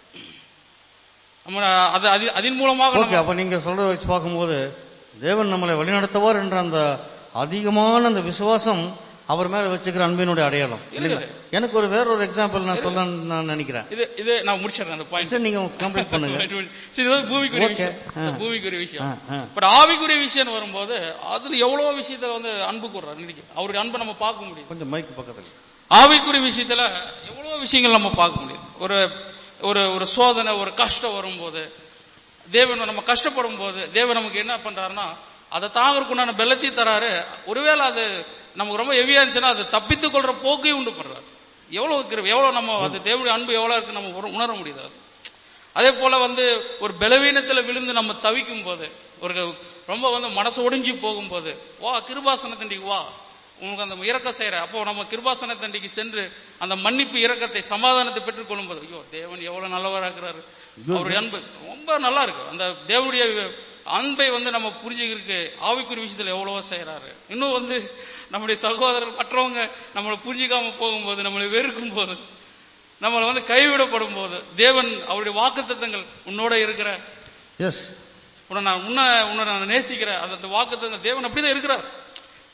[SPEAKER 3] நம்ம அது அது- அதன் மூலமாக நம்ம
[SPEAKER 2] ஓகே அப்ப நீங்க சொல்றத வச்சு பார்க்கும்போது தேவன் நம்மளை வழிநடத்துவார் என்ற அந்த அதிகமான அந்த விசுவாசம் அவர் மேல வச்சுக்கிற அன்பினுடைய அடையாளம் இல்லைங்களா எனக்கு ஒரு வேற ஒரு எக்ஸாம்பிள் நான் சொல்லணும்னு நான் நினைக்கிறேன்
[SPEAKER 3] இது இது நான் முடிச்சிடுறேன் அந்த பாயிண்ட்
[SPEAKER 2] சரி நீங்க கம்ப்ளீட் பண்ணுங்க
[SPEAKER 3] சரி, இது வந்து பூமிக்குரிய
[SPEAKER 2] Okay.
[SPEAKER 3] விஷயம்
[SPEAKER 2] ஆ.
[SPEAKER 3] இது பூமிக்குரிய விஷயம்
[SPEAKER 2] ஆ, ஆ.
[SPEAKER 3] பட் ஆவிக்குரிய விஷயம் வரும்போது அதுல எவ்வளவு விஷயத்துல வந்து அன்பு கூடுறாரு இன்னைக்கு அவருடைய அன்பை நம்ம பார்க்க முடியும்
[SPEAKER 2] கொஞ்சம் மைக் பக்கத்துல
[SPEAKER 3] ஆவிக்குரிய விஷயத்துல எவ்வளவு விஷயங்கள் நம்ம பார்க்க முடியும் ஒரு ஒரு ஒரு சோதனை ஒரு கஷ்டம் வரும்போது தேவன் நம்ம கஷ்டப்படும் போது தேவன் நமக்கு என்ன பண்றாருன்னா அதை தாங்கறதுக்கு உண்டான பெல்லத்தையும் தராரு ஒருவேளை அது நமக்கு ரொம்ப ஹெவியா இருந்துச்சுன்னா அது தப்பித்துக் கொள்ற போக்கையும் உண்டு பண்றாரு எவ்வளவு கிருபை, எவ்வளவு நம்ம அது தேவனுடைய அன்பு எவ்வளவு இருக்கு நம்ம உணர- உணர முடியுது அது அதே போல வந்து ஒரு பலவீனத்துல விழுந்து நம்ம தவிக்கும் போது ஒரு ரொம்ப வந்து மனசு ஒடிஞ்சு போகும்போது வா கிருபாசன தண்டிக்கு வா உனக்கு அந்த இறக்க செய்யற அப்போ நம்ம கிருபாசன தண்டிக்கு சென்று அந்த மன்னிப்பு இரக்கத்தை சமாதானத்தை பெற்றுக் கொள்ளும் போது ஐயோ தேவன் எவ்வளவு நல்லவரா இருக்கிறாரு அவருடைய அன்பு ரொம்ப நல்லா இருக்கு அந்த தேவனுடைய அன்பை வந்து நம்ம புரிஞ்சுக்கிறதுக்கு ஆவிக்குரிய விஷயத்துல எவ்வளவோ செய்யறாரு இன்னும் வந்து நம்முடைய சகோதரர் மற்றவங்க நம்மளை புரிஞ்சுக்காம போகும்போது நம்மளை வெறுக்கும் போது நம்மளை வந்து கைவிடப்படும் போது தேவன் அவருடைய வாக்குத்தத்தங்கள் உன்னோட இருக்கிற
[SPEAKER 2] எஸ்
[SPEAKER 3] உன்னை நான் உன்னை உன்னை நான் நேசிக்கிறேன் அந்த வாக்குத்தத்தங்கள் தேவன் அப்படிதான் இருக்கிறார்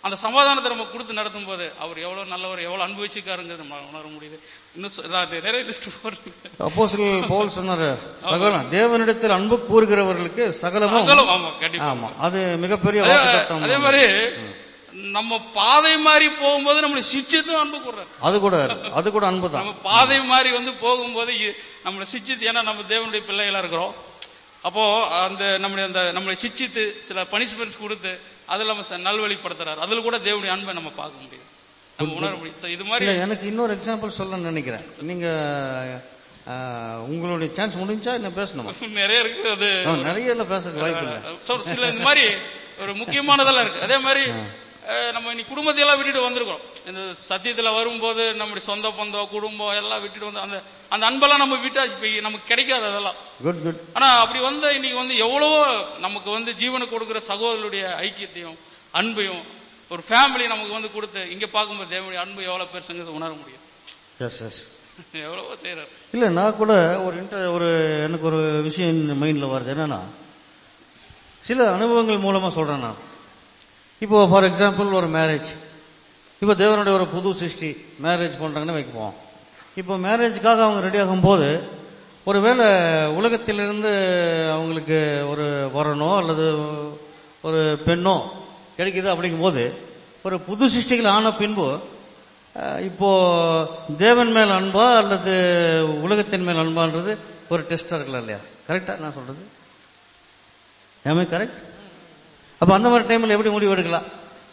[SPEAKER 3] அந்த சமாதானத்தை நம்ம கொடுத்து நடத்தும் போது அவர் எவ்வளவு நல்லவர் எவ்வளவு அனுபவிச்சிருக்காருங்கிறது நம்ம உணர முடியுது இன்னும் சொ- நான் நிறைய லிஸ்ட் போடுறேன்
[SPEAKER 2] அப்போஸ்தலர் பவுல் சொன்னாரு சகலம் தேவனிடத்தில் அன்பு கூறுகிறவர்களுக்கு சகலமும்
[SPEAKER 3] அகலம், ஆமா கண்டிப்பா
[SPEAKER 2] ஆமா அது மிகப்பெரிய
[SPEAKER 3] அதே-
[SPEAKER 2] வாக்குத்தத்தம்
[SPEAKER 3] அதே மாதிரி நம்ம பாதை மாதிரி போகும்போது நம்மளை சிச்சித்தும் அன்பு கூடுறாரு
[SPEAKER 2] அது கூட அது கூட அன்பு தான்
[SPEAKER 3] நம்ம பாதை மாதிரி வந்து போகும்போது இ- நம்மளை சிச்சித்து ஏன்னா நம்ம தேவனுடைய பிள்ளைகளா இருக்கிறோம் அப்போ அந்த நம்முடைய அந்த நம்மளை சிச்சித்து சில பனிஷ்மெண்ட்ஸ் கொடுத்து அதுல நம்ம ச- நல்வழிப்படுத்துறாரு அதுல கூட தேவனுடைய அன்பை நம்ம பார்க்க முடியும் நம்ம உணர முடியும் So, இது மாதிரி
[SPEAKER 2] இல்ல எனக்கு இன்னொரு எக்ஸாம்பிள் சொல்லணும்னு நினைக்கிறேன் நீங்க ஆஹ், உங்களுடைய சான்ஸ் முடிஞ்சா என்ன பேசணுமா
[SPEAKER 3] நிறைய இருக்கு அது
[SPEAKER 2] ஆ, நிறைய எல்லாம் பேசுறதுக்கு வாய்ப்பு இல்லை
[SPEAKER 3] So, சில இந்த மாதிரி ஒரு முக்கியமானதெல்லாம் இருக்கு அதே மாதிரி அஹ், நம்ம இன்னைக்கு குடும்பத்தையெல்லாம் விட்டுட்டு வந்திருக்கோம் இந்த சத்தியத்துல வரும்போது நம்முடைய சொந்த பந்தம் குடும்பம் எல்லாம் விட்டுட்டு வந்து அந்த அந்த அன்பெல்லாம் நம்ம விட்டாச்சு போய் நமக்கு கிடைக்காது அதெல்லாம்
[SPEAKER 2] குட் குட்
[SPEAKER 3] ஆனா அப்படி வந்த இன்னைக்கு வந்து எவ்வளவோ நமக்கு வந்து ஜீவனை கொடுக்கிற சகோதரருடைய ஐக்கியத்தையும் அன்பையும் ஒரு ஃபேமிலி நமக்கு வந்து கொடுத்து இங்க பார்க்கும்போது தேவனுடைய அன்பு எவ்வளவு பெருசுங்கிறது உணர முடியும்
[SPEAKER 2] எஸ் எஸ்
[SPEAKER 3] எவ்வளவோ செய்யறாரு
[SPEAKER 2] இல்ல நான் கூட ஒரு inter- ஒரு எனக்கு ஒரு விஷயம் மைண்ட்ல வருது என்னன்னா சில அனுபவங்கள் மூலமா சொல்றேன் நான் இப்போ ஃபார் எக்ஸாம்பிள் ஒரு மேரேஜ் இப்போ தேவனுடைய ஒரு புது சிருஷ்டி மேரேஜ் பண்றாங்கன்னு வைப்போம் இப்போ மேரேஜுக்காக அவங்க ரெடி ஆகும்போது ஒருவேளை உலகத்திலிருந்து அவங்களுக்கு ஒரு வரனோ அல்லது ஒரு பெண்ணோ கிடைக்குது அப்படிங்கும்போது ஒரு புது சிருஷ்டிகள் ஆன பின்பு அஹ், இப்போ தேவன் மேல் அன்பா அல்லது உலகத்தின் மேல் அன்பான்றது ஒரு டெஸ்டா இருக்கலாம் இல்லையா கரெக்டா நான் சொல்றது ஏமே கரெக்ட் அப்ப அந்த மாதிரி டைம்ல எப்படி முடிவு எடுக்கலாம்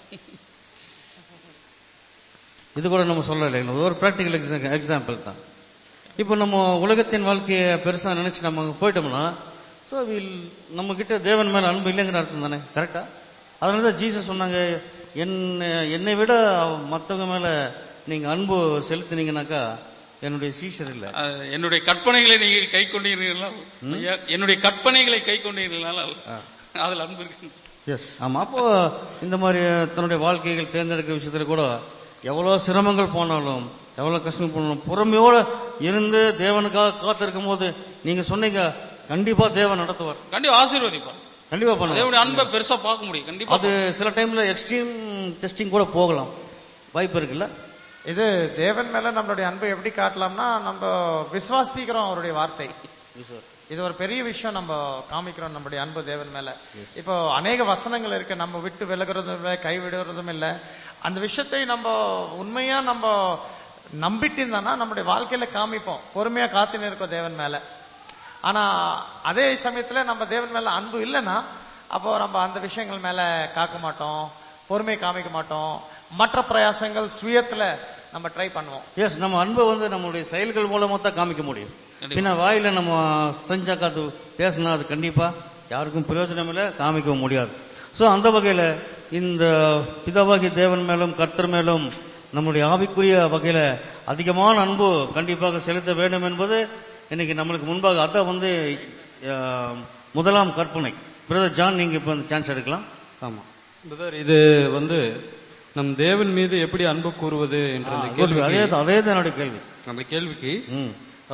[SPEAKER 2] இது கூட நம்ம சொல்லலை இல்லைங்களா? ஒரு பிராக்டிக்கல் எக்ஸாம்பிள் தான் இப்போ நம்ம உலகத்தின் வாழ்க்கையை பெருசா நினைச்சு நம்ம அங்க போயிட்டோம்னா ஸோ வில் நம்ம கிட்ட தேவன் மேல அன்பு இல்லைங்கிற அர்த்தம் தானே கரெக்டா அதனால தான் ஜீசஸ் சொன்னாங்க என்னை என்னை விட மற்றவங்க மேல நீங்க அன்பு செலுத்தினீங்கன்னாக்கா என்னுடைய சீஷர் இல்லை
[SPEAKER 3] அஹ், என்னுடைய கற்பனைகளை நீங்கள் கை கொண்டீர்களா ஐயா, என்னுடைய கற்பனைகளை கை கொண்டீர்களா அதுல அன்பு இருக்கு
[SPEAKER 2] எஸ் ஆமா அப்போ இந்த மாதிரி தன்னுடைய வாழ்க்கைகள் தேர்ந்தெடுக்கிற விஷயத்துல கூட எவ்வளவு சிரமங்கள் போனாலும் எவ்வளவு கஷ்டங்கள் போனாலும் பொறுமையோட இருந்து தேவனுக்காக காத்திருக்கும் போது நீங்க சொன்னீங்க கண்டிப்பா தேவன் நடத்துவார்
[SPEAKER 3] கண்டிப்பா ஆசீர்வதிப்பார்
[SPEAKER 2] கண்டிப்பா பண்ணுவார்
[SPEAKER 3] தேவனுடைய அன்பை பெருசா பார்க்க முடியும் கண்டிப்பா
[SPEAKER 2] அது சில டைம்ல எக்ஸ்ட்ரீம் டெஸ்டிங் கூட போகலாம் வாய்ப்பு இருக்குல்ல
[SPEAKER 5] இது தேவன் மேல நம்மளுடைய அன்பை எப்படி காட்டலாம்னா நம்ம விசுவாசிக்கிறோம் அவருடைய வார்த்தை இது ஒரு பெரிய விஷயம் நம்ம காமிக்கிறோம் நம்முடைய அன்பு தேவன் மேல இப்போ அநேக வசனங்கள் இருக்கு நம்ம விட்டு விலகுறதும் இல்லை கை விடுறதும் இல்லை அந்த விஷயத்தை நம்ம உண்மையா நம்ம நம்பிட்டு இருந்தானா நம்முடைய வாழ்க்கையில காமிப்போம் பொறுமையா காத்து இருக்கோம் தேவன் மேல ஆனா அதே சமயத்துல நம்ம தேவன் மேல அன்பு இல்லைன்னா அப்போ நம்ம அந்த விஷயங்கள் மேல காக்க மாட்டோம் பொறுமை காமிக்க மாட்டோம் மற்ற பிரயாசங்கள் சுயத்துல நம்ம ட்ரை பண்ணுவோம்
[SPEAKER 2] எஸ் நம்ம அன்பை வந்து நம்மளுடைய செயல்கள் மூலமா தான் காமிக்க முடியும் பின்ன வாயில நம்ம செஞ்சாக்கா அது பேசினா அது கண்டிப்பா யாருக்கும் பிரயோஜனம் இல்லை காமிக்கவும் முடியாது சோ அந்த வகையில இந்த பிதாவாகி தேவன் மேலும் கர்த்தர் மேலும் நம்முடைய ஆவிக்குரிய வகையில அதிகமான அன்பு கண்டிப்பாக செலுத்த வேண்டும் என்பது இன்னைக்கு நம்மளுக்கு முன்பாக அதான் வந்து அஹ், முதலாம் கற்பனை பிரதர் ஜான் நீங்க இப்ப சான்ஸ் எடுக்கலாம்
[SPEAKER 4] ஆமா பிரதர் இது வந்து நம் தேவன் மீது எப்படி அன்பு கூறுவது என்ற அந்த
[SPEAKER 2] அதே
[SPEAKER 4] கேள்விக்கு
[SPEAKER 2] தான் அதே தான் என்னுடைய கேள்வி
[SPEAKER 4] அந்த கேள்விக்கு
[SPEAKER 2] ம்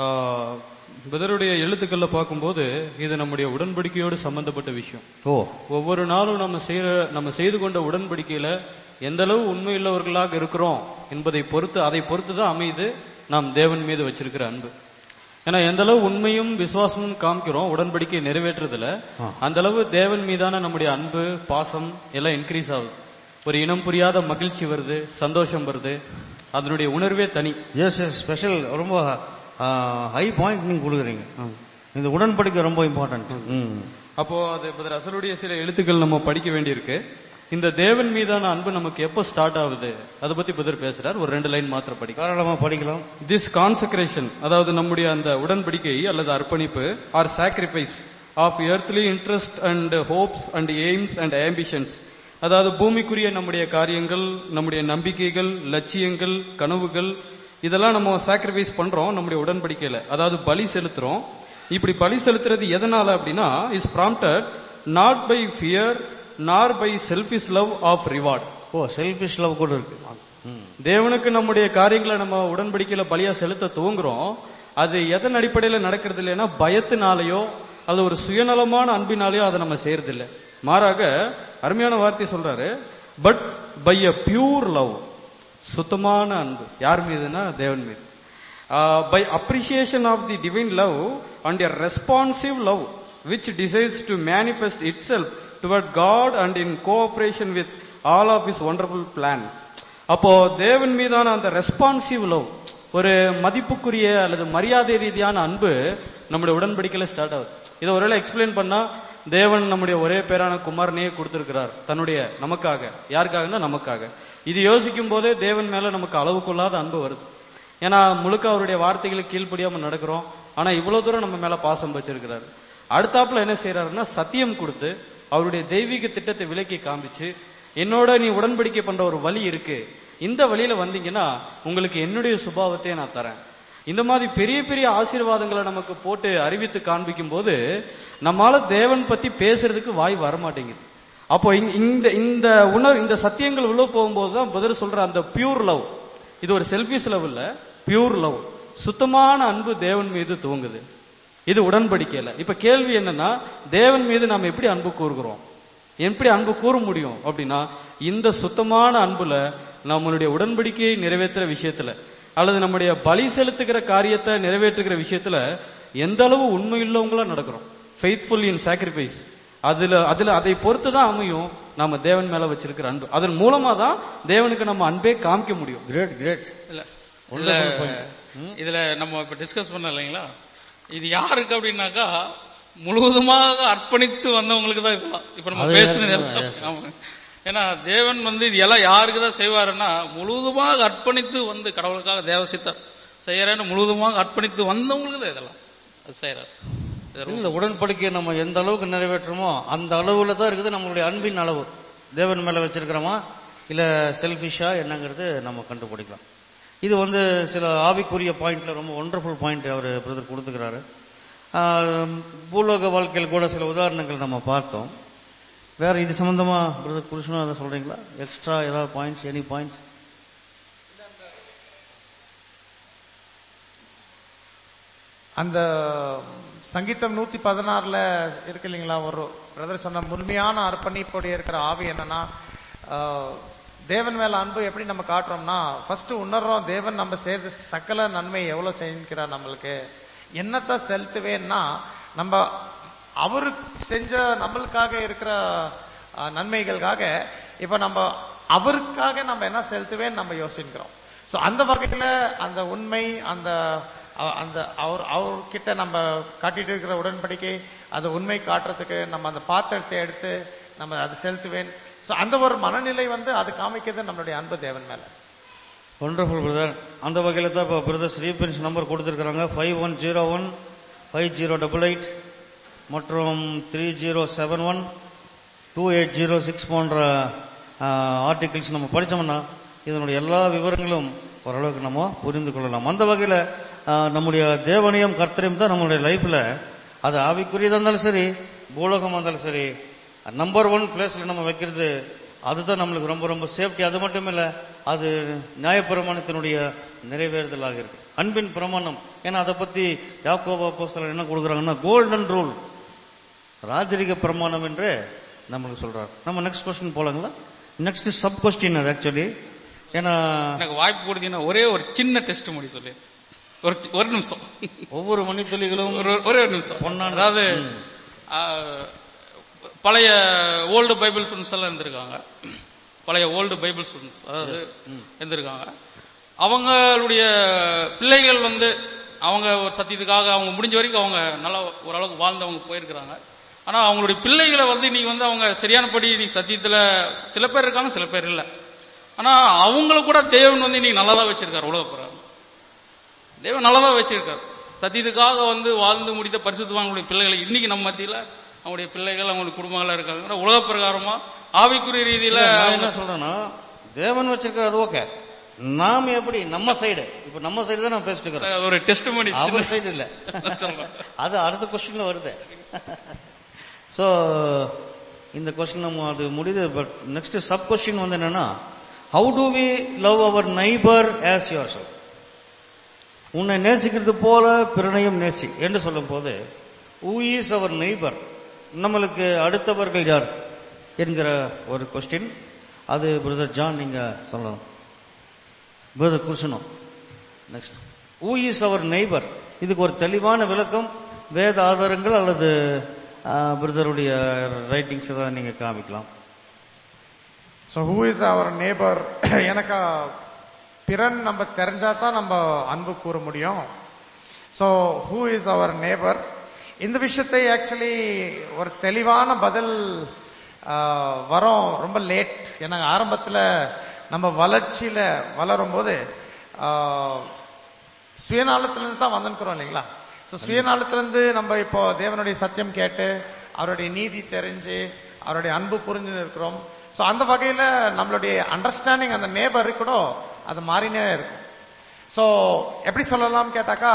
[SPEAKER 4] பிரதருடைய எழுத்துக்கள்ல பார்க்கும்போது இது நம்முடைய உடன்படிக்கையோடு சம்பந்தப்பட்ட விஷயம்
[SPEAKER 2] ஓ
[SPEAKER 4] ஒவ்வொரு நாளும் நம்ம செய்யற நம்ம செய்து கொண்ட உடன்படிக்கையில எந்த அளவு உண்மையுள்ளவர்களாக இருக்கிறோம் என்பதை பொறுத்து அதை பொறுத்து தான் அமையுது நாம் தேவன் மீது வச்சிருக்கிற அன்பு ஏன்னா எந்த அளவு உண்மையும் விசுவாசமும் காமிக்கிறோம் உடன்படிக்கை நிறைவேற்றுறதுல அந்த அளவு தேவன் மீதான நம்முடைய அன்பு பாசம் எல்லாம் இன்க்ரீஸ் ஆகுது ஒரு இனம் புரியாத மகிழ்ச்சி வருது சந்தோஷம் வருது அதனுடைய உணர்வே தனி
[SPEAKER 2] எஸ் எஸ் ஸ்பெஷல் ரொம்ப ஹை பாயிண்ட் நீங்க கொடுக்குறீங்க இந்த உடன்படிக்கை ரொம்ப இம்பார்ட்டன்ட் ம்
[SPEAKER 4] அப்போ அது பிரதர் அசலுடைய சில எழுத்துக்கள் நம்ம படிக்க வேண்டியிருக்கு இந்த தேவன் மீதான அன்பு நமக்கு எப்போ ஸ்டார்ட் ஆகுது அதை பத்தி பிரதர் பேசுறார் ஒரு ரெண்டு லைன் மாத்திரம் படிக்க
[SPEAKER 2] தாராளமா படிக்கலாம்
[SPEAKER 4] திஸ் கான்சக்ரேஷன் அதாவது நம்முடைய அந்த உடன்படிக்கை அல்லது அர்ப்பணிப்பு or sacrifice of earthly interest and hopes and aims and ambitions அதாவது பூமிக்குரிய நம்முடைய காரியங்கள் நம்முடைய நம்பிக்கைகள் லட்சியங்கள் கனவுகள் இதெல்லாம் நம்ம சாக்ரிஃபைஸ் பண்றோம் நம்முடைய உடன்படிக்கையில அதாவது பலி செலுத்துறோம் இப்படி பலி செலுத்துறது எதனால அப்படின்னா is prompted not by fear nor by selfish love of reward
[SPEAKER 2] oh selfish love கூட இருக்கு ம்.
[SPEAKER 4] தேவனுக்கு நம்முடைய காரியங்களை நம்ம உடன்படிக்கையில பலியா செலுத்த துவங்குறோம் அது எதன் அடிப்படையில நடக்கிறது இல்லைன்னா பயத்தினாலேயோ அல்லது ஒரு சுயநலமான அன்பினாலேயோ அதை நம்ம செய்யறது இல்லை மாறாக அருமையான வார்த்தை சொல்றாரு but by a pure love சுத்தமான அன்பு யார் மீதுனா தேவன் மீது by appreciation of the divine love and a responsive love which desires to manifest itself toward God and in cooperation with all of his wonderful plan அப்போ தேவன் மீதான அந்த ரெஸ்பான்சிவ் லவ் ஒரு மதிப்புக்குரிய அல்லது மரியாதை ரீதியான அன்பு நம்முடைய உடன்படிக்கையில ஸ்டார்ட் ஆகுது இதை ஒருவேளை எக்ஸ்பிளைன் பண்ணா தேவன் நம்முடைய ஒரே பேரான குமாரனையே கொடுத்திருக்கிறார் தன்னுடைய நமக்காக யாருக்காகனா நமக்காக இது யோசிக்கும் போதே தேவன் மேல நமக்கு அளவு கொள்ளாத அன்பு வருது ஏன்னா முழுக்க அவருடைய வார்த்தைகளுக்கு கீழ்ப்படியாம நடக்கிறோம் ஆனா இவ்வளவு தூரம் நம்ம மேல பாசம் வச்சிருக்கிறாரு அடுத்தாப்புல என்ன செய்யறாருன்னா சத்தியம் கொடுத்து அவருடைய தெய்வீக திட்டத்தை விலக்கி காமிச்சு என்னோட நீ உடன்படிக்கை பண்ற ஒரு வழி இருக்கு இந்த வழியில வந்தீங்கன்னா உங்களுக்கு என்னுடைய சுபாவத்தையே நான் தரேன் இந்த மாதிரி பெரிய பெரிய ஆசீர்வாதங்களை நமக்கு போட்டு அறிவித்து காண்பிக்கும் போது நம்மால தேவன் பத்தி பேசுறதுக்கு வாய் வரமாட்டேங்குது அப்போ இங்க- இந்த இந்த உணர் இந்த சத்தியங்கள் உள்ள போகும்போது தான் பதில் சொல்ற அந்த பியூர் லவ் இது ஒரு செல்ஃபிஸ் லவ் இல்ல பியூர் லவ் சுத்தமான அன்பு தேவன் மீது துவங்குது இது உடன்படிக்கையில இப்ப கேள்வி என்னன்னா தேவன் மீது நாம் எப்படி அன்பு கூறுகிறோம் எப்படி அன்பு கூற முடியும் அப்படின்னா இந்த சுத்தமான அன்புல நம்மளுடைய உடன்படிக்கையை நிறைவேற்றுற விஷயத்துல அல்லது நம்முடைய பலி செலுத்துகிற காரியத்தை நிறைவேற்றுகிற விஷயத்துல எந்த அளவு உண்மையுள்ளவங்களா நடக்கிறோம் ஃபெய்த்ஃபுல் இன் சாக்ரிஃபைஸ் அதுல அதுல அதை பொறுத்து தான் அமையும் நாம தேவன் மேல வச்சிருக்கிற அன்பு அதன் மூலமா தான் தேவனுக்கு நம்ம அன்பே காமிக்க முடியும்
[SPEAKER 2] கிரேட் கிரேட்
[SPEAKER 3] இல்ல இதுல இதுல நம்ம இப்ப டிஸ்கஸ் பண்ண இல்லைங்களா இது யாருக்கு அப்படின்னாக்கா முழுவதுமாக அர்ப்பணித்து வந்தவங்களுக்கு தான் இதெல்லாம் இப்ப நம்ம
[SPEAKER 2] அது
[SPEAKER 3] பேசுனது
[SPEAKER 2] யாருக்கு?
[SPEAKER 3] எல்லாம்.
[SPEAKER 2] Yes, yes.
[SPEAKER 3] ஆமா. ஏன்னா தேவன் வந்து இது எல்லாம் யாருக்கு தான் செய்வாருன்னா முழுவதுமாக அர்ப்பணித்து வந்து கடவுளுக்காக தேவசித்தம் செய்யறேன்னு முழுவதுமாக அர்ப்பணித்து வந்தவங்களுக்கு தான் இதெல்லாம் அது செய்யறாரு இது ரொம்ப-
[SPEAKER 2] இல்ல உடன்படிக்கையை நம்ம எந்த அளவுக்கு நிறைவேற்றுமோ அந்த அளவுல தான் இருக்குது நம்மளுடைய அன்பின் அளவு தேவன் மேல வச்சிருக்கிறோமா இல்ல செல்பிஷா என்னங்கிறது நம்ம கண்டுபிடிக்கலாம் இது வந்து சில ஆவிக்குரிய பாயிண்ட்ல ரொம்ப ஒண்டர்ஃபுல் பாயிண்ட் அவர் பிரதர் கொடுத்துக்கிறாரு ஆஹ், பூலோக வாழ்க்கையில் கூட சில உதாரணங்கள் நம்ம பார்த்தோம் வேற இது சம்பந்தமா பிரதர் புருஷனும் அதை சொல்றீங்களா எக்ஸ்ட்ரா ஏதாவது பாயிண்ட்ஸ் எனி பாயிண்ட்ஸ்
[SPEAKER 5] அந்த சங்கீதம் நூத்தி பதினாறுல இருக்கு இல்லைங்களா ஒரு பிரதர் சொன்ன முழுமையான அர்ப்பணிப்போடைய இருக்கிற ஆவி என்னன்னா ஆஹ், தேவன் மேல அன்பு எப்படி நம்ம காட்டுறோம்னா ஃபர்ஸ்ட் உணர்றோம் தேவன் நம்ம செய்த சகல நன்மை எவ்வளவு செஞ்சுக்கிறார் நம்மளுக்கு என்னத்தை செலுத்துவேன்னா நம்ம அவரு செஞ்ச நம்மளுக்காக இருக்கிற ஆஹ், நன்மைகளுக்காக இப்ப நம்ம அவருக்காக நம்ம என்ன செலுத்துவேன்னு நம்ம யோசிக்கிறோம் சோ அந்த வகையில அந்த உண்மை அந்த அ- அந்த அவர் அவர்கிட்ட நம்ம காட்டிட்டு இருக்கிற உடன்படிக்கை அந்த உண்மை காட்டுறதுக்கு நம்ம அந்த பாத்திரத்தை எடுத்து நம்ம அது செலுத்துவேன் சோ அந்த ஒரு மனநிலை வந்து அது காமிக்கிறது நம்மளுடைய அன்பு தேவன் மேல
[SPEAKER 2] ஒண்டர்ஃபுல் பிரதர் அந்த வகையில் தான் இப்போ பிரதர் ஸ்ரீபென்ஸ் நம்பர் கொடுத்துருக்காங்க five one zero one five zero double eight மற்றும் three zero seven one two eight zero six போன்ற ஆர்டிகிள்ஸ் நம்ம படித்தோம்னா இதனுடைய எல்லா விவரங்களும் ஓரளவுக்கு நம்ம புரிந்து கொள்ளலாம் அந்த வகையில் நம்முடைய தேவனையும் கர்த்தரையும் தான் நம்மளுடைய லைஃப்பில் அது ஆவிக்குரியதாக இருந்தாலும் சரி பூலோகமாக இருந்தாலும் சரி நம்பர் ஒன் பிளேஸ்ல நம்ம வைக்கிறது அதுதான் நம்மளுக்கு ரொம்ப ரொம்ப சேஃப்டி அது மட்டும் இல்ல அது நியாயப்பிரமாணத்தினுடைய நிறைவேறுதலாக இருக்கு அன்பின் பிரமாணம் ஏன்னா அதை பத்தி யாக்கோபா அப்போஸ்தலர் என்ன கொடுக்குறாங்கன்னா கோல்டன் ரூல் ராஜரிக பிரமாணம் என்று நம்மளுக்கு சொல்றாரு நம்ம நெக்ஸ்ட் கொஸ்டின் போலாங்களா நெக்ஸ்ட் சப் கொஸ்டின் ஆக்சுவலி ஏன்னா
[SPEAKER 3] எனக்கு வாய்ப்பு கொடுத்தீங்கன்னா ஒரே ஒரு சின்ன டெஸ்ட் முடி சொல்லி ஒரு சி- ஒரு நிமிஷம்
[SPEAKER 2] ஒவ்வொரு மணித்துளிகளும்
[SPEAKER 3] ஒரு ஒரே ஒரு நிமிஷம்
[SPEAKER 2] பொன்னான-
[SPEAKER 3] அதாவது ஆ, பழைய ஓல்டு பைபிள் ஸ்டூடெண்ட்ஸ் எல்லாம் இருந்திருக்காங்க பழைய ஓல்டு பைபிள் ஸ்டூடெண்ட்ஸ் அதாவது இருந்திருக்காங்க அவங்களுடைய பிள்ளைகள் வந்து அவங்க ஒரு சத்தியத்துக்காக அவங்க முடிஞ்ச வரைக்கும் அவங்க நல்லா ஓரளவுக்கு வாழ்ந்தவங்க போயிருக்கிறாங்க ஆனா அவங்களுடைய பிள்ளைகளை வந்து நீங்க வந்து அவங்க சரியானபடி நீ சத்தியத்துல சில பேர் இருக்காங்க சில பேர் இல்ல ஆனா அவங்கள கூட தேவன் வந்து இன்னைக்கு நல்லா தான் வச்சிருக்காரு உலக பிரகாரம் தேவன் நல்லதா வச்சிருக்காரு சத்தியத்துக்காக வந்து வாழ்ந்து முடித்த பரிசுத்தவான்களுடைய பிள்ளைகளை இன்னைக்கு நம்ம மத்தியில அவங்களுடைய பிள்ளைகள் அவங்களுடைய குடும்பங்களா இருக்காங்க உலக பிரகாரமா ஆவிக்குரிய ரீதியில
[SPEAKER 2] நான்
[SPEAKER 3] அவங்க
[SPEAKER 2] என்ன சொல்றேன்னா தேவன் வச்சிருக்கிறது ஓகே நாம எப்படி நம்ம சைடு இப்ப நம்ம சைடு தான் நான் பேசிட்டு இருக்கிறோம்
[SPEAKER 3] ஒரு டெஸ்ட் பண்ணி
[SPEAKER 2] அவர் சைடு இல்ல
[SPEAKER 3] சொல்றேன்.
[SPEAKER 2] அது அடுத்த கொஸ்டின்ல வருது சோ இந்த கொஸ்டின் நம்ம அது முடியுது பட் நெக்ஸ்ட் சப் கொஸ்டின் வந்து என்னன்னா how do we love our neighbour as yourself உன்னை நேசிக்கிறது போல பிறனையும் நேசி என்று சொல்லும் போது ஹூ இஸ் அவர் நெய்பர் நம்மளுக்கு அடுத்தவர்கள் யார் என்கிற ஒரு கொஸ்டின் அது பிரதர் ஜான் நீங்க சொல்லணும் பிரதர் குருஷனோ next who is our neighbour இதுக்கு ஒரு தெளிவான விளக்கம் வேத ஆதாரங்கள் அல்லது பிரதருடைய ரைட்டிங்ஸ் தான் நீங்க காமிக்கலாம்
[SPEAKER 5] so who is our neighbour எனக்கு பிறன் நம்ம தெரிஞ்சா தான் நம்ம அன்பு கூற முடியும் so who is our neighbour இந்த விஷயத்தை ஆக்சுவலி ஒரு தெளிவான பதில் ஆஹ், வரும் ரொம்ப லேட் ஏன்னா ஆரம்பத்தில் நம்ம வளர்ச்சியில வளரும் போது ஆஹ், சுயநலத்திலிருந்து தான் வந்திருக்கிறோம் இல்லைங்களா ஸோ சுயநலத்திலிருந்து நம்ம இப்போ தேவனுடைய சத்தியம் கேட்டு அவருடைய நீதி தெரிஞ்சு அவருடைய அன்பு புரிஞ்சு இருக்கிறோம் ஸோ அந்த வகையில நம்மளுடைய அண்டர்ஸ்டாண்டிங் அந்த நேபர் கூட அது மாறினே இருக்கும் ஸோ எப்படி சொல்லலாம் கேட்டாக்கா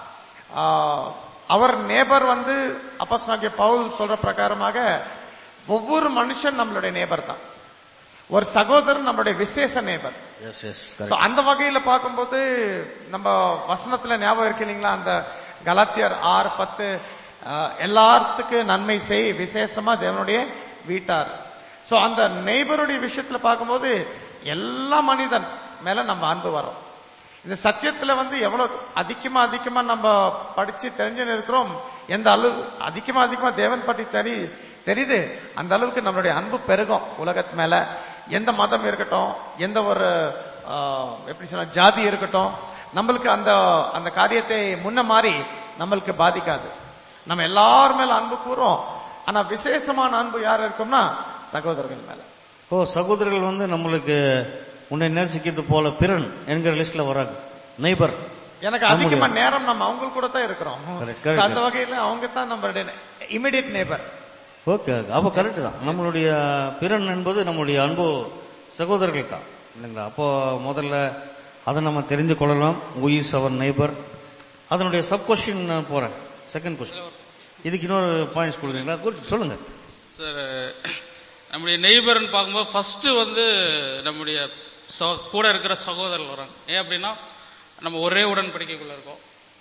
[SPEAKER 5] ஆஹ், அவர் நேபர் வந்து அப்பஸ் பவுல் சொல்ற பிரகாரமாக ஒவ்வொரு மனுஷன் நம்மளுடைய நேபர் தான் ஒரு சகோதரன் நம்மளுடைய விசேஷ நேபர்
[SPEAKER 2] எஸ் எஸ்
[SPEAKER 5] சோ அந்த வகையில பார்க்கும்போது நம்ம வசனத்துல ஞாபகம் இருக்கு இல்லைங்களா அந்த கலாத்தியர் ஆறு பத்து அஹ், எல்லாத்துக்கு நன்மை செய் விசேஷமா தேவனுடைய வீட்டார் சோ அந்த நெய்பருடைய விஷயத்துல பார்க்கும்போது எல்லா மனிதன் மேல நம்ம அன்பு வரும் இந்த சத்தியத்துல வந்து எவ்வளவு அதிகமா அதிகமா நம்ம படிச்சு தெரிஞ்சுன்னு இருக்கிறோம் எந்த அளவு அதிகமா அதிகமா தேவன் பற்றி தெரி தெரியுது அந்த அளவுக்கு நம்மளுடைய அன்பு பெருகும் உலகத்து மேல எந்த மதம் இருக்கட்டும் எந்த ஒரு ஆஹ், எப்படி சொல்ல ஜாதி இருக்கட்டும் நம்மளுக்கு அந்த அந்த காரியத்தை முன்ன மாதிரி நம்மளுக்கு பாதிக்காது நம்ம எல்லார் மேல அன்பு கூறும் ஆனா விசேஷமான அன்பு யார் இருக்கும்னா சகோதரர்கள் மேல
[SPEAKER 2] ஓ சகோதரர்கள் வந்து நம்மளுக்கு உன்னை நேசிக்கிறது போல பிறன் என்கிற லிஸ்ட்ல வராங்க நெய்பர்
[SPEAKER 5] எனக்கு அதிகமா நேரம் நம்ம அவங்க கூட தான் இருக்கிறோம்
[SPEAKER 2] Correct, correct.
[SPEAKER 5] So, அந்த வகையில அவங்க தான் நம்மளுடைய இமிடியட் நேபர்
[SPEAKER 2] ஓகே அப்போ கரெக்ட் தான் நம்மளுடைய பிறன் என்பது நம்மளுடைய அன்பு சகோதரர்கள் தான் இல்லைங்களா அப்போ முதல்ல அதை நம்ம தெரிந்து கொள்ளலாம் உயிஸ் அவர் நெய்பர் அதனுடைய சப் கொஸ்டின் நான் போறேன் செகண்ட் கொஸ்டின் இதுக்கு இன்னொரு பாயிண்ட்ஸ் கொடுக்குறீங்களா குட் சொல்லுங்க
[SPEAKER 3] சார் நம்முடைய நெய்பர்னு பார்க்கும்போது ஃபர்ஸ்ட் வந்து நம்முடைய ச- கூட இருக்கிற சகோதரர்கள் வராங்க ஏன் அப்படின்னா நம்ம ஒரே உடன்படிக்கைக்குள்ள இருக்கோம்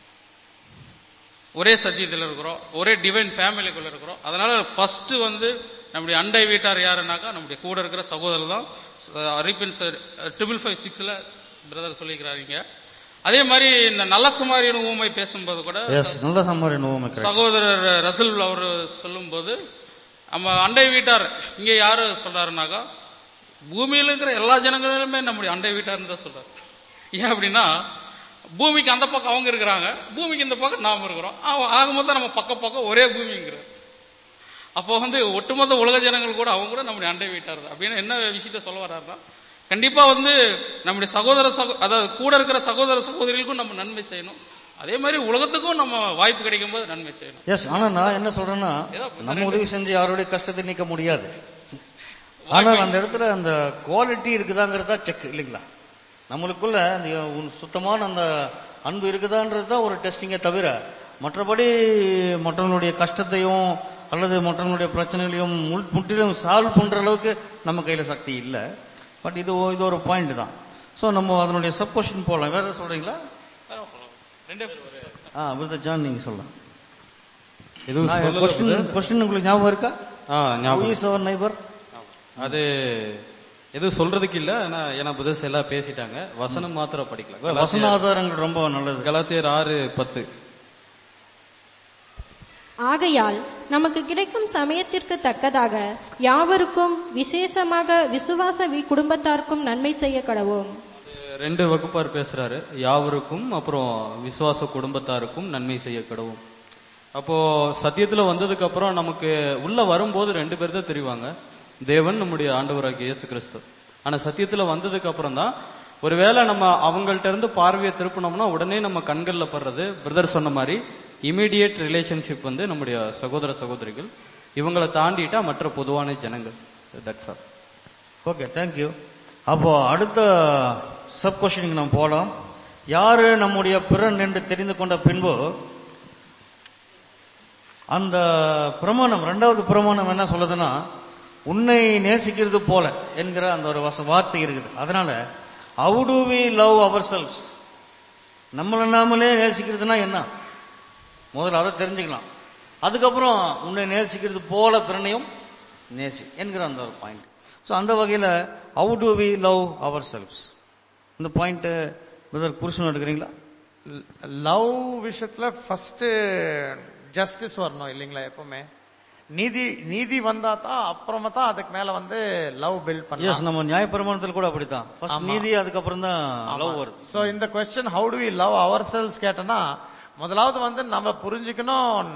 [SPEAKER 3] ஒரே சத்தியத்தில் இருக்கிறோம் ஒரே டிவைன் ஃபேமிலிக்குள்ள இருக்கிறோம் அதனால ஃபர்ஸ்ட் வந்து நம்முடைய அண்டை வீட்டார் யாருன்னாக்கா நம்முடைய கூட இருக்கிற சகோதரர் தான் ரிப்பன்ஸ் ட்ரிபிள் ஃபைவ் சிக்ஸ்ல பிரதர் சொல்லிக்கிறாங்க அதே மாதிரி இந்த நல்ல சுமாரியான ஊமை பேசும்போது கூட
[SPEAKER 2] எஸ் நல்ல சம்மாரி நோவமே கரெக்ட்
[SPEAKER 3] சகோதரர் ரசல் அவர் சொல்லும்போது நம்ம அண்டை வீட்டார் இங்க யாரு சொல்றாருனாக்கா பூமியில இருக்கிற எல்லா ஜனங்களுமே நம்முடைய அண்டை வீட்டார்னு தான் சொல்றாரு ஏன் அப்படின்னா பூமிக்கு அந்த பக்கம் அவங்க இருக்கிறாங்க பூமிக்கு இந்த பக்கம் நாம இருக்கிறோம் ஆ- ஆக மொத்தம் நம்ம பக்க பக்கம் ஒரே பூமிங்கிறார் அப்போ வந்து ஒட்டுமொத்த உலக ஜனங்கள் கூட அவங்க கூட நம்முடைய அண்டை வீட்டார் தான் அப்படின்னு என்ன விஷயத்த சொல்ல வர்றாருன்னா கண்டிப்பா வந்து நம்முடைய சகோதர சகோ அதாவது கூட இருக்கிற சகோதர சகோதரிகளுக்கும் நம்ம நன்மை செய்யணும் அதே மாதிரி உலகத்துக்கும் நம்ம வாய்ப்பு கிடைக்கும் போது நன்மை செய்யணும்
[SPEAKER 2] எஸ் ஆனா நான் என்ன சொல்றேன்னா
[SPEAKER 3] ஏதோ
[SPEAKER 2] நம்ம உதவி செஞ்சு யாருடைய கஷ்டத்தை நீக்க முடியாது ஆனால் அந்த இடத்துல அந்த குவாலிட்டி இருக்குதாங்கிறதா செக் இல்லைங்களா நம்மளுக்குள்ள அந்த உன் சுத்தமான அந்த அன்பு இருக்குதான்றது தான் ஒரு டெஸ்டிங்கே தவிர மற்றபடி மற்றவங்களுடைய கஷ்டத்தையும் அல்லது மற்றவங்களுடைய பிரச்சனைகளையும் முள்- முற்றிலும் சால்வ் பண்ற அளவுக்கு நம்ம கையில சக்தி இல்லை பட் இது ஒ- இது ஒரு பாயிண்ட் தான் ஸோ நம்ம அதனுடைய சப் கொஸ்டின் போகலாம் வேற ஏதாவது சொல்றீங்களா
[SPEAKER 3] ரெண்டே
[SPEAKER 2] ஆ விருத ஜான் நீங்க சொல்லலாம்
[SPEAKER 4] எதுவும் சொல்லல
[SPEAKER 2] கொஸ்டின்
[SPEAKER 4] brother.
[SPEAKER 2] கொஸ்டின் உங்களுக்கு ஞாபகம் இருக்கா
[SPEAKER 4] ஆ ஞாபகம்
[SPEAKER 2] இஸ் அவர் நைபர்
[SPEAKER 4] அது எதுவும் சொல்றதுக்கு இல்ல ஆனா ஏன்னா புதஸ் எல்லாம் பேசிட்டாங்க வசனம் மாத்திரம் படிக்கலாம்
[SPEAKER 2] வசன ஆதாரங்கள் ரொம்ப நல்லது
[SPEAKER 4] கலாத்தியர் ஆறு பத்து
[SPEAKER 7] ஆகையால் நமக்கு கிடைக்கும் சமயத்திற்கு தக்கதாக யாவருக்கும் விசேஷமாக விசுவாச வி- குடும்பத்தாருக்கும் நன்மை செய்ய கடவோம்
[SPEAKER 4] ரெண்டு வகுப்பார் பேசுறாரு யாவருக்கும் அப்புறம் விசுவாச குடும்பத்தாருக்கும் நன்மை செய்ய கடவும் அப்போ சத்தியத்துல வந்ததுக்கு அப்புறம் நமக்கு உள்ள வரும்போது ரெண்டு பேர் தான் தெரிவாங்க தேவன் நம்முடைய ஆண்டவராகிய இயேசு கிறிஸ்து ஆனா சத்தியத்துல வந்ததுக்கு அப்புறம் தான் ஒருவேளை நம்ம அவங்கள்ட்ட இருந்து பார்வையை திருப்பினோம்னா உடனே நம்ம கண்கள்ல படுறது பிரதர் சொன்ன மாதிரி இமீடியட் ரிலேஷன்ஷிப் வந்து நம்முடைய சகோதர சகோதரிகள் இவங்களை தாண்டிட்டா மற்ற பொதுவான ஜனங்கள் தட்ஸ் ஆல்
[SPEAKER 2] ஓகே தேங்க்யூ அப்போ அடுத்த சப் கொஸ்டினுக்கு நம்ம போகலாம் யாரு நம்முடைய பிறன் என்று தெரிந்து கொண்ட பின்பு அந்த பிரமாணம் ரெண்டாவது பிரமாணம் என்ன சொல்லுதுன்னா உன்னை நேசிக்கிறது போல என்கிற அந்த ஒரு வச வார்த்தை இருக்குது அதனால how do we love ourselves நம்மளை நாமளே நேசிக்கிறதுனா என்ன முதல்ல அதை தெரிஞ்சுக்கலாம் அதுக்கப்புறம் உன்னை நேசிக்கிறது போல பிறனையும் நேசி என்கிற அந்த ஒரு பாயிண்ட் ஸோ அந்த வகையில how do we love ourselves இந்த பாயிண்ட் பிரதர் புருஷன் எடுக்கிறீங்களா
[SPEAKER 5] லவ் விஷயத்துல ஃபர்ஸ்ட் ஜஸ்டிஸ் வரணும் இல்லைங்களா எப்பவுமே நீதி நீதி வந்தா தான் அப்புறமா தான் அதுக்கு மேல வந்து லவ் பில்ட்
[SPEAKER 2] எஸ்
[SPEAKER 5] பண்ணலாம்
[SPEAKER 2] நம்ம நியாயப்பிரமாணத்தில் கூட அப்படித்தான் ஃபர்ஸ்ட் நீதி அதுக்கப்புறம் தான் லவ் வருது
[SPEAKER 5] சோ இந்த question how do we love ourselves கேட்டனா முதலாவது வந்து நம்ம புரிஞ்சுக்கணும்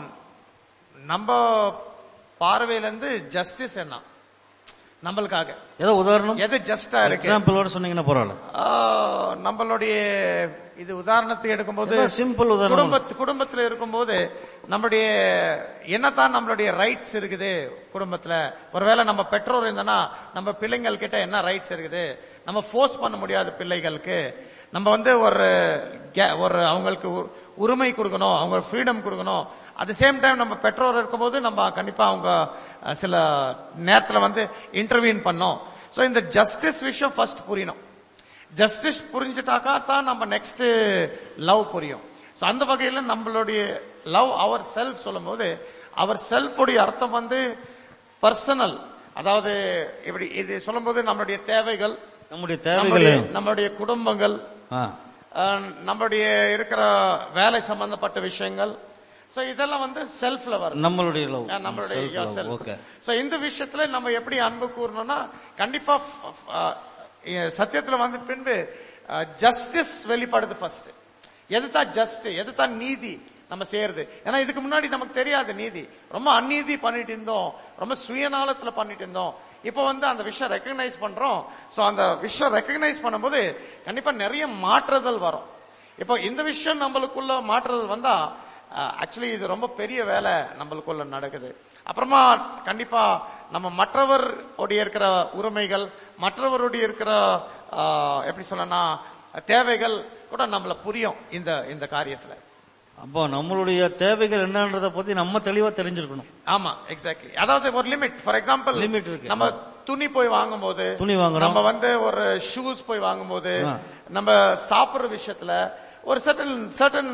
[SPEAKER 5] நம்ம பார்வையில இருந்து ஜஸ்டிஸ் என்ன நம்மளுக்காக
[SPEAKER 2] ஏதோ உதாரணம்
[SPEAKER 5] எது ஜஸ்டா இருக்கு
[SPEAKER 2] எக்ஸாம்பிளோட சொன்னீங்கன்னா பரவாயில்ல
[SPEAKER 5] ஆஹ், நம்மளுடைய இது உதாரணத்துக்கு எடுக்கும்போது
[SPEAKER 2] ஏதோ simple உதாரணம்.
[SPEAKER 5] குடும்பத்து குடும்பத்துல இருக்கும்போது நம்மளுடைய என்னதான் நம்மளுடைய ரைட்ஸ் இருக்குது குடும்பத்துல ஒருவேளை நம்ம பெற்றோர் இருந்தனா நம்ம பிள்ளைங்கள் கிட்ட என்ன ரைட்ஸ் இருக்குது நம்ம ஃபோர்ஸ் பண்ண முடியாது பிள்ளைகளுக்கு நம்ம வந்து ஒரு கே- ஒரு அவங்களுக்கு உ- உரிமை கொடுக்கணும் அவங்க ஃப்ரீடம் கொடுக்கணும் அட் சேம் டைம் நம்ம பெற்றோர் இருக்கும்போது நம்ம கண்டிப்பா அவங்க அஹ், சில நேரத்துல வந்து இன்டர்வியூன் பண்ணோம் சோ இந்த ஜஸ்டிஸ் விஷயம் ஃபர்ஸ்ட் புரியணும் ஜஸ்டிஸ் புரிஞ்சுட்டாக்கா தான் நம்ம நெக்ஸ்ட் லவ் புரியும் சோ அந்த வகையில நம்மளுடைய லவ் அவர் செல்ஃப் சொல்லும்போது அவர் செல்ஃபுடைய அர்த்தம் வந்து பர்சனல் அதாவது இப்படி இது சொல்லும்போது நம்மளுடைய தேவைகள்
[SPEAKER 2] நம்முடைய
[SPEAKER 5] நம்மளுடைய
[SPEAKER 2] தேவைகள்
[SPEAKER 5] நம்மளுடைய குடும்பங்கள்
[SPEAKER 2] ஆ,
[SPEAKER 5] அஹ், நம்மளுடைய இருக்கிற வேலை சம்பந்தப்பட்ட விஷயங்கள் சோ இதெல்லாம் வந்து செல்ஃப்ல வரும்
[SPEAKER 2] நம்மளுடைய லவ்
[SPEAKER 5] அஹ், நம்மளுடைய
[SPEAKER 2] ஓகே
[SPEAKER 5] சோ இந்த விஷயத்துல நம்ம எப்படி அன்பு கூறணும்னா கண்டிப்பா அஹ், அஹ், சத்தியத்துல வந்து பின்பு ஜஸ்டிஸ் வெளிப்படுது ஃபர்ஸ்ட் எதுதான் ஜஸ்ட் எதுதான் நீதி நம்ம செய்யறது ஏன்னா இதுக்கு முன்னாடி நமக்கு தெரியாது நீதி ரொம்ப அநீதி பண்ணிட்டு இருந்தோம் ரொம்ப சுயநலத்துல பண்ணிட்டு இருந்தோம் இப்போ வந்து அந்த விஷயம் ரெக்கக்னைஸ் பண்றோம் சோ அந்த விஷயம் ரெக்கக்னைஸ் பண்ணும்போது கண்டிப்பா நிறைய மாற்றுதல் வரும் இப்போ இந்த விஷயம் நம்மளுக்குள்ள மாற்றுதல் வந்தா ஆக்சுவலி இது ரொம்ப பெரிய வேலை நம்மளுக்குள்ள நடக்குது அப்புறமா கண்டிப்பா நம்ம மற்றவர் உடைய இருக்கிற உரிமைகள் மற்றவருடைய இருக்கிற ஆஹ், எப்படி சொல்லனா தேவைகள் கூட நம்மள புரியும் இந்த இந்த காரியத்துல
[SPEAKER 2] அப்போ நம்மளுடைய தேவைகள் என்னன்றத பத்தி நம்ம தெளிவா தெரிஞ்சிருக்கணும்
[SPEAKER 5] ஆமா எக்ஸாக்ட்லி அதாவது ஒரு லிமிட் ஃபார் எக்ஸாம்பிள்
[SPEAKER 2] Limit இருக்கு.
[SPEAKER 5] நம்ம துணி போய் வாங்கும்போது
[SPEAKER 2] துணி வாங்குறோம்.
[SPEAKER 5] நம்ம வந்து ஒரு ஷூஸ் போய் வாங்கும்போது
[SPEAKER 2] ஆ.
[SPEAKER 5] நம்ம சாப்பிடுற விஷயத்துல ஒரு சர்டன் சர்டன்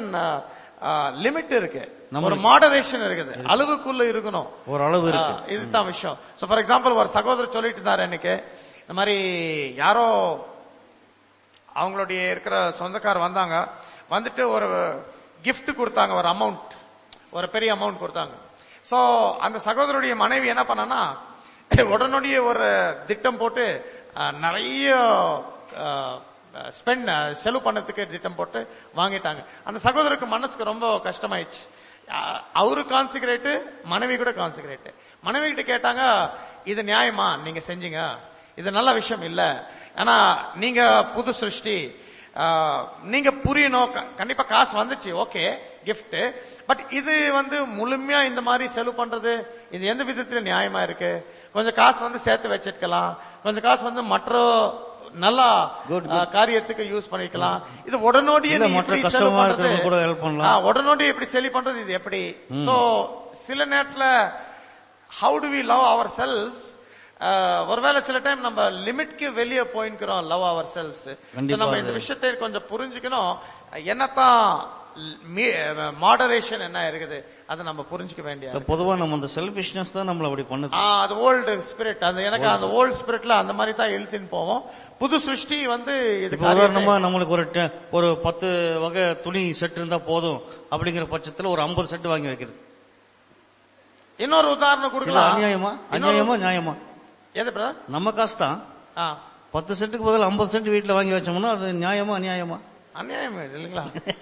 [SPEAKER 5] லிமிட் இருக்கு ஒரு மாடரேஷன் இருக்குது அளவுக்குள்ள இருக்கணும்
[SPEAKER 2] ஒரு அளவு இருக்கு
[SPEAKER 5] ஆ, இதுதான் விஷயம் சோ ஃபார் எக்ஸாம்பிள் ஒரு சகோதரர் சொல்லிட்டு இருந்தாரு எனக்கு இந்த மாதிரி யாரோ அவங்களுடைய இருக்கிற சொந்தக்கார் வந்தாங்க வந்துட்டு ஒரு gift கொடுத்தாங்க ஒரு அமௌண்ட் ஒரு பெரிய அமௌண்ட் கொடுத்தாங்க சோ அந்த சகோதரருடைய மனைவி என்ன பண்ணனா உடனடியே ஒரு திட்டம் போட்டு ஆ, நிறைய ஸ்பெண்ட் செலவு பண்ணதுக்கு திட்டம் போட்டு வாங்கிட்டாங்க அந்த சகோதரருக்கு மனசுக்கு ரொம்ப கஷ்டமாயிடுச்சு அ- அவரு கான்சிகரேட் மனைவி கூட கான்சிகரேட் மனைவி கிட்ட கேட்டாங்க இது நியாயமா நீங்க செஞ்சீங்க இது நல்ல விஷயம் இல்ல ஆனா நீங்க புது சிருஷ்டி ஆ, நீங்க புரியணும் க- கண்டிப்பா காசு வந்துச்சு ஓகே gift பட் இது வந்து முழுமையா இந்த மாதிரி செலவு பண்றது இது எந்த விதத்துல நியாயமா இருக்கு கொஞ்சம் காசு வந்து சேர்த்து வச்சிருக்கலாம் கொஞ்சம் காசு வந்து மற்ற நல்லா ஆ, காரியத்துக்கு யூஸ் பண்ணிக்கலாம் இது உடனடியே
[SPEAKER 2] இல்ல,
[SPEAKER 5] நீ
[SPEAKER 2] மற்ற
[SPEAKER 5] இப்படி
[SPEAKER 2] கஷ்டமா
[SPEAKER 5] செலவு பண்றது
[SPEAKER 2] இருக்கிறவங்க கூட help பண்ணலாம்.
[SPEAKER 5] ஆ, உடனடி எப்படி செலி பண்றது இது எப்படி சோ சில நேரத்துல how do we love ourselves ஒருவேளை சில டைம் நம்ம லிமிட்க்கு வெளியே போயின்கிறோம் லவ் அவர் செல்ஸ்
[SPEAKER 2] கண்டிப்பா
[SPEAKER 5] நம்ம இந்த
[SPEAKER 2] அது-
[SPEAKER 5] விஷயத்தை கொஞ்சம் புரிஞ்சுக்கணும் என்னத்தான் மாடரேஷன் என்ன இருக்குது அதை நம்ம புரிஞ்சுக்க வேண்டிய
[SPEAKER 2] இல்ல, பொதுவா நம்ம அந்த செல்ஃபிஷ்னஸ் தான் நம்மள அப்படி பண்ணுது
[SPEAKER 5] ஆ, அது ஓல்டு ஸ்பிரிட் அது எனக்கு அந்த ஓல்டு ஸ்பிரிட்ல அந்த மாதிரி தான் இழுத்துன்னு போவோம் புது சிருஷ்டி வந்து இது
[SPEAKER 2] இப்ப உதாரணமா நம்மளுக்கு ஒரு te- ஒரு பத்து வகை துணி செட் இருந்தா போதும் அப்படிங்கிற பட்சத்துல ஒரு 50 செட் வாங்கி வைக்கிறது
[SPEAKER 5] இன்னொரு உதாரணம்
[SPEAKER 2] இல்ல
[SPEAKER 5] கொடுக்கலாம்
[SPEAKER 2] அநியாயமா
[SPEAKER 5] இன்னொரு-
[SPEAKER 2] அநியாயமா நியாயமா
[SPEAKER 5] எது பிரதர்
[SPEAKER 2] நம்ம காசு தான்
[SPEAKER 5] ஆ
[SPEAKER 2] பத்து செட்டுக்கு பதில் 50 செட் வீட்டுல வாங்கி வச்சோம்னா அது நியாயமா அநியாயமா
[SPEAKER 5] அநியாயம் இது இல்லைங்களா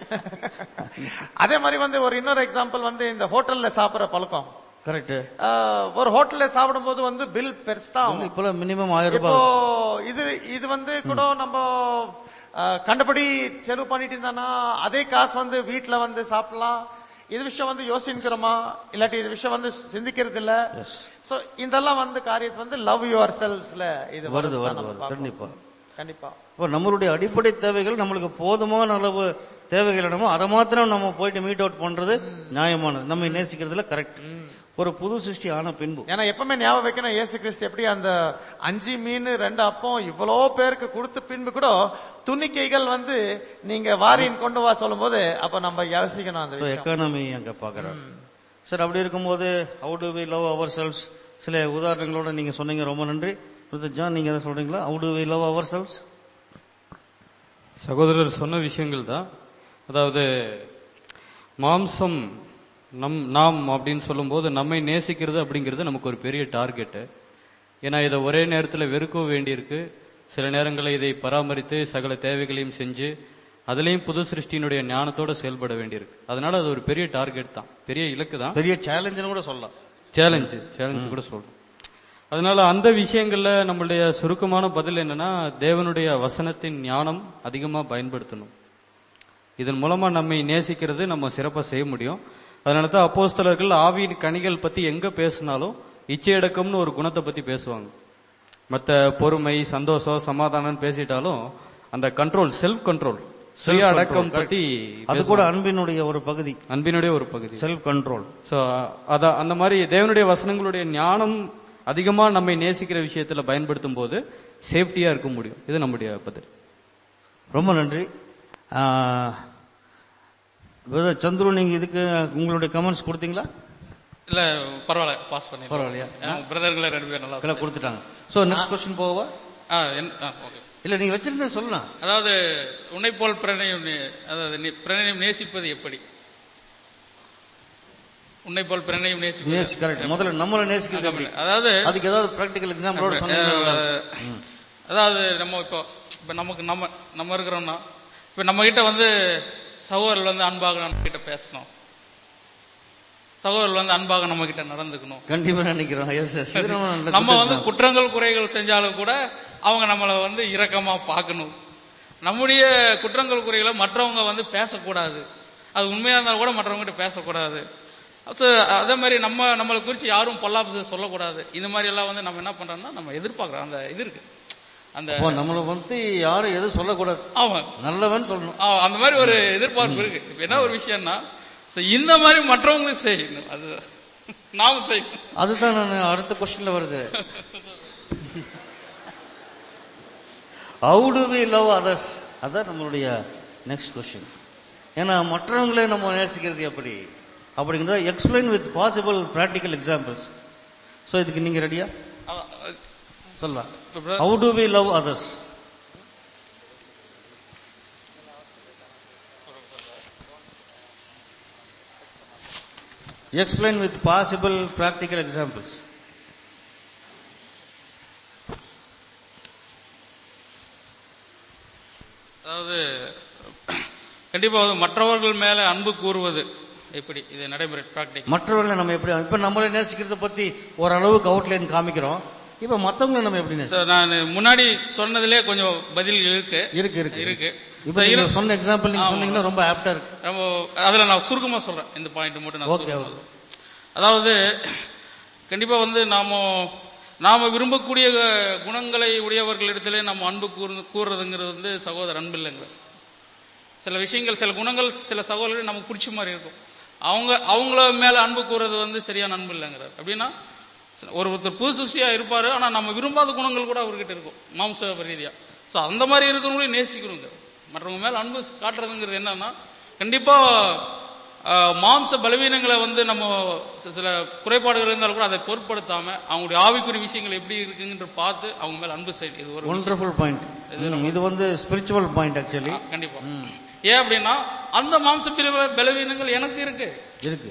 [SPEAKER 5] அதே மாதிரி வந்து ஒரு இன்னொரு எக்ஸாம்பிள் வந்து இந்த ஹோட்டல்ல சாப்பிடுற பழக்கம்
[SPEAKER 2] கரெக்ட்
[SPEAKER 5] ஆஹ், ஒரு ஹோட்டல்ல சாப்பிடும்போது வந்து பில் பெருசு தான் ஆகும்.
[SPEAKER 2] இப்ப மினிமம் ஆயிரம்
[SPEAKER 5] இப்போ
[SPEAKER 2] ரூபாய்
[SPEAKER 5] இது இது வந்து கூட நம்ம ஆஹ், கண்டபடி செலவு பண்ணிட்டு இருந்தானா அதே காசு வந்து வீட்ல வந்து சாப்பிடலாம் இது விஷயம் வந்து யோசிக்கிறோமா இல்லாட்டி இது விஷயம் வந்து சிந்திக்கிறது இல்ல சோ இதெல்லாம் வந்து காரியத்தை வந்து லவ் யுவர் செல்ஸ்ல இது
[SPEAKER 2] வருது
[SPEAKER 5] வருது
[SPEAKER 2] வருது
[SPEAKER 5] நம்ம
[SPEAKER 2] வருது
[SPEAKER 5] பார்க்கிறோம்.
[SPEAKER 2] கண்டிப்பா
[SPEAKER 5] கண்டிப்பா
[SPEAKER 2] இப்போ நம்மளுடைய அடிப்படை தேவைகள் நம்மளுக்கு போதுமான அளவு தேவைகள் என்னமோ அதை மாத்திரம் நம்ம போயிட்டு மீட் அவுட் பண்றது நியாயமானது நம்ம நேசிக்கிறதுல கரெக்ட் ஒரு புது சிருஷ்டி ஆன பின்பு
[SPEAKER 5] ஏன்னா எப்பவுமே ஞாபகம் வைக்கணும் இயேசு கிறிஸ்து எப்படி அந்த அஞ்சு மீன் ரெண்டு அப்பம் இவ்வளோ பேருக்கு கொடுத்த பின்பு கூட துணிக்கைகள் வந்து நீங்க வாரின் கொண்டு வா சொல்லும்போது அப்ப நம்ம யோசிக்கணும் அந்த
[SPEAKER 2] ஸோ
[SPEAKER 5] விஷயம்
[SPEAKER 2] எக்கானமி அங்க பாக்குறோம் சார் அப்படி இருக்கும்போது how do we love ourselves சில உதாரணங்களோட நீங்க சொன்னீங்க ரொம்ப நன்றி பிரதர் ஜான் நீங்க எதாவது சொல்றீங்களா how do we love ourselves
[SPEAKER 4] சகோதரர் சொன்ன விஷயங்கள் தான் அதாவது மாம்சம் நம் நாம் அப்படின்னு சொல்லும்போது நம்மை நேசிக்கிறது அப்படிங்கிறது நமக்கு ஒரு பெரிய டார்கெட்டு ஏன்னா இதை ஒரே நேரத்தில் வெறுக்கவும் வேண்டியிருக்கு சில நேரங்களில் இதை பராமரித்து சகல தேவைகளையும் செஞ்சு அதுலயும் புது சிருஷ்டியினுடைய ஞானத்தோட செயல்பட வேண்டியிருக்கு அதனால அது ஒரு பெரிய டார்கெட் தான் பெரிய இலக்கு தான்
[SPEAKER 2] பெரிய சேலஞ்சுன்னு கூட சொல்லலாம்
[SPEAKER 4] சேலஞ்சு சேலஞ்சு கூட சொல்றோம் அதனால அந்த விஷயங்கள்ல நம்மளுடைய சுருக்கமான பதில் என்னன்னா தேவனுடைய வசனத்தின் ஞானம் அதிகமா பயன்படுத்தணும் இதன் மூலமா நம்மை நேசிக்கிறது நம்ம சிறப்பா செய்ய முடியும் அதனால தான் அப்போஸ்தலர்கள் ஆவியின் கனிகள் பத்தி எங்க பேசினாலும் இச்சையடக்கம்னு ஒரு குணத்தை பத்தி பேசுவாங்க மத்த பொறுமை சந்தோஷம் சமாதானம் பேசிட்டாலும் அந்த கண்ட்ரோல் செல்ஃப் கண்ட்ரோல் சுய அடக்கம் பத்தி
[SPEAKER 2] அது கூட அன்பினுடைய ஒரு பகுதி
[SPEAKER 4] அன்பினுடைய ஒரு பகுதி
[SPEAKER 2] செல்ஃப் கண்ட்ரோல்
[SPEAKER 4] சோ அத அந்த மாதிரி தேவனுடைய வசனங்களுடைய ஞானம் அதிகமா நம்மை நேசிக்கிற விஷயத்துல பயன்படுத்தும் போது சேஃப்டியா இருக்க முடியும் இது நம்முடைய பதில்
[SPEAKER 2] ரொம்ப நன்றி பிரதர் சந்துரு நீங்க இதுக்கு உங்களுடைய கமெண்ட்ஸ் கொடுத்தீங்களா
[SPEAKER 3] இல்ல பரவாயில்ல பாஸ் பண்ணி
[SPEAKER 2] பரவாயில்லையா
[SPEAKER 3] பிரதர்களை ரெண்டு பேர் நல்லா
[SPEAKER 2] எல்லாம் கொடுத்துட்டாங்க சோ நெக்ஸ்ட் கொஸ்டின் போவா
[SPEAKER 3] ஆ, என்ன- ஆ, okay.
[SPEAKER 2] இல்ல நீங்க வச்சிருந்தா சொல்லலாம்
[SPEAKER 3] அதாவது உன்னை போல் பிரணயம் நே- அதாவது நே- பிரணயம் நேசிப்பது எப்படி உன்னை போல் பிரணயம் நேசிப்பது
[SPEAKER 2] எஸ் கரெக்ட் முதல்ல நம்மள நேசிக்கிறது எப்படி
[SPEAKER 3] அதாவது
[SPEAKER 2] அதுக்கு ஏதாவது பிராக்டிகல் எக்ஸாம்பிளோட சொன்னீங்கன்னா
[SPEAKER 3] அஹ், அதாவது நம்ம இப்போ இப்ப நமக்கு நம்ம நம்ம இருக்கிறோம்னா இப்ப நம்ம கிட்ட வந்து சகோதரர்கள் வந்து அன்பாக நம்ம கிட்ட பேசணும் சகோதரர்கள் வந்து அன்பாக நம்ம கிட்ட நடந்துக்கணும்
[SPEAKER 2] கண்டிப்பா நினைக்கிறோம் எஸ் எஸ்
[SPEAKER 3] நம்ம வந்து குற்றங்கள் குறைகள் செஞ்சாலும் கூட அவங்க நம்மளை வந்து இரக்கமா பார்க்கணும் நம்முடைய குற்றங்கள் குறைகளை மற்றவங்க வந்து பேசக்கூடாது அது உண்மையா இருந்தாலும் கூட மற்றவங்க கிட்ட பேசக்கூடாது So, அதே மாதிரி நம்ம நம்மளை குறித்து யாரும் பொல்லாப்பு சொல்லக்கூடாது இந்த மாதிரி எல்லாம் வந்து நம்ம என்ன பண்றோம்னா நம்ம எதிர்பார்க்கிறோம் அந்த இது இருக்கு அந்த
[SPEAKER 2] அப்போ நம்மள வந்து யாரும் எதுவும் சொல்லக்கூடாது
[SPEAKER 3] ஆமா
[SPEAKER 2] நல்லவன் சொல்லணும்
[SPEAKER 3] ஆ, அந்த மாதிரி ஒரு எதிர்பார்ப்பு இருக்கு இப்ப என்ன ஒரு விஷயம்னா so இந்த மாதிரி மற்றவங்களும் செய்யணும் அது நாமும் செய்யணும்
[SPEAKER 2] அதுதான் நான் அடுத்த கொஸ்டின்ல வருது how do we love others அதான் நம்மளுடைய நெக்ஸ்ட் கொஸ்டின் ஏன்னா மற்றவங்களே நம்ம நேசிக்கிறது எப்படி அப்படிங்கிற explain with possible practical examples so இதுக்கு நீங்க ரெடியா
[SPEAKER 3] அதான், அது-
[SPEAKER 2] சொல்லலாம்
[SPEAKER 3] இப்ப
[SPEAKER 2] how do we love others explain with possible practical examples
[SPEAKER 3] அதாவது கண்டிப்பா வந்து மற்றவர்கள் மேல அன்பு கூறுவது எப்படி இது நடைமுறை பிராக்டிக்
[SPEAKER 2] மற்றவர்களை நம்ம எப்படி இப்ப நம்மளை நேசிக்கிறத பத்தி ஓரளவுக்கு அவுட்லைன் காமிக்கிறோம் இப்ப மத்தவங்களை நம்ம எப்படி நேசிக்கிறோம்
[SPEAKER 3] நான் முன்னாடி சொன்னதிலே கொஞ்சம் பதில் இருக்கு
[SPEAKER 2] இருக்கு இருக்கு
[SPEAKER 3] இருக்கு
[SPEAKER 2] இப்ப
[SPEAKER 3] So,
[SPEAKER 2] நீங்க
[SPEAKER 3] இரு-
[SPEAKER 2] சொன்ன எக்ஸாம்பிள் நீங்க
[SPEAKER 3] ஆமா.
[SPEAKER 2] சொன்னீங்கன்னா ரொம்ப ஆப்டா இருக்கு
[SPEAKER 3] நம்ம அதுல நான் சுருக்கமா சொல்றேன் இந்த பாயிண்ட் மட்டும் நான்
[SPEAKER 2] Okay,
[SPEAKER 3] சுருக்கமா சொல்றேன். அதாவது கண்டிப்பா வந்து நாம நாம விரும்பக்கூடிய குணங்களை உடையவர்களிடத்திலே நம்ம அன்பு கூர்ந்து- கூறுறதுங்கிறது வந்து சகோதர அன்பு இல்லைங்க சில விஷயங்கள் சில குணங்கள் சில சகோதரர்கள் நமக்கு பிடிச்ச மாதிரி இருக்கும் அவங்க அவங்கள மேல அன்பு கூறுறது வந்து சரியான அன்பு இல்லைங்கிறார் அப்படின்னா ஒரு ஒருத்தர் புது சுசியா இருப்பாரு ஆனா நம்ம விரும்பாத குணங்கள் கூட அவர்கிட்ட இருக்கும் மாம்ச ரீதியா சோ அந்த மாதிரி இருக்கிறவங்களையும் நேசிக்கணுங்க மற்றவங்க மேல அன்பு காட்டுறதுங்கிறது என்னன்னா கண்டிப்பா ஆஹ், மாம்ச பலவீனங்களை வந்து நம்ம சி- சில குறைபாடுகள் இருந்தாலும் கூட அதை பொருட்படுத்தாம அவங்களுடைய ஆவிக்குரிய விஷயங்கள் எப்படி இருக்குன்னு பார்த்து அவங்க மேல அன்பு செய்யுது இது ஒரு விஷயம்.
[SPEAKER 2] ஒண்டர்ஃபுல் பாயிண்ட் இது வந்து ஸ்பிரிச்சுவல் பாயிண்ட் ஆக்சுவலி
[SPEAKER 3] கண்டிப்பா ஏன் அப்படின்னா அந்த மாம்ச பிரிவு பலவீனங்கள் எனக்கு இருக்கு
[SPEAKER 2] இருக்கு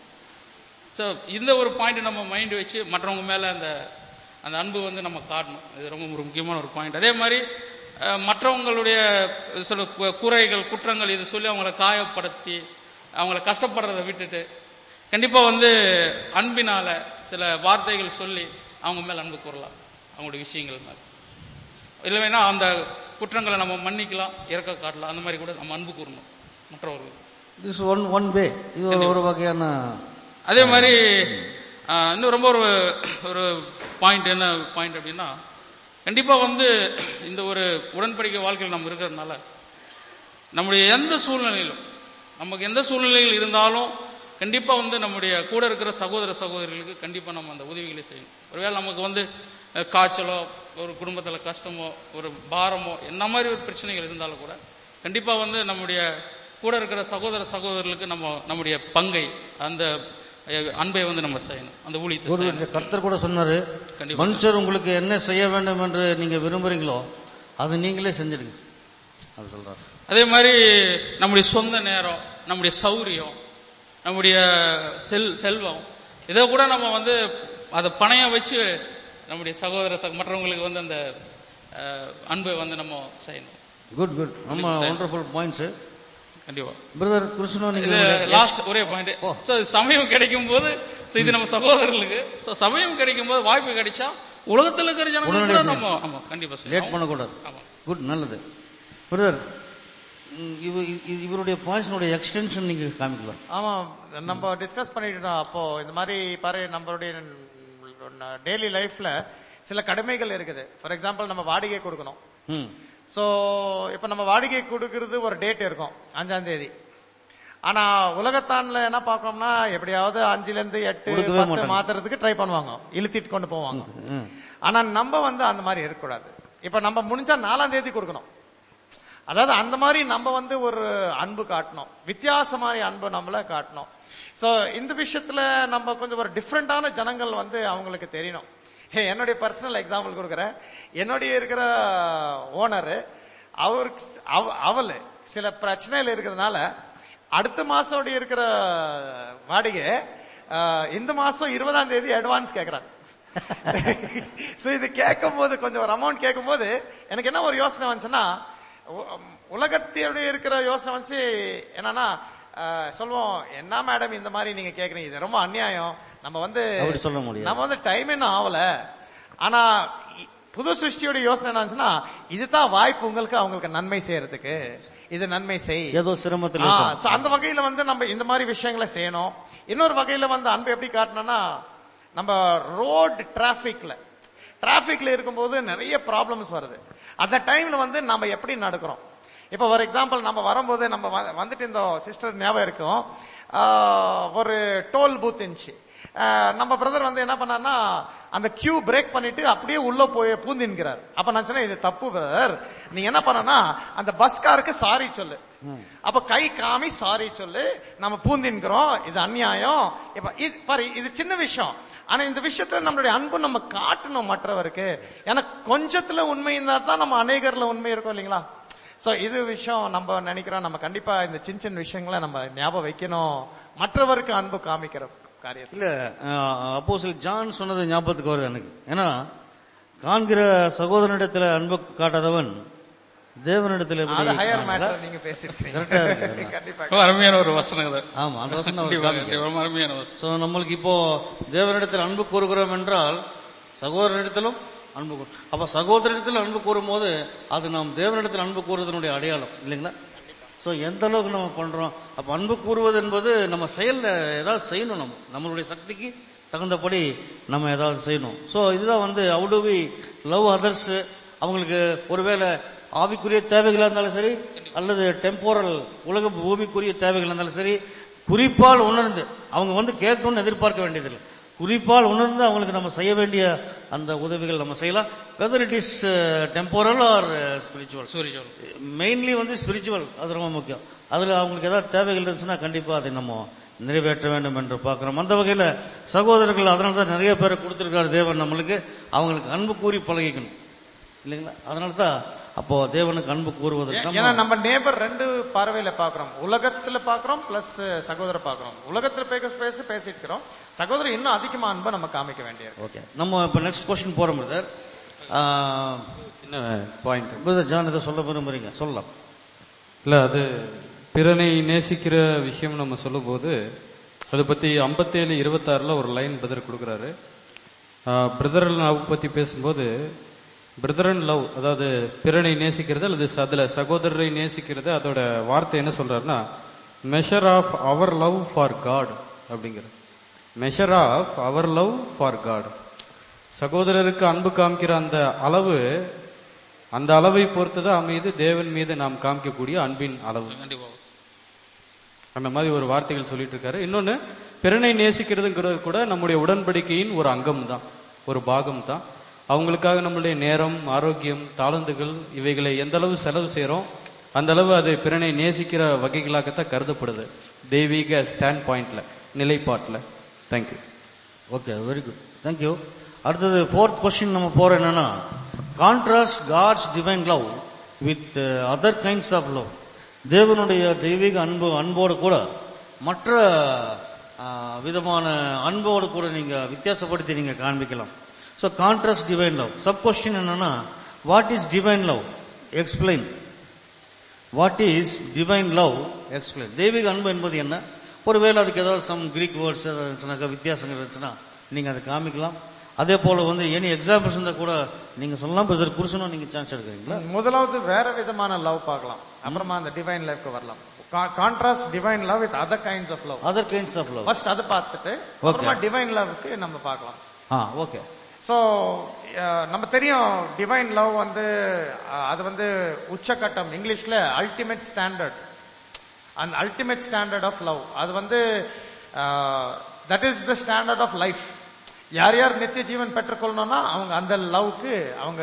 [SPEAKER 3] சோ இந்த ஒரு பாயிண்ட் நம்ம மைண்ட் வச்சு மற்றவங்க மேல அந்த அந்த அன்பு வந்து நம்ம காட்டணும் இது ரொம்ப ஒரு முக்கியமான ஒரு பாயிண்ட் அதே மாதிரி அஹ், மற்றவங்களுடைய சில கு- குறைகள் குற்றங்கள் இது சொல்லி அவங்கள காயப்படுத்தி அவங்கள கஷ்டப்படுறதை விட்டுட்டு கண்டிப்பா வந்து அன்பினால சில வார்த்தைகள் சொல்லி அவங்க மேல அன்பு கூறலாம் அவங்களுடைய விஷயங்கள் மேல இல்லைன்னா அந்த குற்றங்களை நம்ம மன்னிக்கலாம் இறக்க காட்டலாம் அந்த மாதிரி கூட நம்ம அன்பு கூறணும் மற்றவர்கள்
[SPEAKER 2] திஸ் ஒன் ஒன் வே இது ஒரு வகையான
[SPEAKER 3] அதே மாதிரி ஆஹ், இன்னும் ரொம்ப ஒரு ஒரு பாயிண்ட் என்ன பாயிண்ட் அப்படின்னா கண்டிப்பா வந்து இந்த ஒரு உடன்படிக்கை வாழ்க்கையில் நம்ம இருக்கிறதுனால நம்முடைய எந்த சூழ்நிலையிலும் நமக்கு எந்த சூழ்நிலையில் இருந்தாலும் கண்டிப்பா வந்து நம்முடைய கூட இருக்கிற சகோதர சகோதரிகளுக்கு கண்டிப்பா நம்ம அந்த உதவிகளை செய்யணும் ஒருவேளை நமக்கு வந்து அஹ், காய்ச்சலோ ஒரு குடும்பத்துல கஷ்டமோ ஒரு பாரமோ என்ன மாதிரி ஒரு பிரச்சனைகள் இருந்தாலும் கூட கண்டிப்பா வந்து நம்முடைய கூட இருக்கிற சகோதர சகோதரர்களுக்கு நம்ம நம்முடைய பங்கை அந்த அஹ், அன்பை வந்து நம்ம செய்யணும் அந்த ஊழியத்தை
[SPEAKER 2] ஒரு
[SPEAKER 3] செய்யணும்
[SPEAKER 2] கர்த்தர் கூட சொன்னாரு
[SPEAKER 3] கண்டிப்பா.
[SPEAKER 2] மனுஷர் உங்களுக்கு என்ன செய்ய வேண்டும் என்று நீங்க விரும்புறீங்களோ அது நீங்களே செஞ்சிடுங்க அது சொல்றாரு
[SPEAKER 3] அதே மாதிரி நம்முடைய சொந்த நேரம் நம்முடைய சௌரியம் நம்முடைய செல் செல்வம் இதை கூட நம்ம வந்து அதை பணையம் வச்சு நம்முடைய சகோதர சக மற்றவங்களுக்கு வந்து அந்த அஹ், அன்பை வந்து நம்ம செய்யணும்
[SPEAKER 2] குட் குட் ஆமா ஒண்டர்ஃபுல் பாயிண்ட்ஸ்
[SPEAKER 3] கண்டிப்பா
[SPEAKER 2] பிரதர் கிருஷ்ணோ நீங்க
[SPEAKER 3] இது
[SPEAKER 2] உங்களுடைய
[SPEAKER 3] லாஸ்ட் ஒரே பாயிண்ட் சோ சமயம் கிடைக்கும் போது so இது நம்ம சகோதரர்களுக்கு so சமயம் கிடைக்கும் போது வாய்ப்பு கிடைச்சா உலகத்துல இருக்கிற ஜனங்க கூட
[SPEAKER 2] உடனடியா
[SPEAKER 3] நம்ம ஆமா கண்டிப்பா
[SPEAKER 2] லேட்
[SPEAKER 3] செய்யணும்.
[SPEAKER 2] பண்ணக்கூடாது
[SPEAKER 3] ஆமா.
[SPEAKER 2] குட் நல்லது பிரதர் இவருடைய பாயிண்ட்ஸினுடைய எக்ஸ்டென்ஷன் நீங்க காமிக்கலாம்
[SPEAKER 5] ஆமா நம்ம டிஸ்கஸ் பண்ணிட்டோம் அப்போ இந்த மாதிரி பாரு நம்மளுடைய டெய்லி லைஃப்ல சில கடமைகள் இருக்குது ஃபார் எக்ஸாம்பிள் நம்ம வாடகை கொடுக்கணும்
[SPEAKER 2] ம்
[SPEAKER 5] சோ இப்ப நம்ம வாடகை கொடுக்கறது ஒரு டேட் இருக்கும் அஞ்சாம் தேதி ஆனா உலகத்தான்ல என்ன பார்க்கணும்னா எப்படியாவது அஞ்சுல இருந்து எட்டு
[SPEAKER 2] கொடுக்கவே
[SPEAKER 5] பத்து
[SPEAKER 2] மாட்டாங்க.
[SPEAKER 5] மாத்துறதுக்கு ட்ரை பண்ணுவாங்க இழுத்திட்டு கொண்டு போவாங்க
[SPEAKER 2] ம்.
[SPEAKER 5] ஆனா நம்ம வந்து அந்த மாதிரி இருக்கக்கூடாது இப்ப நம்ம முடிஞ்சா நாலாம் தேதி கொடுக்கணும் அதாவது அந்த மாதிரி நம்ம வந்து ஒரு அன்பு காட்டணும் வித்தியாச மாதிரி அன்பு நம்மள காட்டணும் சோ இந்த விஷயத்துல நம்ம கொஞ்சம் ஒரு டிஃப்ரெண்டான ஜனங்கள் வந்து அவங்களுக்கு தெரியணும் ஹே, என்னுடைய பர்சனல் எக்ஸாம்பிள் கொடுக்குறேன் என்னுடைய இருக்கிற ஓனர் அவருக்கு அவ- அவளு சில பிரச்சனைகள் இருக்கிறதுனால அடுத்த மாசம் இருக்கிற வாடகை அஹ், இந்த மாசம் இருபதாம் தேதி அட்வான்ஸ் கேக்குறாங்க சோ இது கேட்கும் போது கொஞ்சம் ஒரு அமௌண்ட் கேட்கும் போது எனக்கு என்ன ஒரு யோசனை வந்துச்சுன்னா உ- உலகத்தினுடைய இருக்கிற யோசனை வந்து என்னன்னா அஹ், சொல்லுவோம் என்ன மேடம் இந்த மாதிரி நீங்க கேக்குறீங்க இது ரொம்ப அநியாயம் நம்ம வந்து
[SPEAKER 2] அப்படி சொல்ல முடியாது.
[SPEAKER 5] நம்ம வந்து டைம் இன்னும் ஆகல ஆனா இ- புது சிருஷ்டியோட யோசனை என்னச்சுன்னா இதுதான் வாய்ப்பு உங்களுக்கு அவங்களுக்கு நன்மை செய்யறதுக்கு இது நன்மை செய்
[SPEAKER 2] ஏதோ சிரமத்தில்
[SPEAKER 5] ஆ,
[SPEAKER 2] இருக்கும்.
[SPEAKER 5] so அந்த வகையில வந்து நம்ம இந்த மாதிரி விஷயங்களை செய்யணும் இன்னொரு வகையில வந்து அன்பு எப்படி காட்டணும்னா நம்ம ரோட் டிராபிக்ல டிராபிக்ல இருக்கும்போது நிறைய ப்ராப்ளம்ஸ் வருது அந்த டைம்ல வந்து நம்ம எப்படி நடக்கிறோம் இப்ப ஃபார் எக்ஸாம்பிள் நம்ம வரும்போது நம்ம வ- வந்துட்டு இந்த சிஸ்டர் ஞாபகம் இருக்கும் ஆ, ஒரு டோல் பூத் இருந்துச்சு ஆ, நம்ம பிரதர் வந்து என்ன பண்ணாருன்னா அந்த கியூ பிரேக் பண்ணிட்டு அப்படியே உள்ள போய் பூந்தின்கிறார் அப்ப நான் சொன்னேன் இது தப்பு பிரதர் நீங்க என்ன பண்ணனா அந்த பஸ்காருக்கு சாரி சொல்லு அப்ப கை காமி சாரி சொல்லு நம்ம பூந்தின்கிறோம் இது அநியாயம் இப்ப இது பாரு இது சின்ன விஷயம் ஆனா இந்த விஷயத்துல நம்மளுடைய அன்பு நம்ம காட்டணும் மற்றவருக்கு ஏன்னா கொஞ்சத்துல உண்மை இருந்தா தான் நம்ம அநேகர்ல உண்மை இருக்கும் இல்லைங்களா சோ இது விஷயம் நம்ம நினைக்கிறோம் நம்ம கண்டிப்பா இந்த சின்ன சின்ன விஷயங்களை நம்ம ஞாபகம் வைக்கணும் மற்றவருக்கு அன்பு காமிக்கிற காரியத்தில்
[SPEAKER 2] இல்ல அப்போ ஜான் சொன்னது ஞாபகத்துக்கு வருது எனக்கு ஏன்னா காண்கிற சகோதரனிடத்துல அன்பு காட்டாதவன் தேவனிடத்துல எப்படி
[SPEAKER 5] அது ஹையர்
[SPEAKER 2] காண்கிறான்?
[SPEAKER 5] மேட்டர் நீங்க பேசிருக்கீங்க
[SPEAKER 2] Correct ஆ இருக்கு.
[SPEAKER 5] கண்டிப்பா
[SPEAKER 3] ரொம்ப அருமையான ஒரு வசனம் இது
[SPEAKER 2] ஆமா அந்த வசனம் அவர்
[SPEAKER 3] கண்டிப்பா,
[SPEAKER 2] காமிக்கிறார்.
[SPEAKER 3] ரொம்ப அருமையான வசனம்
[SPEAKER 2] சோ நம்மளுக்கு இப்போ தேவனிடத்தில் அன்பு கூறுகிறோம் என்றால் சகோதரனிடத்திலும் அன்பு கூறு- அப்ப சகோதரனிடத்தில் அன்பு கூறும்போது அது நாம் தேவனிடத்தில் அன்பு கூறுவதனுடைய அடையாளம் இல்லைங்களா சோ எந்த அளவுக்கு நம்ம பண்றோம் அப்ப அன்பு கூறுவது என்பது நம்ம செயல்ல ஏதாவது செய்யணும் நம்ம நம்மளுடைய சக்திக்கு தகுந்தபடி நம்ம ஏதாவது செய்யணும் சோ இதுதான் வந்து how do we love others அவங்களுக்கு ஒருவேளை ஆவிக்குரிய தேவைகளா இருந்தாலும் சரி அல்லது டெம்போரல் உலக பூமிக்குரிய தேவைகள் இருந்தாலும் சரி குறிப்பால் உணர்ந்து அவங்க வந்து கேட்கணும்னு எதிர்பார்க்க வேண்டியதில்லை குறிப்பால் உணர்ந்து அவங்களுக்கு நம்ம செய்ய வேண்டிய அந்த உதவிகள் நம்ம செய்யலாம் whether it is temporal or spiritual
[SPEAKER 3] சூரியன்
[SPEAKER 2] மெயின்லி வந்து ஸ்பிரிச்சுவல் அது ரொம்ப முக்கியம் அதுல அவங்களுக்கு ஏதாவது தேவைகள் இருந்துச்சுன்னா கண்டிப்பா அதை நம்ம நிறைவேற்ற வேண்டும் என்று பார்க்கிறோம் அந்த வகையில சகோதரர்கள் அதனால தான் நிறைய பேரை கொடுத்திருக்காரு தேவன் நம்மளுக்கு அவங்களுக்கு அன்பு கூறி பழகிக்கணும் இல்லைங்களா அதனால தான் அப்போ தேவனுக்கு அன்பு கூறுவதற்கு
[SPEAKER 5] ஏன்னா
[SPEAKER 2] நம்ம-
[SPEAKER 5] நம்ம நேபர் ரெண்டு பார்வையில பாக்குறோம் உலகத்துல பாக்குறோம் பிளஸ் சகோதர பாக்குறோம் உலகத்துல பேச பேச பேசிட்டு இருக்கிறோம் சகோதரர் இன்னும் அதிகமா அன்பை நம்ம காமிக்க வேண்டியது
[SPEAKER 2] ஓகே நம்ம இப்ப நெக்ஸ்ட் கொஸ்டின் போறோம் பிரதர்
[SPEAKER 4] என்ன பாயிண்ட்
[SPEAKER 2] பிரதர் ஜான் இதை சொல்ல விரும்புறீங்க சொல்லலாம்
[SPEAKER 4] இல்ல அது பிறனை நேசிக்கிற விஷயம் நம்ம சொல்லும்போது அதை பத்தி ஐம்பத்தேழு இருபத்தாறுல ஒரு லைன் பிரதர் கொடுக்குறாரு பிரதர் லவ் பத்தி பேசும்போது பிரதர் அண்ட் லவ் அதாவது பிறனை நேசிக்கிறது அல்லது ச- அதுல சகோதரரை நேசிக்கிறது அதோட வார்த்தை என்ன சொல்றாருன்னா measure of our love for God அப்படிங்கிற measure of our love for God சகோதரருக்கு அன்பு காமிக்கிற அந்த அளவு அந்த அளவை பொறுத்துதான் அமைது தேவன் மீது நாம் காமிக்கக்கூடிய அன்பின் அளவு
[SPEAKER 3] கண்டிப்பா
[SPEAKER 4] அந்த மாதிரி ஒரு வார்த்தைகள் சொல்லிட்டு இருக்காரு இன்னொன்னு பிறனை நேசிக்கிறதுங்கிறது கூட நம்முடைய உடன்படிக்கையின் ஒரு அங்கம் தான் ஒரு பாகம் தான் அவங்களுக்காக நம்மளுடைய நேரம் ஆரோக்கியம் தாளந்துகள் இவைகளை எந்த அளவு செலவு செய்றோம் அந்த அளவு அது பிறனை நேசிக்கிற வகைகளாகத்தான் கருதப்படுது தெய்வீக ஸ்டாண்ட் பாயிண்ட்ல நிலைப்பாட்டுல thank you
[SPEAKER 2] okay very good thank you அடுத்தது ஃபோர்த் கொஸ்டின் நம்ம போறோம் என்னன்னா contrast God's divine love with other kinds of love தேவனுடைய தெய்வீக அன்பு அன்போடு கூட மற்ற ஆ, விதமான அன்போடு கூட நீங்க வித்தியாசப்படுத்தி நீங்க காண்பிக்கலாம் so contrast divine love sub question என்னன்னா what is divine love explain what is divine love explain தெய்வீக அன்பு என்பது என்ன ஒருவேளை அதுக்கு ஏதாவது சம் கிரீக் வேர்ட்ஸ் இருந்துச்சுனாக்கா வித்தியாசங்கள் இருந்துச்சுன்னா நீங்க அதை காமிக்கலாம் அதே போல வந்து எனி எக்ஸாம்பிள்ஸ் இருந்தா கூட நீங்க சொல்லலாம் பிரதர் புருஷனும் நீங்க சான்ஸ் எடுக்கிறீங்களா
[SPEAKER 5] முதலாவது வேற விதமான லவ் பார்க்கலாம் அப்புறமா அந்த டிவைன் லைஃப்க்கு வரலாம் contrast divine love with other kinds of love
[SPEAKER 2] other kinds of love
[SPEAKER 5] first அதை பார்த்துட்டு அப்புறமா டிவைன் லவ்க்கு நம்ம பார்க்கலாம்
[SPEAKER 2] ஆ ஓகே
[SPEAKER 5] சோ நம்ம தெரியும் டிவைன் லவ் வந்து அஹ், அது வந்து உச்சக்கட்டம் இங்கிலீஷ்ல அல்டிமேட் ஸ்டாண்டர்ட் அந்த அல்டிமேட் ஸ்டாண்டர்ட் ஆஃப் லவ் அது வந்து that is the standard of life யார் யார் நித்திய ஜீவன் பெற்றுக்கொள்ளணும்னா அவங்க அந்த லவ்க்கு அவங்க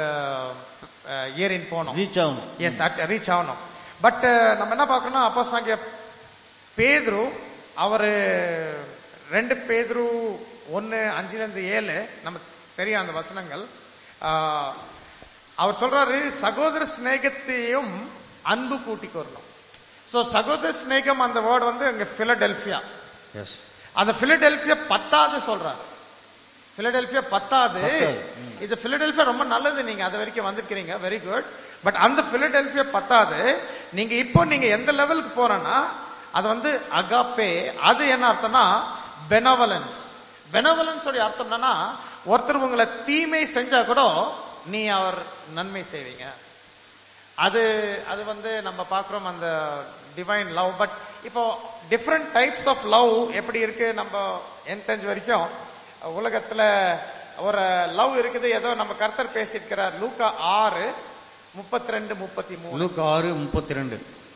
[SPEAKER 5] ஏறின் போகணும்
[SPEAKER 2] ரீச் ஆகணும்
[SPEAKER 5] எஸ் ரீச் ஆகணும் பட் நம்ம என்ன பார்க்கணும் அப்போ நாங்க பேதுரு அவரு ரெண்டு பேதுரு ஒன்னு அஞ்சுல இருந்து ஏழு நமக்கு தெரியும் அந்த வசனங்கள் ஆஹ், அவர் சொல்றாரு சகோதர சிநேகத்தையும் அன்பு கூட்டிக் வரணும் சோ சகோதர சிநேகம் அந்த வேர்டு வந்து அங்க பிலடெல்பியா
[SPEAKER 2] எஸ்
[SPEAKER 5] அந்த பிலடெல்பியா பத்தாவது சொல்றாரு பிலடெல்பியா பத்தாவது இது பிலடெல்பியா ரொம்ப நல்லது நீங்க அது வரைக்கும் வந்திருக்கிறீங்க வெரி குட் பட் அந்த பிலடெல்பியா பத்தாவது நீங்க இப்போ நீங்க எந்த லெவலுக்கு போறேன்னா அது வந்து அகாப்பே அது என்ன அர்த்தம்னா பெனவலன்ஸ் பெனவலன்ஸ் உடைய அர்த்தம் என்னன்னா ஒருத்தர் உங்களை தீமை செஞ்சா கூட நீ அவர் நன்மை செய்வீங்க அது அது வந்து நம்ம பார்க்கிறோம் அந்த டிவைன் லவ் பட் இப்போ டிஃப்ரெண்ட் டைப்ஸ் ஆஃப் லவ் எப்படி இருக்கு நம்ம என் தெரிஞ்ச வரைக்கும் உலகத்துல ஒரு லவ் இருக்குது ஏதோ நம்ம கர்த்தர் பேசியிருக்கிறார் லூக்கா ஆறு முப்பத்தி ரெண்டு முப்பத்தி மூணு
[SPEAKER 2] லூக் ஆறு முப்பத்தி ரெண்டு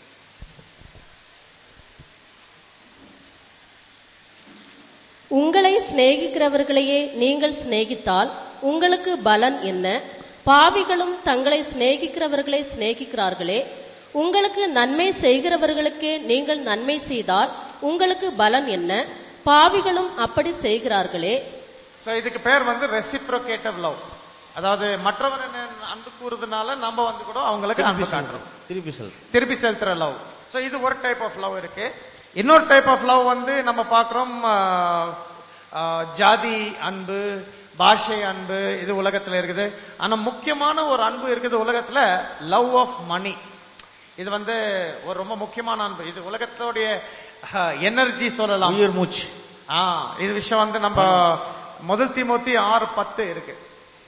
[SPEAKER 6] உங்களை சிநேகிக்கிறவர்களையே நீங்கள் சிநேகித்தால் உங்களுக்கு பலன் என்ன பாவிகளும் தங்களை சிநேகிக்கிறவர்களை சிநேகிக்கிறார்களே உங்களுக்கு நன்மை செய்கிறவர்களுக்கே நீங்கள் நன்மை செய்தால் உங்களுக்கு பலன் என்ன பாவிகளும் அப்படி செய்கிறார்களே
[SPEAKER 5] சோ இதுக்கு பேர் வந்து ரெசிப்ரோகேட்டிவ் லவ் அதாவது மற்றவர் அன்பு கூறுறதுனால நம்ம வந்து கூட அவங்களுக்கு அன்பு காட்டுறோம்
[SPEAKER 2] திருப்பி சொல்
[SPEAKER 5] திருப்பி செலுத்துற லவ் சோ இது ஒரு டைப் ஆஃப் லவ் இருக்கு இன்னொரு டைப் ஆஃப் லவ் வந்து நம்ம பார்க்கிறோம் ஆஹ், ஆஹ், ஜாதி அன்பு பாஷை அன்பு இது உலகத்துல இருக்குது ஆனா முக்கியமான ஒரு அன்பு இருக்குது உலகத்துல லவ் ஆஃப் மணி இது வந்து ஒரு ரொம்ப முக்கியமான அன்பு இது உலகத்தோடைய எனர்ஜி சொல்லலாம்
[SPEAKER 2] உயிர் மூச்சு
[SPEAKER 5] ஆ இது விஷயம் வந்து நம்ம முதல் திமுத்தி ஆறு பத்து இருக்கு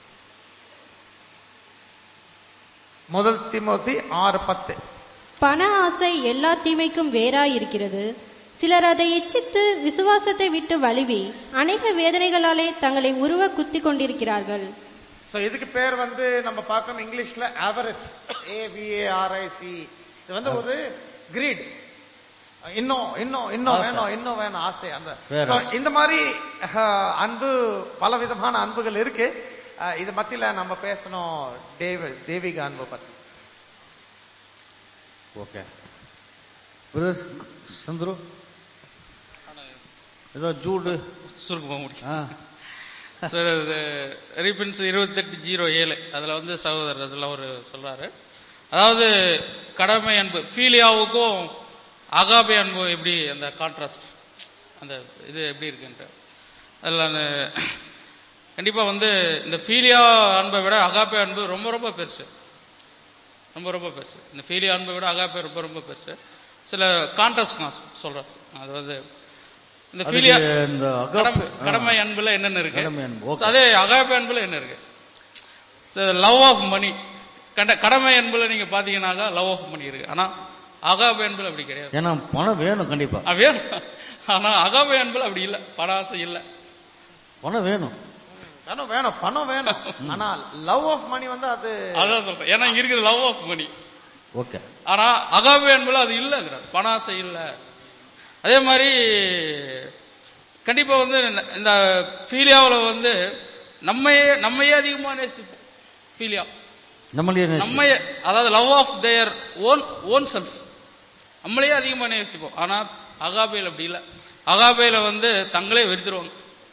[SPEAKER 5] முதல் திமுத்தி ஆறு பத்து
[SPEAKER 7] பண ஆசை எல்லா தீமைக்கும் வேறாய் இருக்கிறது சிலர் அதை இச்சித்து விசுவாசத்தை விட்டு வழுவி அநேக வேதனைகளாலே தங்களை உருவ குத்திக் கொண்டிருக்கிறார்கள்
[SPEAKER 5] சோ இதுக்கு பேர் வந்து நம்ம பார்க்கணும் இங்கிலீஷ்ல avarice A V A R I C இது வந்து ஒரு கிரீட் இன்னும் இன்னும் இன்னும்
[SPEAKER 2] ஆசை.
[SPEAKER 5] வேணும் இன்னும் வேணும் ஆசை அந்த
[SPEAKER 2] வேற
[SPEAKER 5] So,
[SPEAKER 2] ஆசை.
[SPEAKER 5] இந்த மாதிரி அஹ், அன்பு பல விதமான அன்புகள் இருக்கு அஹ், இது மத்தியில நம்ம பேசணும் தேவ தெய்வீக அன்பு பத்தி
[SPEAKER 2] ஓகே பிரதர் சந்துரு ஏதோ ஜூடு
[SPEAKER 3] சுருக்கமாக முடியும்
[SPEAKER 2] ஆ
[SPEAKER 3] சார் இது ரீபின்ஸ் இருபத்தெட்டு ஜீரோ ஏழு அதுல வந்து சகோதரர் ரசல் அவர் சொல்றாரு அதாவது கடமை அன்பு ஃபீலியாவுக்கும் அகாபே அன்பு எப்படி அந்த கான்ட்ராஸ்ட் அந்த இது எப்படி இருக்குன்ட்டு அதில் அந்த கண்டிப்பா வந்து இந்த ஃபீலியா அன்பை விட அகாபே அன்பு ரொம்ப ரொம்ப பெருசு ரொம்ப ரொம்ப பெருசு இந்த ஃபீலியா அன்பை விட அகாபே ரொம்ப ரொம்ப பெருசு சில கான்ட்ராஸ்ட் நான் சொல்றேன் அது வந்து இந்த
[SPEAKER 2] அதுக்கு
[SPEAKER 3] ஃபீலியா
[SPEAKER 2] இந்த அகாப்பே-
[SPEAKER 3] கடமை கடமை அன்புல என்னென்ன இருக்கு
[SPEAKER 2] கடமை அன்பு, okay.
[SPEAKER 3] அதே அகாபே அன்புல என்ன இருக்கு லவ் ஆஃப் மணி கடமை அன்புல நீங்க பாத்தீங்கன்னாக்கா லவ் ஆஃப் மணி இருக்கு ஆனா அகாபே அன்புல அப்படி கிடையாது
[SPEAKER 2] ஏன்னா பணம் வேணும் கண்டிப்பா
[SPEAKER 3] அது வேணும் ஆனா அகாபே அன்புல அப்படி இல்ல படாசை இல்ல
[SPEAKER 2] பணம் வேணும்
[SPEAKER 5] பணம் வேணும் பணம் வேணும் ஆனா லவ் ஆஃப் மணி வந்து அது
[SPEAKER 3] அதான் சொல்றேன் ஏன்னா இங்க இருக்குது லவ் ஆஃப் மணி
[SPEAKER 2] ஓகே
[SPEAKER 3] ஆனா அகாபே அன்புல அது இல்லங்கிறார் பணாசை இல்ல அதே மாதிரி கண்டிப்பா வந்து இந்த ஃபீலியாவுல வந்து நம்மையே நம்மையே அதிகமா நேசிப்போம் ஃபீலியா
[SPEAKER 2] நம்மளே நேசி-
[SPEAKER 3] நம்மையே அதாவது love of their own own self நம்மளையே அதிகமா நேசிப்போம் ஆனா அகாபேல அப்படி இல்ல அகாபேல வந்து தங்களே வெறுத்துருவாங்க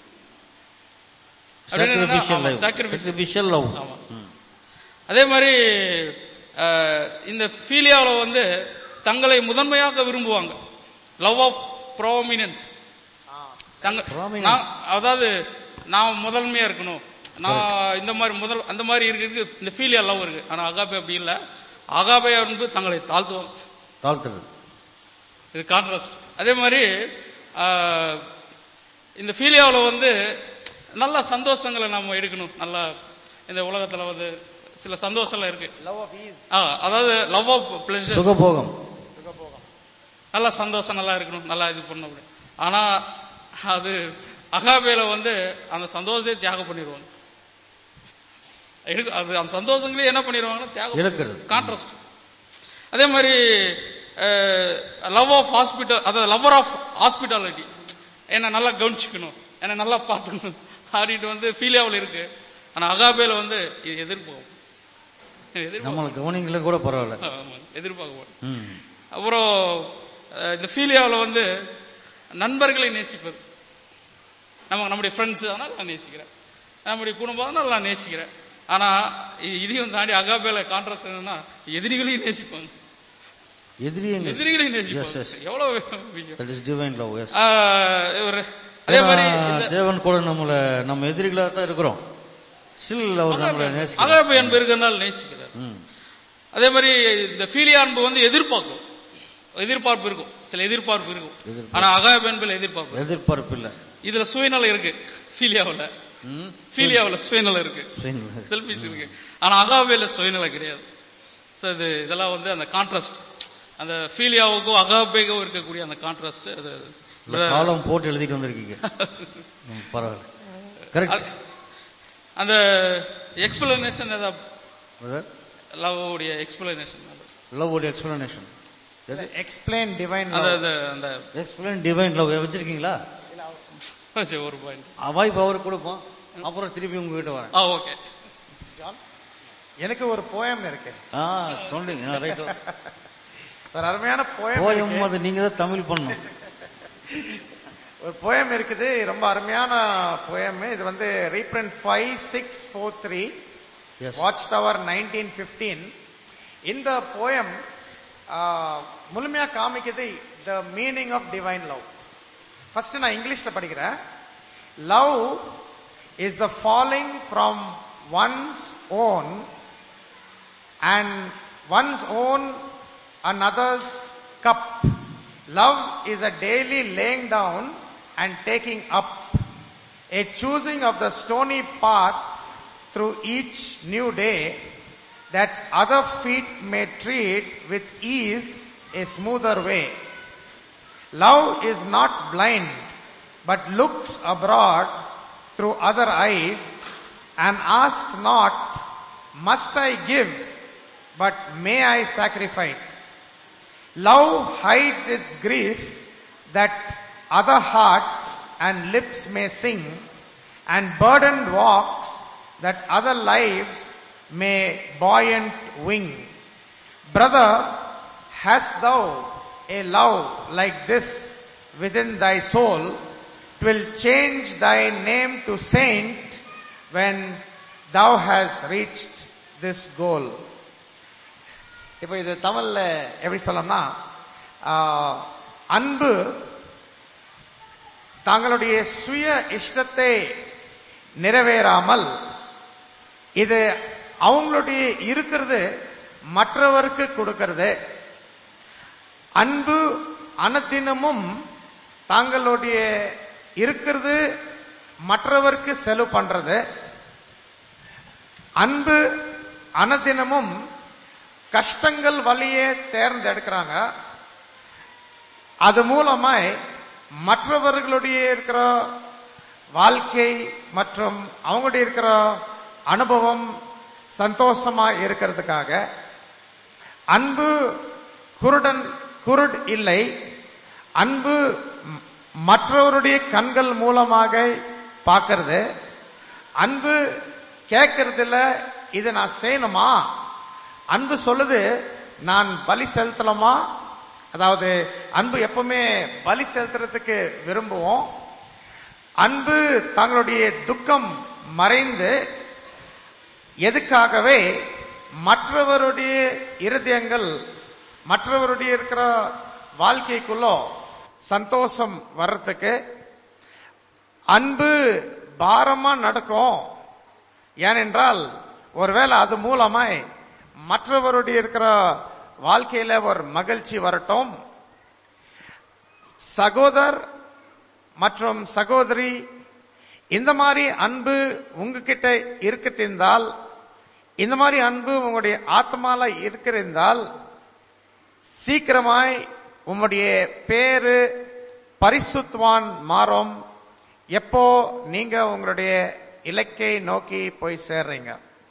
[SPEAKER 3] அப்படின்னு என்னன்னா,
[SPEAKER 2] Sacrificial
[SPEAKER 3] ஆமா,
[SPEAKER 2] love.
[SPEAKER 3] sacrificial.
[SPEAKER 2] Sacrificial love.
[SPEAKER 3] ஆமா. அதே மாதிரி அஹ், இந்த ஃபீலியாவில் வந்து தங்களை முதன்மையாக விரும்புவாங்க லவ் ஆஃப் ப்ரோமினன்ஸ் தங்க
[SPEAKER 2] Prominence.
[SPEAKER 3] நான் அதாவது நான் முதன்மையா இருக்கணும் நான் இந்த மாதிரி முதல் அந்த மாதிரி இருக்கிறதுக்கு இந்த ஃபீலியா லவ் இருக்கு ஆனா அகாபே அப்படி இல்ல அகாபே வந்து தங்களை தாழ்த்துவாங்க
[SPEAKER 2] தாழ்த்துறது
[SPEAKER 3] இது கான்ட்ராஸ்ட் அதே மாதிரி ஆஹ், இந்த ஃபீலியாவில் வந்து நல்ல சந்தோஷங்களை நம்ம எடுக்கணும் நல்லா இந்த உலகத்துல வந்து சில சந்தோஷம்லாம் இருக்கு
[SPEAKER 5] லவ் ஆஃப் ஈஸ்
[SPEAKER 3] ஆ, அதாவது லவ் ஆஃப் பிளஷர்
[SPEAKER 2] சுகபோகம்
[SPEAKER 3] நல்லா சந்தோஷம் நல்லா இருக்கணும் நல்லா இது பண்ண முடியும் ஆனா அது அகாபேல வந்து அந்த சந்தோஷத்தை தியாகம் பண்ணிடுவாங்க இருக்கு அது அந்த சந்தோஷங்களே என்ன பண்ணிடுவாங்கன்னா தியாகம்
[SPEAKER 2] இழக்கிறது.
[SPEAKER 3] கான்ட்ராஸ்ட் அதே மாதிரி லவ் ஆஃப் ஹாஸ்பிட்டல் அதாவது லவர் ஆஃப் ஹாஸ்பிட்டாலிட்டி என்ன நல்லா கவனிச்சுக்கணும் என்ன நல்லா பார்த்துக்கணும் அப்படின்ட்டு வந்து ஃபீலியாவில் இருக்கு ஆனா அகாபேல வந்து இது எதிர்பார்க்கும் எதிர்பார்க்கும்
[SPEAKER 2] நம்மளை கவனிங்கள கூட பரவாயில்ல
[SPEAKER 3] ஆமா, எதிர்பார்க்க
[SPEAKER 2] ம்.
[SPEAKER 3] அப்புறம் அஹ், இந்த ஃபீலியாவில் வந்து நண்பர்களை நேசிப்பது நம்ம நம்முடைய ஃப்ரெண்ட்ஸ் ஆனால் நான் நேசிக்கிறேன் நம்முடைய குடும்பம் ஆனால் நான் நேசிக்கிறேன் ஆனா இ- இதையும் தாண்டி அகாபேல கான்ட்ராஸ்ட் என்னன்னா எதிரிகளையும் நேசிப்பாங்க
[SPEAKER 2] எதிரியை
[SPEAKER 3] எதிரிகளையும்
[SPEAKER 2] எஸ் எஸ்
[SPEAKER 3] நேசிப்பாங்க எவ்வளவு விஷயம்
[SPEAKER 2] that is divine love yes
[SPEAKER 3] ah, ஒரு அதே மாதிரி இந்த
[SPEAKER 2] தேவன் கூட நம்மள நம்ம எதிரிகளா தான் இருக்கிறோம் ஸ்டில் அவர் நம்மளை நேசிக்கிறார்
[SPEAKER 3] அகாபே அன்பு இருக்கிறதுனால நேசிக்கிறார்
[SPEAKER 2] ம்.
[SPEAKER 3] அதே மாதிரி இந்த ஃபீலியா அன்பு வந்து எதிர்பார்க்கும் எதிர்பார்ப்பு இருக்கும் சில எதிர்பார்ப்பு இருக்கும்
[SPEAKER 2] எதிர்பார்ப்பு.
[SPEAKER 3] ஆனா அகாபே அன்பில் எதிர்பார்ப்பு
[SPEAKER 2] எதிர்பார்ப்பு இல்ல
[SPEAKER 3] இதுல சுயநலம் இருக்கு ஃபீலியாவுல
[SPEAKER 2] ம்.
[SPEAKER 3] ஃபீலியாவுல சுயநலம் இருக்கு
[SPEAKER 2] சரிங்களா?
[SPEAKER 3] செல்பிஷ் இருக்கு ஆனா அகாபேல சுயநலம் கிடையாது சோ இது இதெல்லாம் வந்து அந்த கான்ட்ராஸ்ட் அந்த ஃபீலியாவுக்கும் அகாபேக்கும் இருக்கக்கூடிய அந்த கான்ட்ராஸ்ட் அது
[SPEAKER 2] இல்ல, காலம் போட்டு எழுதிட்டு வந்திருக்கீங்க ம், பரவாயில்ல கரெக்ட்
[SPEAKER 3] அந்த எக்ஸ்பிளனேஷன் லவ் உடைய எக்ஸ்பிளனேஷன்
[SPEAKER 2] லவ் உடைய எக்ஸ்பிளனேஷன்
[SPEAKER 5] எக்ஸ்பிளைன் டிவைன்
[SPEAKER 3] அந்த அந்த அந்த
[SPEAKER 2] எக்ஸ்பிளைன் டிவைன் லவ் வச்சிருக்கீங்களா
[SPEAKER 3] சரி, ஒரு பாயிண்ட்
[SPEAKER 2] வாய்ப்பு அவருக்கு கொடுப்போம் அப்புறம் திருப்பி உங்ககிட்ட வரேன்
[SPEAKER 3] ஆ ஓகே
[SPEAKER 5] எனக்கு ஒரு போயம் இருக்கு
[SPEAKER 2] ஆ சொன்னீங்க ரைட்
[SPEAKER 5] ஒரு அருமையான போயம்
[SPEAKER 2] போயம் அது நீங்க தான் தமிழ் பண்ணணும்
[SPEAKER 5] ஒரு போயம் இருக்குது ரொம்ப அருமையான போயம் இது வந்து reprint five six four three
[SPEAKER 2] Yes.
[SPEAKER 5] Watch Tower nineteen fifteen இந்த போயம் முழுமையா காமிக்குது the meaning of divine love first நான் இங்கிலீஷ்ல படிக்கிறேன் love is the falling from one's own and one's own another's cup. Love is a daily laying down and taking up, a choosing of the stony path through each new day, that other feet may tread with ease a smoother way. Love is not blind, but looks abroad through other eyes and asks not, must I give, but may I sacrifice. Love hides its grief that other hearts and lips may sing and burdened walks that other lives may buoyant wing. Brother, hast thou a love like this within thy soul? Twill change thy name to saint when thou hast reached this goal. இப்ப இது தமிழ்ல எப்படி சொல்லணும்னா ஆஹ், அன்பு தங்களுடைய சுய இஷ்டத்தை நிறைவேறாமல் இது அவங்களுடைய இருக்கிறது மற்றவருக்கு கொடுக்கிறது அன்பு அனதினமும் தாங்களுடைய இருக்கிறது மற்றவருக்கு செலவு பண்றது அன்பு அனதினமும் கஷ்டங்கள் வழியே தேர்ந்தெடுக்கிறாங்க அது மூலமாய் மற்றவர்களுடைய இருக்கிற வாழ்க்கை மற்றும் அவங்களுடைய இருக்கிற அனுபவம் சந்தோஷமா இருக்கிறதுக்காக அன்பு குருடன் குருட் இல்லை அன்பு ம- மற்றவருடைய கண்கள் மூலமாக பார்க்கிறது அன்பு கேட்கறதுல இது நான் செய்யணுமா அன்பு சொல்லுது நான் பலி செலுத்தலாமா அதாவது அன்பு எப்பவுமே பலி செலுத்துறதுக்கு விரும்புவோம் அன்பு தங்களுடைய துக்கம் மறைந்து எதுக்காகவே மற்றவருடைய இருதயங்கள் மற்றவருடைய இருக்கிற வாழ்க்கைக்குள்ள சந்தோஷம் வர்றதுக்கு அன்பு பாரமா நடக்கும் ஏனென்றால் ஒருவேளை அது மூலமாய் மற்றவருடைய இருக்கிற வாழ்க்கையில ஒரு மகிழ்ச்சி வரட்டும் சகோதர் மற்றும் சகோதரி இந்த மாதிரி அன்பு உங்ககிட்ட இருக்கட்டிருந்தால் இந்த மாதிரி அன்பு உங்களுடைய ஆத்மால இருக்கிறிருந்தால் சீக்கிரமாய் உம்முடைய பேரு பரிசுத்வான் மாறும் எப்போ நீங்க உங்களுடைய இலக்கை நோக்கி போய் சேர்றீங்க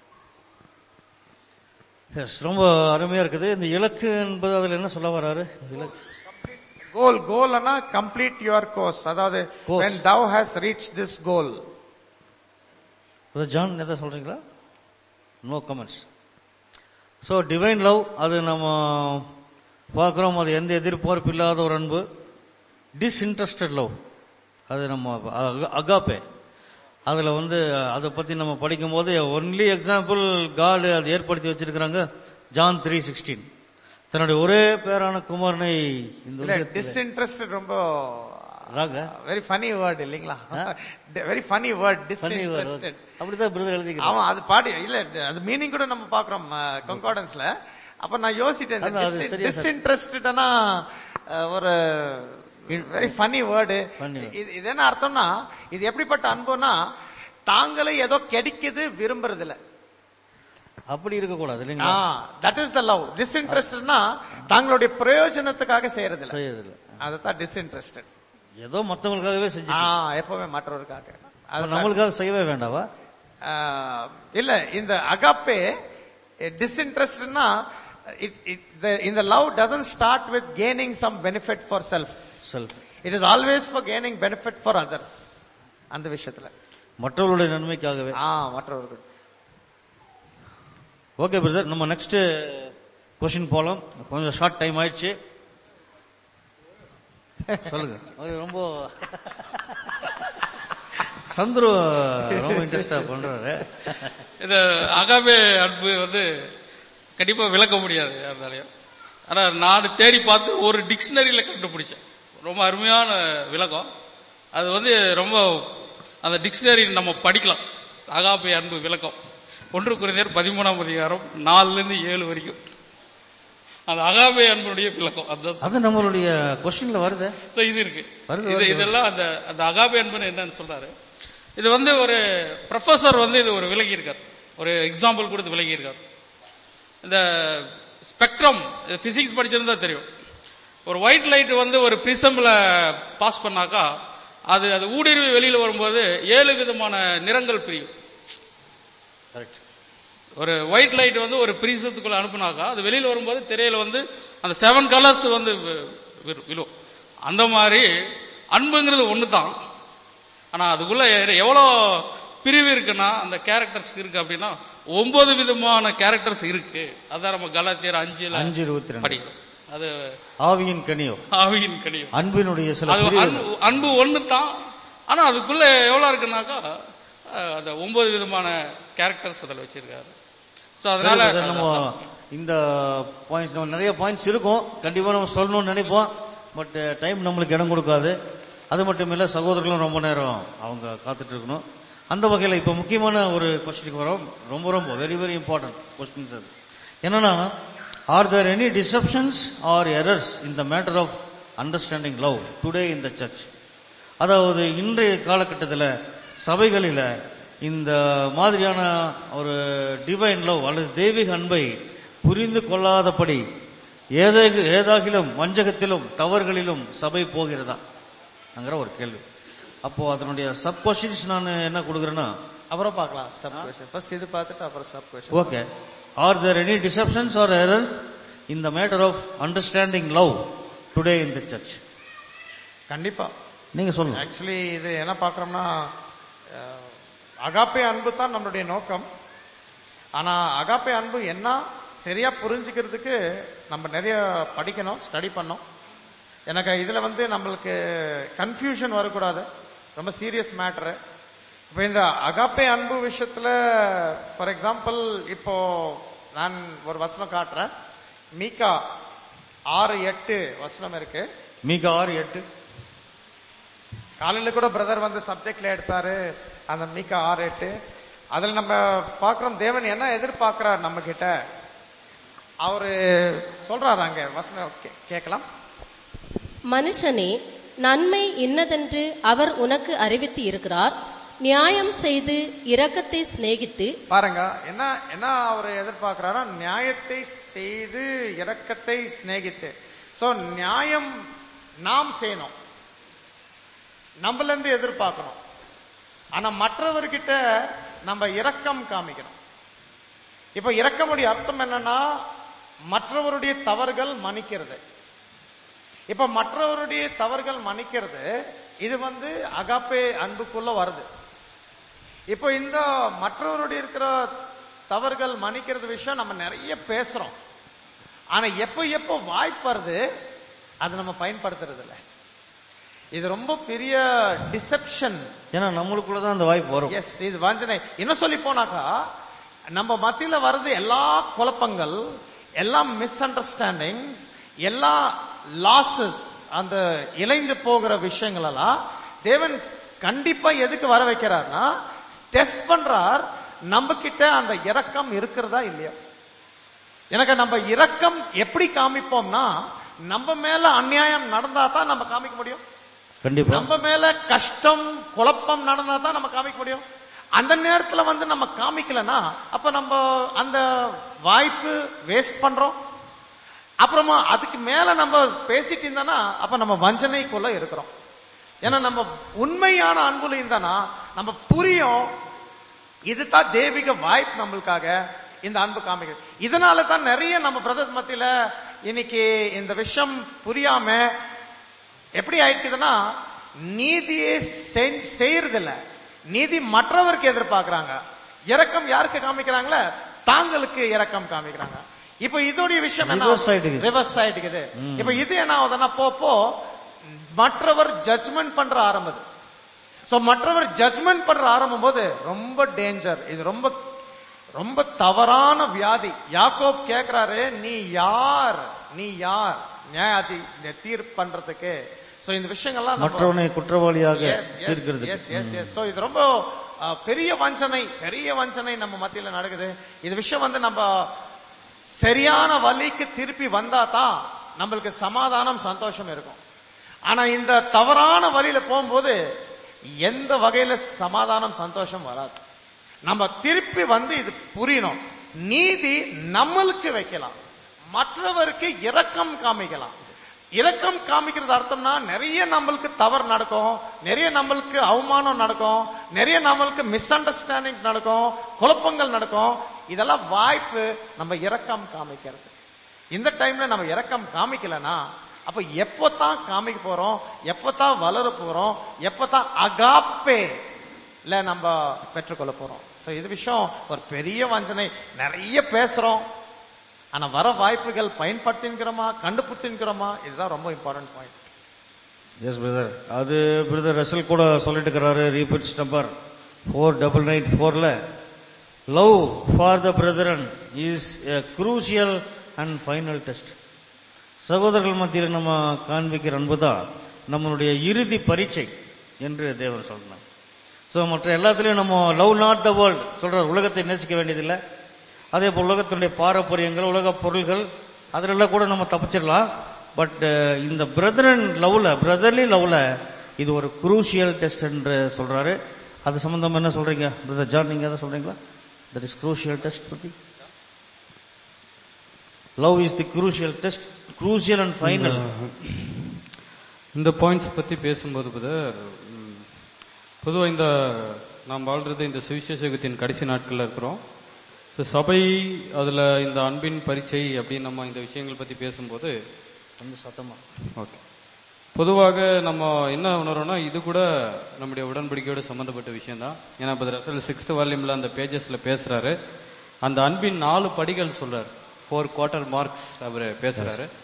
[SPEAKER 2] எஸ் ரொம்ப அருமையா இருக்குது இந்த இலக்கு என்பது அதுல என்ன சொல்ல வராரு இலக்கு
[SPEAKER 5] கோல் கோல்னா கம்ப்ளீட் யுவர் கோர்ஸ் அதாவது
[SPEAKER 2] Course.
[SPEAKER 5] when thou has reached this goal
[SPEAKER 2] அது ஜான் எதை சொல்றீங்களா no comments so divine love அது நம்ம பார்க்குறோம் அது எந்த எதிர்பார்ப்பு இல்லாத ஒரு அன்பு டிஸ்இன்ட்ரெஸ்டட் லவ் அது நம்ம அக- அகாப்பே அதில் வந்து அதை பற்றி நம்ம படிக்கும்போது ஒன்லி எக்ஸாம்பிள் காடு அது ஏற்படுத்தி வச்சிருக்கிறாங்க ஜான் த்ரீ சிக்ஸ்டீன் தன்னுடைய ஒரே பேரான குமாரனை இந்த
[SPEAKER 5] இல்ல
[SPEAKER 2] உலகத்திலே-
[SPEAKER 5] டிஸ்இன்ட்ரெஸ்டட் ரொம்ப
[SPEAKER 2] ராக
[SPEAKER 5] வெரி ஃபனி வேர்ட் இல்லைங்களா வெரி ஃபனி வேர்ட்
[SPEAKER 2] பண்ணி
[SPEAKER 5] டிஸ்இன்ட்ரெஸ்டட்
[SPEAKER 2] அப்படிதான் பிரதர் எழுதிக்கிறேன்
[SPEAKER 5] அவன் அது பாடி இல்ல அது மீனிங் கூட நம்ம பாக்குறோம் கன்கார்டன்ஸ்ல அப்ப நான் யோசிட்டேன்
[SPEAKER 2] அதான் அது சரியா சார்.
[SPEAKER 5] டிஸ்இன்ட்ரெஸ்டட்னா ஒரு very funny word
[SPEAKER 2] Funny word.
[SPEAKER 5] இது என்ன அர்த்தம்னா இது எப்படிப்பட்ட அன்புனா தாங்களே ஏதோ கிடைக்குது விரும்புறது இல்ல
[SPEAKER 2] அப்படி இருக்கக்கூடாது இல்லைங்களா
[SPEAKER 5] தட் இஸ் த லவ் டிஸ்இன்ட்ரெஸ்டட்னா தங்களுடைய பிரயோஜனத்துக்காக செய்யறது இல்ல
[SPEAKER 2] செய்யறதில்ல
[SPEAKER 5] அதுதான் டிஸ்இன்ட்ரெஸ்டட்
[SPEAKER 2] ஏதோ மத்தவங்களுக்காகவே செஞ்சு
[SPEAKER 5] எப்பவுமே மற்றவருக்காக
[SPEAKER 2] அப்ப
[SPEAKER 5] அதுதான்
[SPEAKER 2] நம்மளுக்காக செய்யவே வேண்டாவா
[SPEAKER 5] ஆஹ் இல்ல இந்த அகாப்பே டிஸ்இன்ட்ரெஸ்ட்னா இந்த love doesn't start with gaining some benefit for self
[SPEAKER 2] self
[SPEAKER 5] it is always for gaining benefit for others அந்த விஷயத்துல
[SPEAKER 2] மற்றவர்களுடைய நன்மைக்காகவே
[SPEAKER 5] ஆ மற்றவர்கள்
[SPEAKER 2] ஓகே பிரதர் நம்ம நெக்ஸ்ட் கொஸ்டின் போலாம் கொஞ்சம் ஷார்ட் டைம் ஆயிடுச்சு சொல்லுங்க அது ரொம்ப சந்துரு ரொம்ப இன்ட்ரெஸ்டா பண்றாரு
[SPEAKER 3] இந்த அகாபே அன்பு வந்து கண்டிப்பா விளக்க முடியாது யாருனாலையும் ஆனா நான் தேடி பார்த்து ஒரு டிக்ஷனரியில கண்டுபிடிச்சேன் ரொம்ப அருமையான விளக்கம் அது வந்து ரொம்ப அந்த டிக்ஷனரி நம்ம படிக்கலாம் அகாபே அன்பு விளக்கம் ஒன்று குறைந்தர் பதிமூணாம் அதிகாரம் நாலுல இருந்து ஏழு வரைக்கும் அந்த அகாபே அன்புடைய விளக்கம் அதுதான்
[SPEAKER 2] அது நம்மளுடைய கொஸ்டின்ல வருது
[SPEAKER 3] So, இது இருக்கு
[SPEAKER 2] வருது,
[SPEAKER 3] இது
[SPEAKER 2] வருது,
[SPEAKER 3] இதெல்லாம் அந்த அந்த அகாபே அன்புன்னு என்னன்னு சொல்றாரு இது வந்து ஒரு ப்ரொஃபசர் வந்து இது ஒரு விலகி இருக்கார் ஒரு எக்ஸாம்பிள் கொடுத்து விலகி இருக்கார் இந்த ஸ்பெக்ட்ரம் பிசிக்ஸ் படிச்சிருந்தா தெரியும் ஒரு ஒயிட் லைட் வந்து ஒரு பிரிசம்ல பாஸ் பண்ணாக்கா அது அது ஊடுருவி வெளியில வரும்போது ஏழு விதமான நிறங்கள் பிரியும்
[SPEAKER 2] கரெக்ட்
[SPEAKER 3] ஒரு ஒயிட் லைட் வந்து ஒரு பிரீசத்துக்குள்ள அனுப்புனாக்கா அது வெளியில வரும்போது திரையில வந்து அந்த செவன் கலர்ஸ் வந்து வி- வி- விழும் அந்த மாதிரி அன்புங்கிறது ஒண்ணு தான் ஆனா அதுக்குள்ள எ- எவ்வளவு பிரிவு இருக்குன்னா அந்த கேரக்டர்ஸ் இருக்கு அப்படின்னா ஒன்பது விதமான கேரக்டர்ஸ் இருக்கு அதான் நம்ம கலாத்தியர் அஞ்சுல
[SPEAKER 2] அஞ்சு இருபத்தி ரெண்டு
[SPEAKER 3] படிக்கிறோம் அது
[SPEAKER 2] ஆவியின் கனியோ
[SPEAKER 3] ஆவியின் கனியம்
[SPEAKER 2] அன்பினுடைய சில
[SPEAKER 3] அது
[SPEAKER 2] பிரிவுகள்.
[SPEAKER 3] அன்பு அன்பு ஒண்ணு தான் ஆனா அதுக்குள்ள எவ்வளவு இருக்குன்னாக்கா அஹ், அந்த ஒன்பது விதமான கேரக்டர்ஸ் அதில் வச்சிருக்காரு சோ
[SPEAKER 2] சரி,
[SPEAKER 3] அதனால
[SPEAKER 2] brother, நம்ம இந்த பாயிண்ட்ஸ் நம்ம நிறைய பாயிண்ட்ஸ் இருக்கும் கண்டிப்பா நம்ம சொல்லணும்னு நினைப்போம் பட் டைம் நம்மளுக்கு இடம் கொடுக்காது அது மட்டும் இல்ல சகோதரர்களும் ரொம்ப நேரம் அவங்க காத்துட்டு இருக்கணும் அந்த வகையில இப்ப முக்கியமான ஒரு கொஸ்டினுக்கு வரோம் ரொம்ப ரொம்ப வெரி வெரி இம்பார்ட்டன்ட் கொஸ்டின்ஸ் அது என்னன்னா are there any deceptions or errors in the matter of understanding love today in the church அதாவது இன்றைய காலகட்டத்தில் சபைகளில இந்த மாதிரியான ஒரு டிவைன் லவ் அல்லது தெய்வீக அன்பை புரிந்து கொள்ளாதபடி ஏதேகு ஏதாகிலும் வஞ்சகத்திலும் தவறுகளிலும் சபை போகிறதா அங்கிற ஒரு கேள்வி அப்போ அதனுடைய சப் கொஸ்டின்ஸ் நான் என்ன கொடுக்குறேன்னா
[SPEAKER 5] அப்புறம் பார்க்கலாம் ஸ்டெப் கொஸ்டின் ஃபர்ஸ்ட் இது பார்த்துட்டு அப்புறம் step question
[SPEAKER 2] okay are there any deceptions or errors in the matter of understanding love today in the church
[SPEAKER 5] கண்டிப்பா
[SPEAKER 2] நீங்க சொல்லுங்க
[SPEAKER 5] ஆக்சுவலி இது என்ன பார்க்கறோம்னா அஹ், அகாப்பே அன்பு தான் நம்மளுடைய நோக்கம் ஆனா அகாப்பே அன்பு என்ன சரியா புரிஞ்சுக்கிறதுக்கு நம்ம நிறைய படிக்கணும் ஸ்டடி பண்ணோம் எனக்கு இதுல வந்து நம்மளுக்கு கன்ஃபியூஷன் வரக்கூடாது ரொம்ப சீரியஸ் மேட்ரு இப்ப இந்த அகாப்பே அன்பு விஷயத்துல ஃபார் எக்ஸாம்பிள் இப்போ நான் ஒரு வசனம் காட்டுறேன் மீகா ஆறு எட்டு வசனம் இருக்கு
[SPEAKER 2] மீக ஆறு எட்டு
[SPEAKER 5] காலையில கூட பிரதர் வந்து சப்ஜெக்ட்ல எடுத்தாரு அந்த மீகா ஆறு எட்டு அதுல நம்ம பாக்குறோம் தேவன் என்ன எதிர்பார்க்கிறார் நம்ம கிட்ட அவரு சொல்றாரு அங்க வசனம் கே- கேட்கலாம்
[SPEAKER 6] மனுஷனே நன்மை இன்னதென்று அவர் உனக்கு அறிவித்து இருக்கிறார் நியாயம் செய்து இரக்கத்தை சிநேகித்து
[SPEAKER 5] பாருங்க என்ன என்ன அவர் எதிர்பார்க்கிறாரா நியாயத்தை செய்து இரக்கத்தை சிநேகித்து சோ நியாயம் நாம் செய்யணும் நம்மள இருந்து எதிர்பார்க்கணும் ஆனா மற்றவர்கிட்ட நம்ம இரக்கம் காமிக்கணும் இப்ப இரக்கமுடைய அர்த்தம் என்னன்னா மற்றவருடைய தவறுகள் மன்னிக்கிறது இப்ப மற்றவருடைய தவறுகள் மன்னிக்கிறது இது வந்து அகாப்பே அன்புக்குள்ள வருது இப்போ இந்த மற்றவருடைய இருக்கிற தவறுகள் மன்னிக்கிறது விஷயம் நம்ம நிறைய பேசுறோம் ஆனா எப்போ எப்போ வாய்ப்பு வருது அதை நம்ம பயன்படுத்துறது இல்ல இது ரொம்ப பெரிய டிசெப்ஷன்
[SPEAKER 2] ஏன்னா நம்மளுக்குள்ளதான் அந்த வாய்ப்பு வரும்
[SPEAKER 5] எஸ் இது வஞ்சனை என்ன சொல்லி போனாக்கா நம்ம மத்தியில வர்றது எல்லா குழப்பங்கள் எல்லா மிஸ் அண்டர்ஸ்டாண்டிங்ஸ் எல்லா லாசஸ் அந்த இழைந்து போகிற விஷயங்கள் எல்லாம் தேவன் கண்டிப்பா எதுக்கு வர வைக்கிறார்னா டெஸ்ட் பண்றார் நம்ம கிட்ட அந்த இரக்கம் இருக்கிறதா இல்லையா எனக்கு நம்ம இரக்கம் எப்படி காமிப்போம்னா நம்ம மேல அநியாயம் நடந்தா தான் நம்ம காமிக்க முடியும்
[SPEAKER 2] கண்டிப்பா
[SPEAKER 5] நம்ம மேல கஷ்டம் குழப்பம் நடந்தா தான் நம்ம காமிக்க முடியும் அந்த நேரத்துல வந்து நம்ம காமிக்கலனா அப்ப நம்ம அந்த வாய்ப்பு வேஸ்ட் பண்றோம் அப்புறமா அதுக்கு மேல நம்ம பேசிட்டு இருந்தோம்னா அப்ப நம்ம வஞ்சனைக்குள்ள இருக்கிறோம் ஏன்னா நம்ம உண்மையான அன்புல இருந்தோம்னா நம்ம புரியும் இதுதான் தெய்வீக வாய்ப்பு நம்மளுக்காக இந்த அன்பு காமிக்கிறது இதனால தான் நிறைய நம்ம பிரதர்ஸ் மத்தியில இன்னைக்கு இந்த விஷயம் புரியாம எப்படி ஆயிடுக்குதுன்னா நீதியே செஞ்- செய்யறதில்ல நீதி மற்றவருக்கு எதிர்பார்க்கறாங்க இரக்கம் யாருக்கு காமிக்கிறாங்களே தாங்களுக்கு இரக்கம் காமிக்கிறாங்க இப்ப இதோடைய விஷயம் என்ன
[SPEAKER 2] Reverse ஆயிட்டுக்குது.
[SPEAKER 5] ரிவர்ஸ் ஆயிட்டுக்குது இப்ப இது என்ன ஆகுதுன்னா போ போ மற்றவர் ஜட்ஜ்மெண்ட் பண்ற ஆரம்பது சோ மற்றவர் ஜட்ஜ்மெண்ட் பண்ற ஆரம்பம் போது ரொம்ப டேஞ்சர் இது ரொம்ப ரொம்ப தவறான வியாதி யாக்கோப் கேக்குறாரு நீ யார் நீ யார் நியாயாதி தீர்ப்பு பண்றதுக்கு சோ இந்த விஷயங்கள்லாம் நம்ம-
[SPEAKER 2] மற்றவனை குற்றவாளியாக
[SPEAKER 5] Yes, yes,
[SPEAKER 2] தீர்க்கிறது
[SPEAKER 5] yes, yes, yes. So, இது ரொம்ப அஹ், பெரிய வஞ்சனை பெரிய வஞ்சனை நம்ம மத்தியில நடக்குது இது விஷயம் வந்து நம்ம சரியான வழிக்கு திருப்பி வந்தா தான் நம்மளுக்கு சமாதானம் சந்தோஷம் இருக்கும் ஆனா இந்த தவறான வழியில போகும்போது எந்த வகையில சமாதானம் சந்தோஷம் வராது நம்ம திருப்பி வந்து இது புரியணும் நீதி நம்மளுக்கு வைக்கலாம் மற்றவருக்கு இரக்கம் காமிக்கலாம் இரக்கம் காமிக்கிறது அர்த்தம்னா நிறைய நம்மளுக்கு தவறு நடக்கும் நிறைய நம்மளுக்கு அவமானம் நடக்கும் நிறைய நம்மளுக்கு மிஸ் அண்டர்ஸ்டாண்டிங்ஸ் நடக்கும் குழப்பங்கள் நடக்கும் இதெல்லாம் வாய்ப்பு நம்ம இரக்கம் காமிக்கிறது இந்த டைம்ல நம்ம இரக்கம் காமிக்கலனா அப்ப எப்போதான் காமிக்க போறோம் எப்போதான் வளர போறோம் எப்போதான் அகாப்பே இல்ல நம்ம பெற்றுக்கொள்ள போறோம் சோ இது விஷயம் ஒரு பெரிய வஞ்சனை நிறைய பேசுறோம் ஆனா வர வாய்ப்புகள் பயன்படுத்தின்கிறோமா கண்டுபிடித்தின்கிறோமா இதுதான் ரொம்ப இம்பார்ட்டன்ட் பாயிண்ட்
[SPEAKER 2] எஸ் பிரதர் அது பிரதர் ரசல் கூட சொல்லிட்டு இருக்கிறாரு reprints number four double nine ஃபோர்ல love for the brethren is a crucial and final test சகோதரர்கள் மத்தியில் நம்ம காண்பிக்கிற அன்பு தான் நம்மளுடைய இறுதி பரீட்சை என்று தேவன் சொல்லணும் ஸோ மற்ற எல்லாத்துலயும் நம்ம லவ் நாட் த வேர்ல்ட் சொல்றார் உலகத்தை நேசிக்க வேண்டியதில்லை அதே போல் உலகத்தினுடைய பாரம்பரியங்கள் உலக பொருள்கள் அதிலெல்லாம் கூட நம்ம தப்பிச்சிடலாம் பட் இந்த பிரதரன் லவ்ல பிரதர்லி லவ்ல இது ஒரு குரூசியல் டெஸ்ட் என்று சொல்றாரு அது சம்பந்தமா என்ன சொல்றீங்க பிரதர் ஜான் நீங்க எதாவது சொல்றீங்களா தட் இஸ் குரூசியல் டெஸ்ட் பத்தி love is the crucial test crucial and final
[SPEAKER 4] இந்த பாயிண்ட்ஸ் பத்தி பேசும்போது பிரதர் பொதுவாக இந்த நாம் வாழ்றது இந்த சுவிசேஷகத்தின் கடைசி நாட்கள்ல இருக்கிறோம் ஸோ சபை அதுல இந்த அன்பின் பரீட்சை அப்படின்னு நம்ம இந்த விஷயங்கள் பத்தி பேசும்போது
[SPEAKER 2] கொஞ்சம் சத்தமா
[SPEAKER 4] ஓகே பொதுவாக நம்ம என்ன உணர்றோம்னா இது கூட நம்முடைய உடன்படிக்கையோட சம்பந்தப்பட்ட விஷயம் தான் ஏன்னா இப்போ ரசல் சிக்ஸ்த் வால்யூம்ல அந்த பேஜஸ்ல பேசுறாரு அந்த அன்பின் நாலு படிகள் சொல்றாரு ஃபோர் குவார்டர் மார்க்ஸ் அவர் பேசுறாரு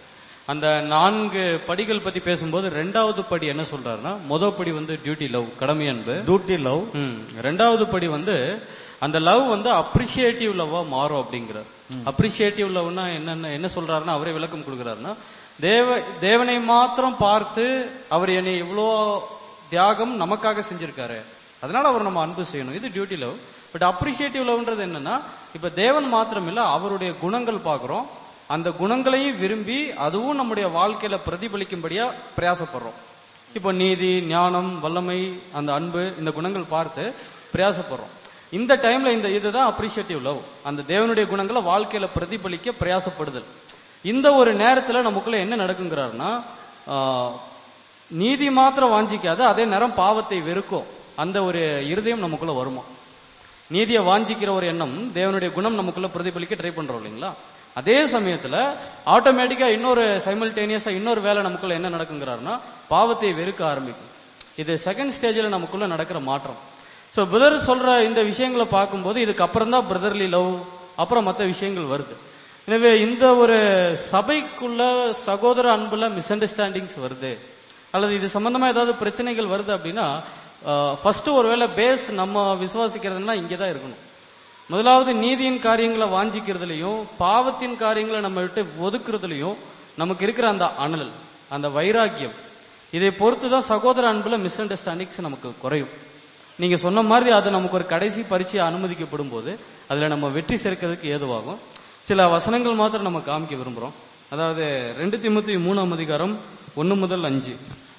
[SPEAKER 4] அந்த நான்கு படிகள் பத்தி பேசும்போது ரெண்டாவது படி என்ன சொல்றாருன்னா மொதல் படி வந்து டியூட்டி லவ் கடமை அன்பு
[SPEAKER 2] டியூட்டி லவ்
[SPEAKER 4] ம். ரெண்டாவது படி வந்து அந்த லவ் வந்து அப்ரிசியேட்டிவ் லவ்வா மாறும் அப்படிங்கிறார் அப்ரிசியேட்டிவ் லவ்னா என்னென்ன என்ன சொல்றாருன்னா அவரே விளக்கம் கொடுக்கிறாருன்னா தேவ தேவனை மாத்திரம் பார்த்து அவர் என்னை இவ்வளோ தியாகம் நமக்காக செஞ்சிருக்காரு அதனால அவர் நம்ம அன்பு செய்யணும் இது டியூட்டி லவ் பட் அப்ரிசியேட்டிவ் லவ்ன்றது என்னன்னா இப்ப தேவன் மாத்திரம் இல்ல அவருடைய குணங்கள் பார்க்கிறோம் அந்த குணங்களையும் விரும்பி அதுவும் நம்முடைய வாழ்க்கையில பிரதிபலிக்கும்படியா பிரயாசப்படுறோம் இப்போ நீதி ஞானம் வல்லமை அந்த அன்பு இந்த குணங்கள் பார்த்து பிரயாசப்படுறோம் இந்த டைம்ல இந்த இதுதான் அப்ரிஷியேட்டிவ் லவ் அந்த தேவனுடைய குணங்களை வாழ்க்கையில பிரதிபலிக்க பிரயாசப்படுதல் இந்த ஒரு நேரத்துல நமக்குள்ள என்ன நடக்குங்கிறாருன்னா ஆஹ், நீதி மாத்திரம் வாஞ்சிக்காது அதே நேரம் பாவத்தை வெறுக்கும் அந்த ஒரு இருதயம் நமக்குள்ள வருமா நீதியை வாஞ்சிக்கிற ஒரு எண்ணம் தேவனுடைய குணம் நமக்குள்ள பிரதிபலிக்க ட்ரை பண்றோம் இல்லைங்களா அதே சமயத்துல ஆட்டோமேட்டிக்கா இன்னொரு சைமல்டேனியஸா இன்னொரு வேலை நமக்குள்ள என்ன நடக்குங்கிறாருன்னா பாவத்தை வெறுக்க ஆரம்பிக்கும் இது செகண்ட் ஸ்டேஜ்ல நமக்குள்ள நடக்கிற மாற்றம் சோ பிரதர் சொல்ற இந்த விஷயங்களை பார்க்கும்போது இதுக்கு அப்புறம் தான் பிரதர்லி லவ் அப்புறம் மற்ற விஷயங்கள் வருது எனவே இந்த ஒரு சபைக்குள்ள சகோதர அன்புல மிஸ் அண்டர்ஸ்டாண்டிங்ஸ் வருது அல்லது இது சம்பந்தமா ஏதாவது பிரச்சனைகள் வருது அப்படின்னா ஃபர்ஸ்ட் ஒருவேளை பேஸ் நம்ம விசுவாசிக்கிறதுனா இங்கே தான் இருக்கணும் முதலாவது நீதியின் காரியங்களை வாஞ்சிக்கிறதுலையும் பாவத்தின் காரியங்களை நம்ம விட்டு ஒதுக்குறதுலையும் நமக்கு இருக்கிற அந்த அனல் அந்த வைராக்கியம் இதை பொறுத்து தான் சகோதர அன்புல மிஸ் அண்டர்ஸ்டாண்டிங்ஸ் நமக்கு குறையும் நீங்க சொன்ன மாதிரி அது நமக்கு ஒரு கடைசி பரீட்சை அனுமதிக்கப்படும் போது அதுல நம்ம வெற்றி சேர்க்கிறதுக்கு ஏதுவாகும் சில வசனங்கள் மாத்திரம் நம்ம காமிக்க விரும்புறோம் அதாவது ரெண்டு திமுத்தி மூணாம் அதிகாரம் ஒன்னு முதல் அஞ்சு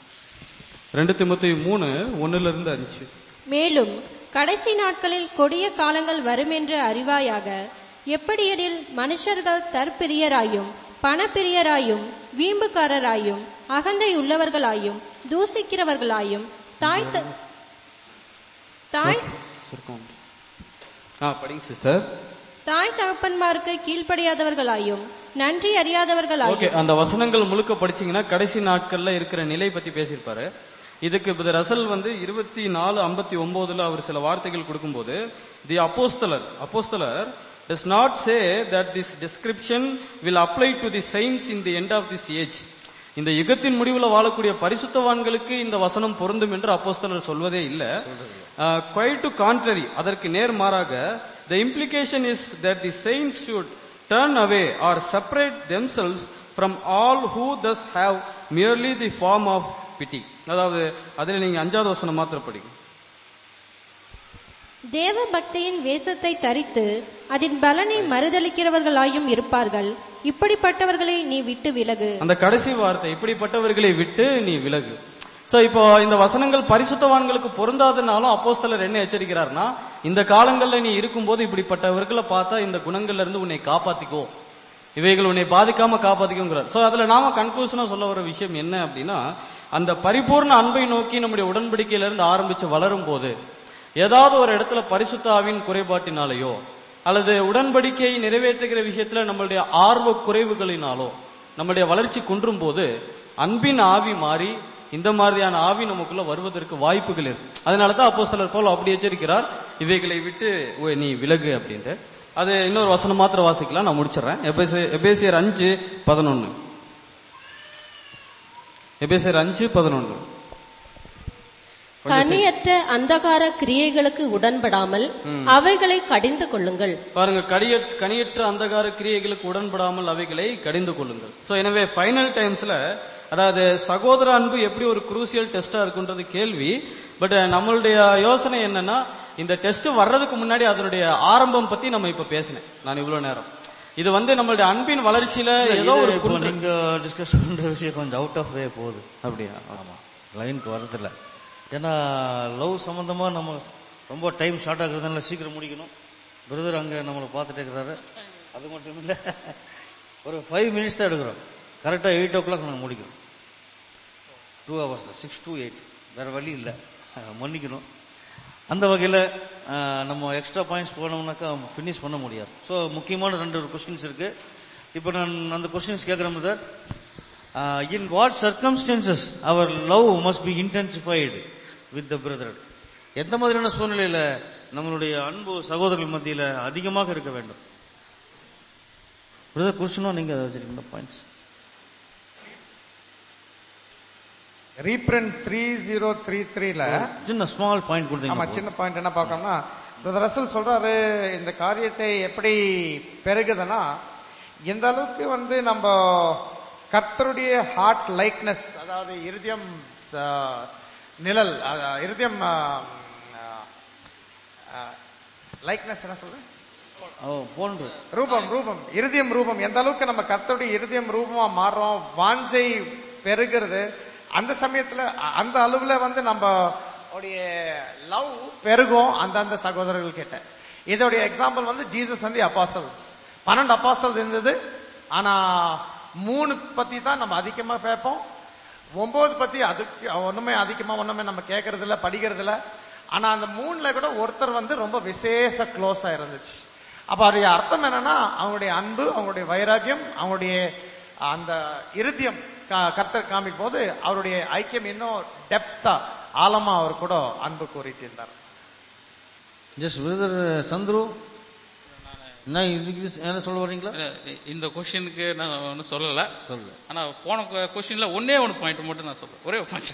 [SPEAKER 4] ரெண்டு திமுத்தி மூணு ஒன்னுல இருந்து அஞ்சு
[SPEAKER 7] மேலும் கடைசி நாட்களில் கொடிய காலங்கள் வருமென்று அறிவாயாக எப்படியெனில் மனுஷர்கள் தற்பிரியராயும் பணப்பிரியராயும் வீம்புக்காரராயும் அகந்தை உள்ளவர்களாயும் தூசிக்கிறவர்களாயும் தாய் த- தாய்
[SPEAKER 4] சுருக்கம். ஆ படிங்க சிஸ்டர்
[SPEAKER 7] தாய் தகப்பன்மாருக்கு கீழ்ப்படியாதவர்களாயும் நன்றி
[SPEAKER 4] ஓகே
[SPEAKER 7] அறியாதவர்களாயும்
[SPEAKER 4] அந்த வசனங்கள் முழுக்க படிச்சீங்கன்னா கடைசி நாட்கள்ல இருக்கிற நிலை பத்தி பேசியிருப்பாரு இதுக்கு இப்ப ரசல் வந்து இருபத்தி நாலு ஐம்பத்தி ஒன்பதுல அவர் சில வார்த்தைகள் கொடுக்கும்போது தி அப்போஸ்தலர் அப்போஸ்தலர் does not say that this description will apply to the saints in the end of this age இந்த யுகத்தின் முடிவுல வாழக்கூடிய பரிசுத்தவான்களுக்கு இந்த வசனம் பொருந்தும் என்று அப்போஸ்தலர் சொல்வதே இல்ல குவைட் டு கான்ட்ரரி அதற்கு நேர்மாறாக the implication is that the saints should turn away or separate themselves from all who thus have merely the form of pity அதாவது அதில் நீங்க அஞ்சாவது வசனம் மாத்திரம் படிங்க
[SPEAKER 7] தேவ பக்தியின் வேஷத்தை தரித்து அதன் பலனை மறுதளிக்கிறவர்களாயும் இருப்பார்கள் இப்படிப்பட்டவர்களை நீ விட்டு விலகு
[SPEAKER 4] அந்த கடைசி வார்த்தை இப்படிப்பட்டவர்களை விட்டு நீ விலகு சோ இப்போ இந்த வசனங்கள் பரிசுத்தவான்களுக்கு பொருந்தாதனாலும் அப்போஸ்தலர் என்ன எச்சரிக்கிறார்னா இந்த காலங்கள்ல நீ இருக்கும்போது இப்படிப்பட்டவர்களை பார்த்தா இந்த குணங்கள்ல இருந்து உன்னை காப்பாத்திக்கோ இவைகள் உன்னை பாதிக்காம காப்பாத்திக்கோங்கிறார் சோ அதுல நாம கன்க்ளூஷனா சொல்ல வர விஷயம் என்ன அப்படின்னா அந்த பரிபூர்ண அன்பை நோக்கி நம்முடைய உடன்படிக்கையில இருந்து ஆரம்பிச்சு வளரும் போது ஏதாவது ஒரு இடத்துல பரிசுத்தாவின் குறைபாட்டினாலேயோ அல்லது உடன்படிக்கையை நிறைவேற்றுகிற விஷயத்துல நம்மளுடைய ஆர்வ குறைவுகளினாலோ நம்முடைய வளர்ச்சி குன்றும் போது அன்பின் ஆவி மாறி இந்த மாதிரியான ஆவி நமக்குள்ள வருவதற்கு வாய்ப்புகள் இருக்கு அதனாலதான் அப்போ சிலர் போல அப்படி எச்சரிக்கிறார் இவைகளை விட்டு ஓ, நீ விலகு அப்படின்ட்டு அது இன்னொரு வசனம் மாத்திரம் வாசிக்கலாம் நான் முடிச்சிடுறேன் எபேசியர் எபேசியர் அஞ்சு பதினொன்னு எபேசியர் அஞ்சு பதினொன்னு
[SPEAKER 6] கனியற்ற அந்தகார கிரியைகளுக்கு உடன்படாமல் அவைகளை கடிந்து கொள்ளுங்கள்
[SPEAKER 4] பாருங்க கடிய கனியற்ற அந்தகார கிரியைகளுக்கு உடன்படாமல் அவைகளை கடிந்து கொள்ளுங்கள் சோ எனவே ஃபைனல் டைம்ஸ்ல அதாவது சகோதர அன்பு எப்படி ஒரு குரூசியல் டெஸ்டா இருக்குன்றது கேள்வி பட் நம்மளுடைய யோசனை என்னன்னா இந்த டெஸ்ட் வர்றதுக்கு முன்னாடி அதனுடைய ஆரம்பம் பத்தி நம்ம இப்ப பேசினேன் நான் இவ்வளவு நேரம் இது வந்து நம்மளுடைய அன்பின் வளர்ச்சியில ஏதோ
[SPEAKER 2] இது
[SPEAKER 4] ஒரு
[SPEAKER 2] இப்போ
[SPEAKER 4] குன்று-
[SPEAKER 2] நீங்க டிஸ்கஸ் பண்ற விஷயம் கொஞ்சம் அவுட் ஆஃப் வே போகுது
[SPEAKER 4] அப்படியா
[SPEAKER 2] ஆமா லைனுக்கு வரதில்ல ஏன்னா லவ் சம்பந்தமா நம்ம ரொம்ப டைம் ஷார்ட் ஆகுறதுனால சீக்கிரம் முடிக்கணும் பிரதர் அங்க நம்மளை பார்த்துட்டே இருக்கிறாரு அது மட்டும் இல்ல ஒரு ஃபைவ் மினிட்ஸ் தான் எடுக்கிறோம் கரெக்டா எயிட் ஓ கிளாக் நாங்கள் முடிக்கிறோம் டூ ஹவர்ஸ் தான் சிக்ஸ் டு எயிட் வேற வழி இல்லை மன்னிக்கணும் அந்த வகையில் நம்ம எக்ஸ்ட்ரா பாயிண்ட்ஸ் போனோம்னாக்கா ஃபினிஷ் பண்ண முடியாது ஸோ முக்கியமான ரெண்டு கொஸ்டின்ஸ் இருக்கு இப்போ நான் அந்த கொஸ்டின்ஸ் கேட்குறேன் brother in what circumstances our love must be intensified with the brother எந்த மாதிரியான சூழ்நிலையில நம்மளுடைய அன்பு சகோதரர்கள் மத்தியில அதிகமாக இருக்க வேண்டும் பிரதர் கொஸ்டினும் நீங்க வச்சிருக்கீங்க points
[SPEAKER 5] reprint three zero three த்ரீல
[SPEAKER 2] சின்ன ஸ்மால் பாயிண்ட்
[SPEAKER 5] ஆமா
[SPEAKER 2] கொடுத்தீங்க
[SPEAKER 5] சின்ன பாயிண்ட் என்ன பார்க்கணும்னா பிரதர் ரசல் சொல்றாரு இந்த காரியத்தை எப்படி பெருகுதுன்னா எந்த அளவுக்கு வந்து நம்ம கர்த்தருடைய ஹார்ட் லைக்னஸ் அதாவது இருதயம் ச- நிழல் அஹ், இருதயம் லைக்னஸ் என்ன சொல்றது
[SPEAKER 2] ஓ, போன்று
[SPEAKER 5] ரூபம் ரூபம் இருதயம் ரூபம் எந்த அளவுக்கு நம்ம கர்த்தருடைய இருதயம் ரூபமா மாறுறோம் வாஞ்சை பெருகிறது அந்த சமயத்துல அ- அந்த அளவுல வந்து நம்ம உடைய லவ் பெருகும் அந்த அந்த சகோதரர்கள் கிட்ட இதோடைய எக்ஸாம்பிள் வந்து ஜீசஸ் வந்து அப்பாசல்ஸ் பன்னெண்டு அப்பாசல்ஸ் இருந்தது ஆனா மூணு பத்தி தான் நம்ம அதிகமா பேப்போம் ஒன்பது பத்தி அதுக்கு ஒண்ணுமே அதிகமா ஒண்ணுமே நம்ம கேட்கறது இல்ல படிக்கிறது இல்ல ஆனா அந்த மூணுல கூட ஒருத்தர் வந்து ரொம்ப விசேஷ க்ளோஸா இருந்துச்சு அப்ப அதோடைய அர்த்தம் என்னன்னா அவங்களுடைய அன்பு அவங்களுடைய வைராக்கியம் அவங்களுடைய அந்த இருதயம் க- கர்த்தர் காமிக்கும் போது அவருடைய ஐக்கியம் இன்னும் டெப்தா ஆழமா அவர் கூட அன்பு கூறிட்டு இருந்தார்
[SPEAKER 2] ஜஸ்ட் விருதர் சந்துரு என்ன இதுக்கு என்ன சொல்ல வரீங்களா
[SPEAKER 3] இந்த கொஸ்டினுக்கு நான் ஒன்றும் சொல்லல
[SPEAKER 2] சொல்லு
[SPEAKER 3] ஆனா போன கொஸ்டின்ல ஒன்னே ஒன்று பாயிண்ட் மட்டும் நான் சொல்றேன் ஒரே பாயிண்ட்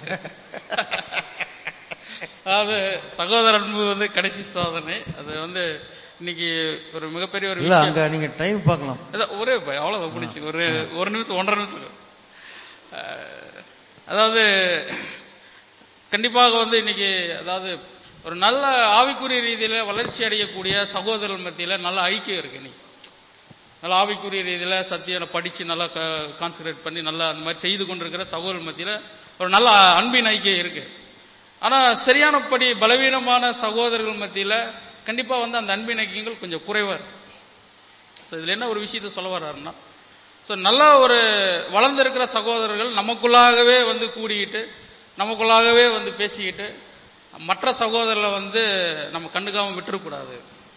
[SPEAKER 3] அதாவது சகோதர அன்பு வந்து கடைசி சோதனை அது வந்து இன்னைக்கு ஒரு மிகப்பெரிய ஒரு
[SPEAKER 2] இல்ல
[SPEAKER 3] விஷயம்
[SPEAKER 2] அங்க நீங்க டைம் பார்க்கலாம்
[SPEAKER 3] அதான் ஒரே பய- அவ்வளவுதான் முடிச்சு ஒரு ஒரு நிமிஷம் ஒன்றரை நிமிஷம் அஹ், அதாவது கண்டிப்பாக வந்து இன்னைக்கு அதாவது ஒரு நல்ல ஆவிக்குரிய ரீதியில வளர்ச்சி அடையக்கூடிய சகோதரர்கள் மத்தியில நல்ல ஐக்கியம் இருக்கு இன்னைக்கு நல்ல ஆவிக்குரிய ரீதியில சத்தியம் படிச்சு நல்லா கான்சன்ட்ரேட் பண்ணி நல்லா அந்த மாதிரி செய்து கொண்டிருக்கிற சகோதரர் மத்தியில ஒரு நல்ல அன்பின் ஐக்கியம் இருக்கு ஆனா சரியானபடி பலவீனமான சகோதரர்கள் மத்தியில கண்டிப்பா வந்து அந்த அன்பின் ஐக்கியங்கள் கொஞ்சம் குறைவா இருக்கு ஸோ இதுல என்ன ஒரு விஷயத்த சொல்ல வர்றாருன்னா ஸோ நல்ல ஒரு வளர்ந்திருக்கிற சகோதரர்கள் நமக்குள்ளாகவே வந்து கூடிக்கிட்டு நமக்குள்ளாகவே வந்து பேசிக்கிட்டு மற்ற சகோதரர்களை வந்து நம்ம கண்டுக்காம விட்டுறக்கூடாது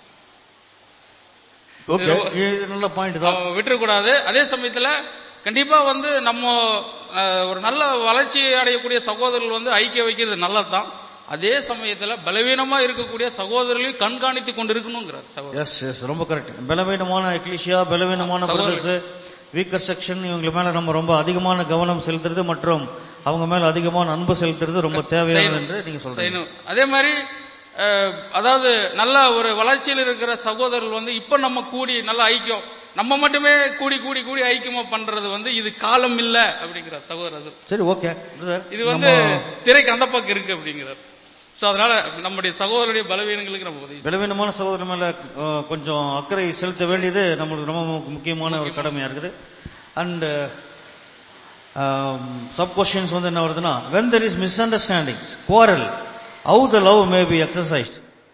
[SPEAKER 2] ஓகே இது நல்ல பாயிண்ட் தான்
[SPEAKER 3] அவ விட்டுறக்கூடாது அதே சமயத்துல கண்டிப்பா வந்து நம்ம அஹ், ஒரு நல்ல வளர்ச்சி அடையக்கூடிய சகோதரர்கள் வந்து ஐக்கிய வைக்கிறது நல்லதுதான் அதே சமயத்துல பலவீனமா இருக்கக்கூடிய சகோதரர்களையும் கண்காணித்து கொண்டு இருக்கணுங்கிறார் சகோதரர்
[SPEAKER 2] எஸ் எஸ் ரொம்ப கரெக்ட் பலவீனமான எக்லிஷியா பலவீனமான
[SPEAKER 3] சகோதரர்.
[SPEAKER 2] பிரதர்ஸ் வீக்கர் செக்ஷன் இவங்க மேல நம்ம ரொம்ப அதிகமான கவனம் செலுத்துறது மற்றும் அவங்க மேல அதிகமான அன்பு செலுத்துறது ரொம்ப தேவையானது என்று நீங்க சொல்றீங்க
[SPEAKER 3] செய்யணும் அதே மாதிரி அஹ், அதாவது நல்ல ஒரு வளர்ச்சியில் இருக்கிற சகோதரர்கள் வந்து இப்ப நம்ம கூடி நல்ல ஐக்கியம் நம்ம மட்டுமே கூடி கூடி கூடி ஐக்கியமா பண்றது வந்து இது காலம் இல்ல அப்படிங்கிறார் சகோதரர்
[SPEAKER 2] சரி ஓகே பிரதர்
[SPEAKER 3] இது வந்து திரைக்கு அந்த பக்கம் இருக்கு அப்படிங்கிறார் சோ அதனால நம்முடைய சகோதரருடைய பலவீனங்களுக்கு நம்ம உதவி செய்யணும்.
[SPEAKER 2] பலவீனமான சகோதரர் மேல அஹ், கொஞ்சம் அக்கறை செலுத்த வேண்டியது நம்மளுக்கு ரொம்ப மு- முக்கியமான ஒரு கடமையா இருக்குது அண்ட் சப் கொஸ்டின்ஸ் வந்து என்ன வருதுன்னா when there is misunderstandings quarrel how the love may be exercised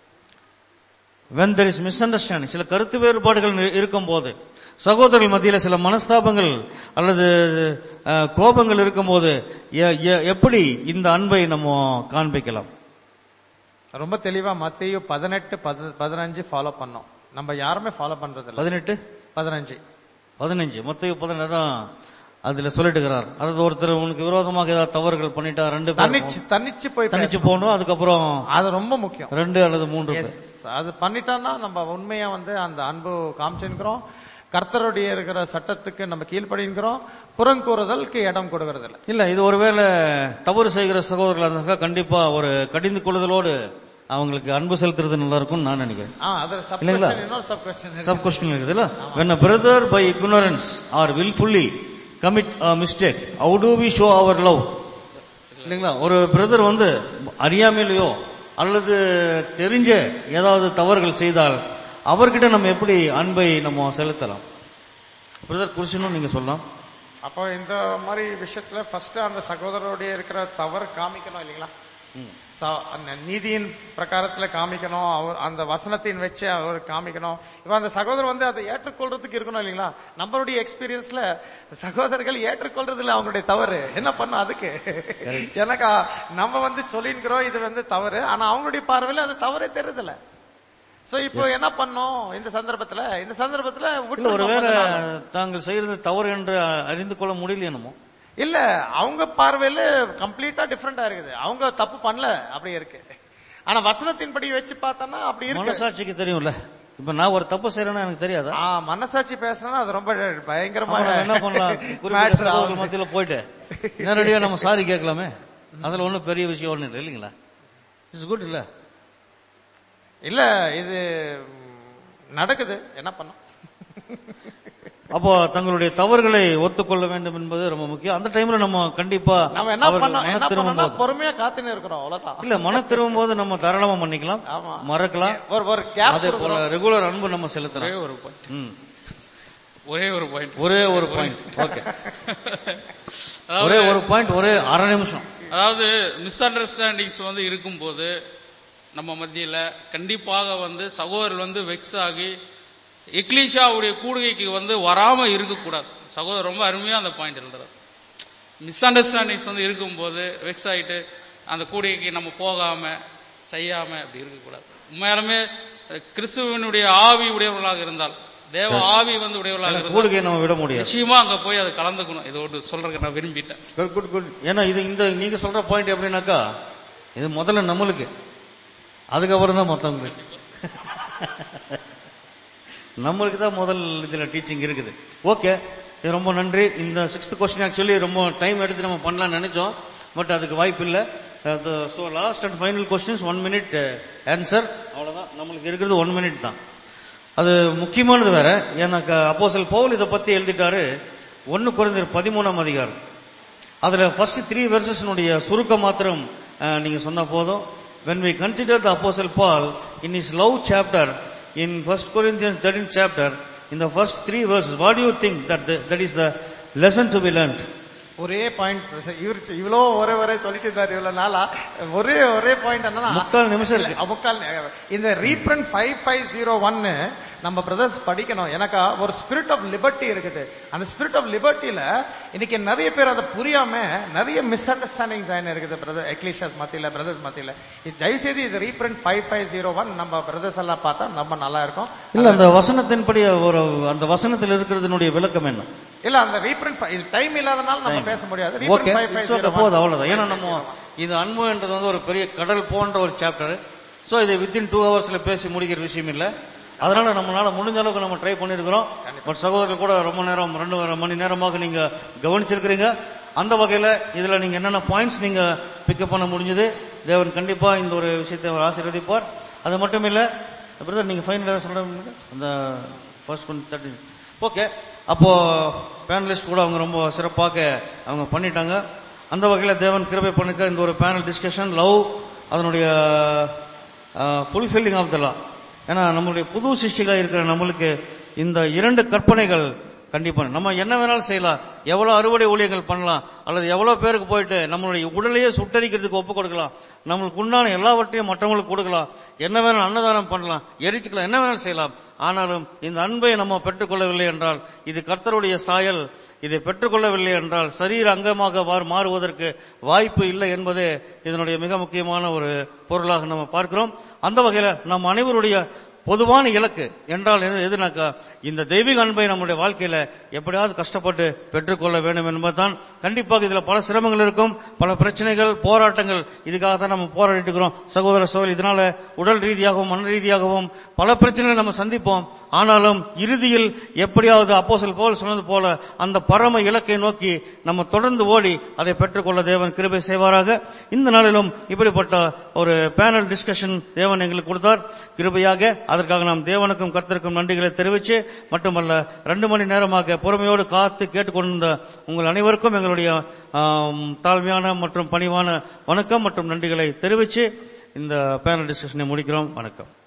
[SPEAKER 2] when there is misunderstanding சில கருத்து வேறுபாடுகள் இருக்கும் போது சகோதரர்கள் மத்தியில சில மனஸ்தாபங்கள் அல்லது அஹ், கோபங்கள் இருக்கும்போது எ- எ- எப்படி இந்த அன்பை நம்ம காண்பிக்கலாம்
[SPEAKER 5] ரொம்ப தெளிவா மத்திய பதினெட்டு பதினஞ்சு ஃபாலோ பண்ணோம் நம்ம யாருமே ஃபாலோ பண்றது இல்ல
[SPEAKER 2] பதினெட்டு
[SPEAKER 5] பதினஞ்சு
[SPEAKER 2] பதினஞ்சு மொத்த பதினெட்டு தான் அதுல சொல்லிட்டு இருக்கிறார் அதாவது ஒருத்தர் உனக்கு விரோதமாக ஏதாவது தவறுகள் பண்ணிட்டா ரெண்டு
[SPEAKER 5] தன்னிச்சு
[SPEAKER 2] பேரும்
[SPEAKER 5] தன்னிச்சு போய்
[SPEAKER 2] தனிச்சு போகணும் அதுக்கப்புறம்
[SPEAKER 5] அது ரொம்ப முக்கியம்
[SPEAKER 2] ரெண்டு அல்லது மூன்று பேர்
[SPEAKER 5] எஸ் அது பண்ணிட்டோம்னா நம்ம உண்மையா வந்து அந்த அன்பு காமிச்சுக்கிறோம் கர்த்தருடைய இருக்கிற சட்டத்துக்கு நம்ம கீழ்ப்படிங்கிறோம் புறங்கூறுதலுக்கு இடம் கொடுக்கறது இல்ல
[SPEAKER 2] இல்ல இது ஒருவேளை தவறு செய்கிற சகோதரர்களா இருந்தாக்கா கண்டிப்பா ஒரு கடிந்து கொள்ளுதலோடு அவங்களுக்கு அன்பு செலுத்துறது நல்லா இருக்கும்னு நான் நினைக்கிறேன்
[SPEAKER 5] ஆ, அது சப்
[SPEAKER 2] இல்லைங்களா?
[SPEAKER 5] கொஸ்டின் இன்னொரு சப் கொஸ்டின்
[SPEAKER 2] சப் கொஸ்டின் இருக்குதுல்ல when a brother by ignorance or willfully commit a mistake how do we show our love இல்லைங்களா ஒரு பிரதர் வந்து அறியாமையிலையோ அல்லது தெரிஞ்ச ஏதாவது தவறுகள் செய்தால் அவர்கிட்ட நம்ம எப்படி அன்பை நம்ம செலுத்தலாம் பிரதர் குறிச்சினும் நீங்க சொல்லலாம்
[SPEAKER 5] அப்போ இந்த மாதிரி விஷயத்துல ஃபர்ஸ்ட் அந்த சகோதரருடைய இருக்கிற தவறு காமிக்கணும் இல்லைங்களா So, அந்த நீதியின் பிரகாரத்துல காமிக்கணும் அவர் அந்த வசனத்தின் வச்சு அவர் காமிக்கணும் இப்ப அந்த சகோதரர் வந்து அதை ஏற்றுக்கொள்றதுக்கு இருக்கணும் இல்லைங்களா நம்மளுடைய எக்ஸ்பீரியன்ஸ்ல சகோதரர்கள் ஏற்றுக்கொள்றது இல்ல அவங்களுடைய தவறு என்ன பண்ணும் அதுக்கு எனக்கா நம்ம வந்து சொல்லின்கிறோம் இது வந்து தவறு ஆனா அவங்களுடைய பார்வையில அது தவறே தெரியுதுல்ல சோ இப்போ என்ன பண்ணோம் இந்த சந்தர்ப்பத்துல இந்த சந்தர்ப்பத்துல
[SPEAKER 2] இல்ல
[SPEAKER 5] விட்டுறணும்
[SPEAKER 2] ஒருவேளை
[SPEAKER 5] கொஞ்ச நாள்.
[SPEAKER 2] தாங்கள் செய்யறது தவறு என்று அறிந்து கொள்ள முடியல என்னமோ
[SPEAKER 5] இல்ல அவங்க பார்வையில கம்ப்ளீட்டா டிஃபரெண்டா இருக்குது அவங்க தப்பு பண்ணல அப்படி இருக்கு ஆனா வசனத்தின்படி வச்சு பார்த்தோம்னா அப்படி இருக்கு
[SPEAKER 2] மனசாட்சிக்கு தெரியும்ல இப்ப நான் ஒரு தப்பு செய்யறேன்னா எனக்கு தெரியாதா
[SPEAKER 5] ஆ, மனசாட்சி பேசுனா அது ரொம்ப பயங்கரமா
[SPEAKER 2] அப்ப நம்ம என்ன பண்ணலாம் குறிப்பிட்ட
[SPEAKER 5] matter
[SPEAKER 2] சகோதரர்கள்
[SPEAKER 5] ஆகுது.
[SPEAKER 2] மத்தியில போயிட்டு நேரடியா நம்ம சாரி கேட்கலாமே அதுல ஒண்ணும் பெரிய விஷயம் ஒண்ணு இல்லை இல்லைங்களா இட்ஸ் குட் இல்ல
[SPEAKER 5] இல்ல இது ம், நடக்குது என்ன பண்ணோம்
[SPEAKER 2] அப்போ தங்களுடைய தவறுகளை ஒத்துக்கொள்ள வேண்டும் என்பது ரொம்ப முக்கியம் அந்த டைம்ல நம்ம கண்டிப்பா
[SPEAKER 5] நம்ம என்ன
[SPEAKER 2] அவர்கள்
[SPEAKER 5] பண்ணோம் என்ன
[SPEAKER 2] மனம் திரும்பும்
[SPEAKER 5] பண்ணோம்னா
[SPEAKER 2] போது
[SPEAKER 5] பொறுமையா காத்துன்னு இருக்கிறோம் அவ்வளவுதான்
[SPEAKER 2] இல்ல மன திரும்பும் போது நம்ம தாராளமா மன்னிக்கலாம்
[SPEAKER 5] ஆமா.
[SPEAKER 2] மறக்கலாம்
[SPEAKER 5] ஒரு ஒரு கேப்
[SPEAKER 2] அதே போல ரெகுலர் அன்பு நம்ம
[SPEAKER 3] ஒரே
[SPEAKER 2] செலுத்தலாம்
[SPEAKER 3] ஒரு பாயிண்ட்
[SPEAKER 2] ம்.
[SPEAKER 3] ஒரே ஒரு பாயிண்ட்
[SPEAKER 2] ஒரே ஒரு பாயிண்ட் ஓகே ஒரே ஒரு பாயிண்ட் ஒரே அரை நிமிஷம்
[SPEAKER 3] அதாவது மிஸ் அண்டர்ஸ்டாண்டிங்ஸ் வந்து இருக்கும்போது நம்ம மத்தியில கண்டிப்பாக வந்து சகோதரர் வந்து வெக்ஸ் ஆகி எக்லீஷாவுடைய கூடுகைக்கு வந்து வராம இருக்கக்கூடாது சகோதரர் ரொம்ப அருமையா அந்த பாயிண்ட் எழுதுறாரு மிஸ் அண்டர்ஸ்டாண்டிங்ஸ் வந்து இருக்கும்போது வெக்ஸ் ஆயிட்டு அந்த கூடுகைக்கு நம்ம போகாம செய்யாம அப்படி இருக்கக்கூடாது உண்மையாலுமே அஹ், கிறிஸ்துவனுடைய ஆவி உடையவர்களாக இருந்தால் தேவ ஆவி வந்து உடையவர்களாக இருந்தால்
[SPEAKER 2] கூடுகை நம்ம விட முடியாது
[SPEAKER 3] நிச்சயமா அங்க போய் அதை கலந்துக்கணும் இது ஒன்று சொல்றதுக்கு நான் விரும்பிட்டேன்
[SPEAKER 2] குட் குட் குட் ஏன்னா இது இந்த நீங்க சொல்ற பாயிண்ட் எப்படின்னாக்கா இது முதல்ல நம்மளுக்கு அதுக்கப்புறம் தான் மத்தவங்களுக்கு நம்மளுக்கு தான் முதல் இதுல டீச்சிங் இருக்குது ஓகே இது ரொம்ப நன்றி இந்த சிக்ஸ்த் கொஸ்டின் ஆக்சுவலி ரொம்ப டைம் எடுத்து நம்ம பண்ணலாம்னு நினைச்சோம் பட் அதுக்கு வாய்ப்பு இல்லை so last and final questions one minute answer அவ்வளவுதான் நம்மளுக்கு இருக்கிறது ஒன் மினிட் தான் அது முக்கியமானது வேற எனக்கு அப்போஸ்தலன் பவுல் இதை பத்தி எழுதிட்டாரு ஒன்னு குறைந்த பதிமூணாம் அதிகாரம் அதுல ஃபர்ஸ்ட் த்ரீ வெர்சஸ்னுடைய சுருக்கம் மாத்திரம் அஹ், நீங்க சொன்னா போதும் when we consider the apostle paul in his love chapter in first corinthians 13th chapter in the first three verses what do you think that the, that is the lesson to be learned
[SPEAKER 5] ஒரே point இவர் இவ்வளோ ஒரே ஒரே சொல்லிட்டு இருந்தாரு இவ்வளவு நாளா ஒரே ஒரே பாயிண்ட் என்னன்னா
[SPEAKER 2] முக்கால் நிமிஷம் இருக்கு.
[SPEAKER 5] இல்ல, முக்கால் நி- இந்த ரீப்ரண்ட் ஃபைவ் ஃபைவ் ஜீரோ ஒன்னு நம்ம பிரதர்ஸ் படிக்கணும் எனக்கு ஒரு ஸ்பிரிட் ஆஃப் லிபர்ட்டி இருக்குது அந்த ஸ்பிரிட் ஆஃப் லிபர்ட்டியில இன்னைக்கு நிறைய பேர் அதை புரியாம நிறைய மிஸ் அண்டர்ஸ்டாண்டிங்ஸ் ஆயின்னு இருக்குது பிரதர் எக்லிஷியஸ் மத்தியில பிரதர்ஸ் மத்தியில இது தயவு செய்து இது reprint five five zero one நம்ம பிரதர்ஸ் எல்லாம் பார்த்தா ரொம்ப நல்லா இருக்கும்
[SPEAKER 2] இல்ல அந்த வசனத்தின்படி ஒரு அந்த வசனத்தில் இருக்கிறதுனுடைய விளக்கம் என்ன
[SPEAKER 5] இல்ல அந்த ரீப்ரண்ட் டைம் இல்லாதனால நம்ம பேச முடியாது
[SPEAKER 2] okay
[SPEAKER 5] reprint five five
[SPEAKER 2] it's okay போதும் அவ்வளவுதான் ஏன்னா நம்ம இது அன்புன்றது வந்து ஒரு பெரிய கடல் போன்ற ஒரு சாப்டர் சோ இது வித்தின் டூ ஹவர்ஸ்ல பேசி முடிக்கிற விஷயம் இல்ல அதனால நம்மளால முடிஞ்ச அளவுக்கு நம்ம ட்ரை பண்ணிருக்கிறோம் பட் சகோதரர் கூட ரொம்ப நேரம் ரெண்டு மணி நேரமாக நீங்க கவனிச்சிருக்கிறீங்க அந்த வகையில இதுல நீங்க என்னென்ன பாயிண்ட்ஸ் நீங்க பிக்கப் பண்ண முடிஞ்சது தேவன் கண்டிப்பா இந்த ஒரு விஷயத்தை அவர் ஆசீர்வதிப்பார் அது மட்டும் இல்ல பிரதர் நீங்க ஃபைனல் சொல்றீங்க அந்த ஃபர்ஸ்ட் ஒன் தேர்ட்டி ஓகே அப்போ பேனலிஸ்ட் கூட அவங்க ரொம்ப சிறப்பாக அவங்க பண்ணிட்டாங்க அந்த வகையில தேவன் கிருபை பண்ணிக்க இந்த ஒரு பேனல் டிஸ்கஷன் லவ் அதனுடைய ஃபுல்ஃபில்லிங் ஆஃப் த லா ஏன்னா நம்மளுடைய புது சிருஷ்டிகளாக இருக்கிற நம்மளுக்கு இந்த இரண்டு கற்பனைகள் கண்டிப்பா நம்ம என்ன வேணாலும் செய்யலாம் எவ்வளவு அறுவடை ஊழியங்கள் பண்ணலாம் அல்லது எவ்வளவு பேருக்கு போயிட்டு நம்மளுடைய உடலையே சுட்டரிக்கிறதுக்கு ஒப்பு கொடுக்கலாம் நம்மளுக்கு உண்டான எல்லாவற்றையும் மற்றவங்களுக்கு கொடுக்கலாம் என்ன வேணாலும் அன்னதானம் பண்ணலாம் எரிச்சுக்கலாம் என்ன வேணாலும் செய்யலாம் ஆனாலும் இந்த அன்பை நம்ம பெற்றுக்கொள்ளவில்லை என்றால் இது கர்த்தருடைய சாயல் இதை பெற்றுக்கொள்ளவில்லை என்றால் சரீர அங்கமாக வார்- மாறுவதற்கு வாய்ப்பு இல்லை என்பதே இதனுடைய மிக முக்கியமான ஒரு பொருளாக நம்ம பார்க்கிறோம் அந்த வகையில நம் அனைவருடைய பொதுவான இலக்கு என்றால் எது- எதுனாக்கா இந்த தெய்வீக அன்பை நம்முடைய வாழ்க்கையில எப்படியாவது கஷ்டப்பட்டு பெற்றுக்கொள்ள வேண்டும் என்பதுதான் கண்டிப்பாக இதுல பல சிரமங்கள் இருக்கும் பல பிரச்சனைகள் போராட்டங்கள் இதுக்காக தான் நம்ம போராடிட்டு இருக்கிறோம் சகோதர சோழர் இதனால உடல் ரீதியாகவும் மன ரீதியாகவும் பல பிரச்சனைகளை நம்ம சந்திப்போம் ஆனாலும் இறுதியில் எப்படியாவது அப்போஸ்தலன் போல் சொன்னது போல அந்த பரம இலக்கை நோக்கி நம்ம தொடர்ந்து ஓடி அதை பெற்றுக்கொள்ள தேவன் கிருபை செய்வாராக இந்த நாளிலும் இப்படிப்பட்ட ஒரு பேனல் டிஸ்கஷன் தேவன் எங்களுக்கு கொடுத்தார் கிருபையாக அதற்காக நாம் தேவனுக்கும் கர்த்தருக்கும் நன்றிகளை தெரிவித்து மட்டுமல்ல ரெண்டு மணி நேரமாக பொறுமையோடு காத்து கேட்டுக்கொண்டிருந்த உங்கள் அனைவருக்கும் எங்களுடைய ஆம், தாழ்மையான மற்றும் பணிவான வணக்கம் மற்றும் நன்றிகளை தெரிவித்து இந்த பேனல் டிஸ்கஷனை முடிக்கிறோம் வணக்கம்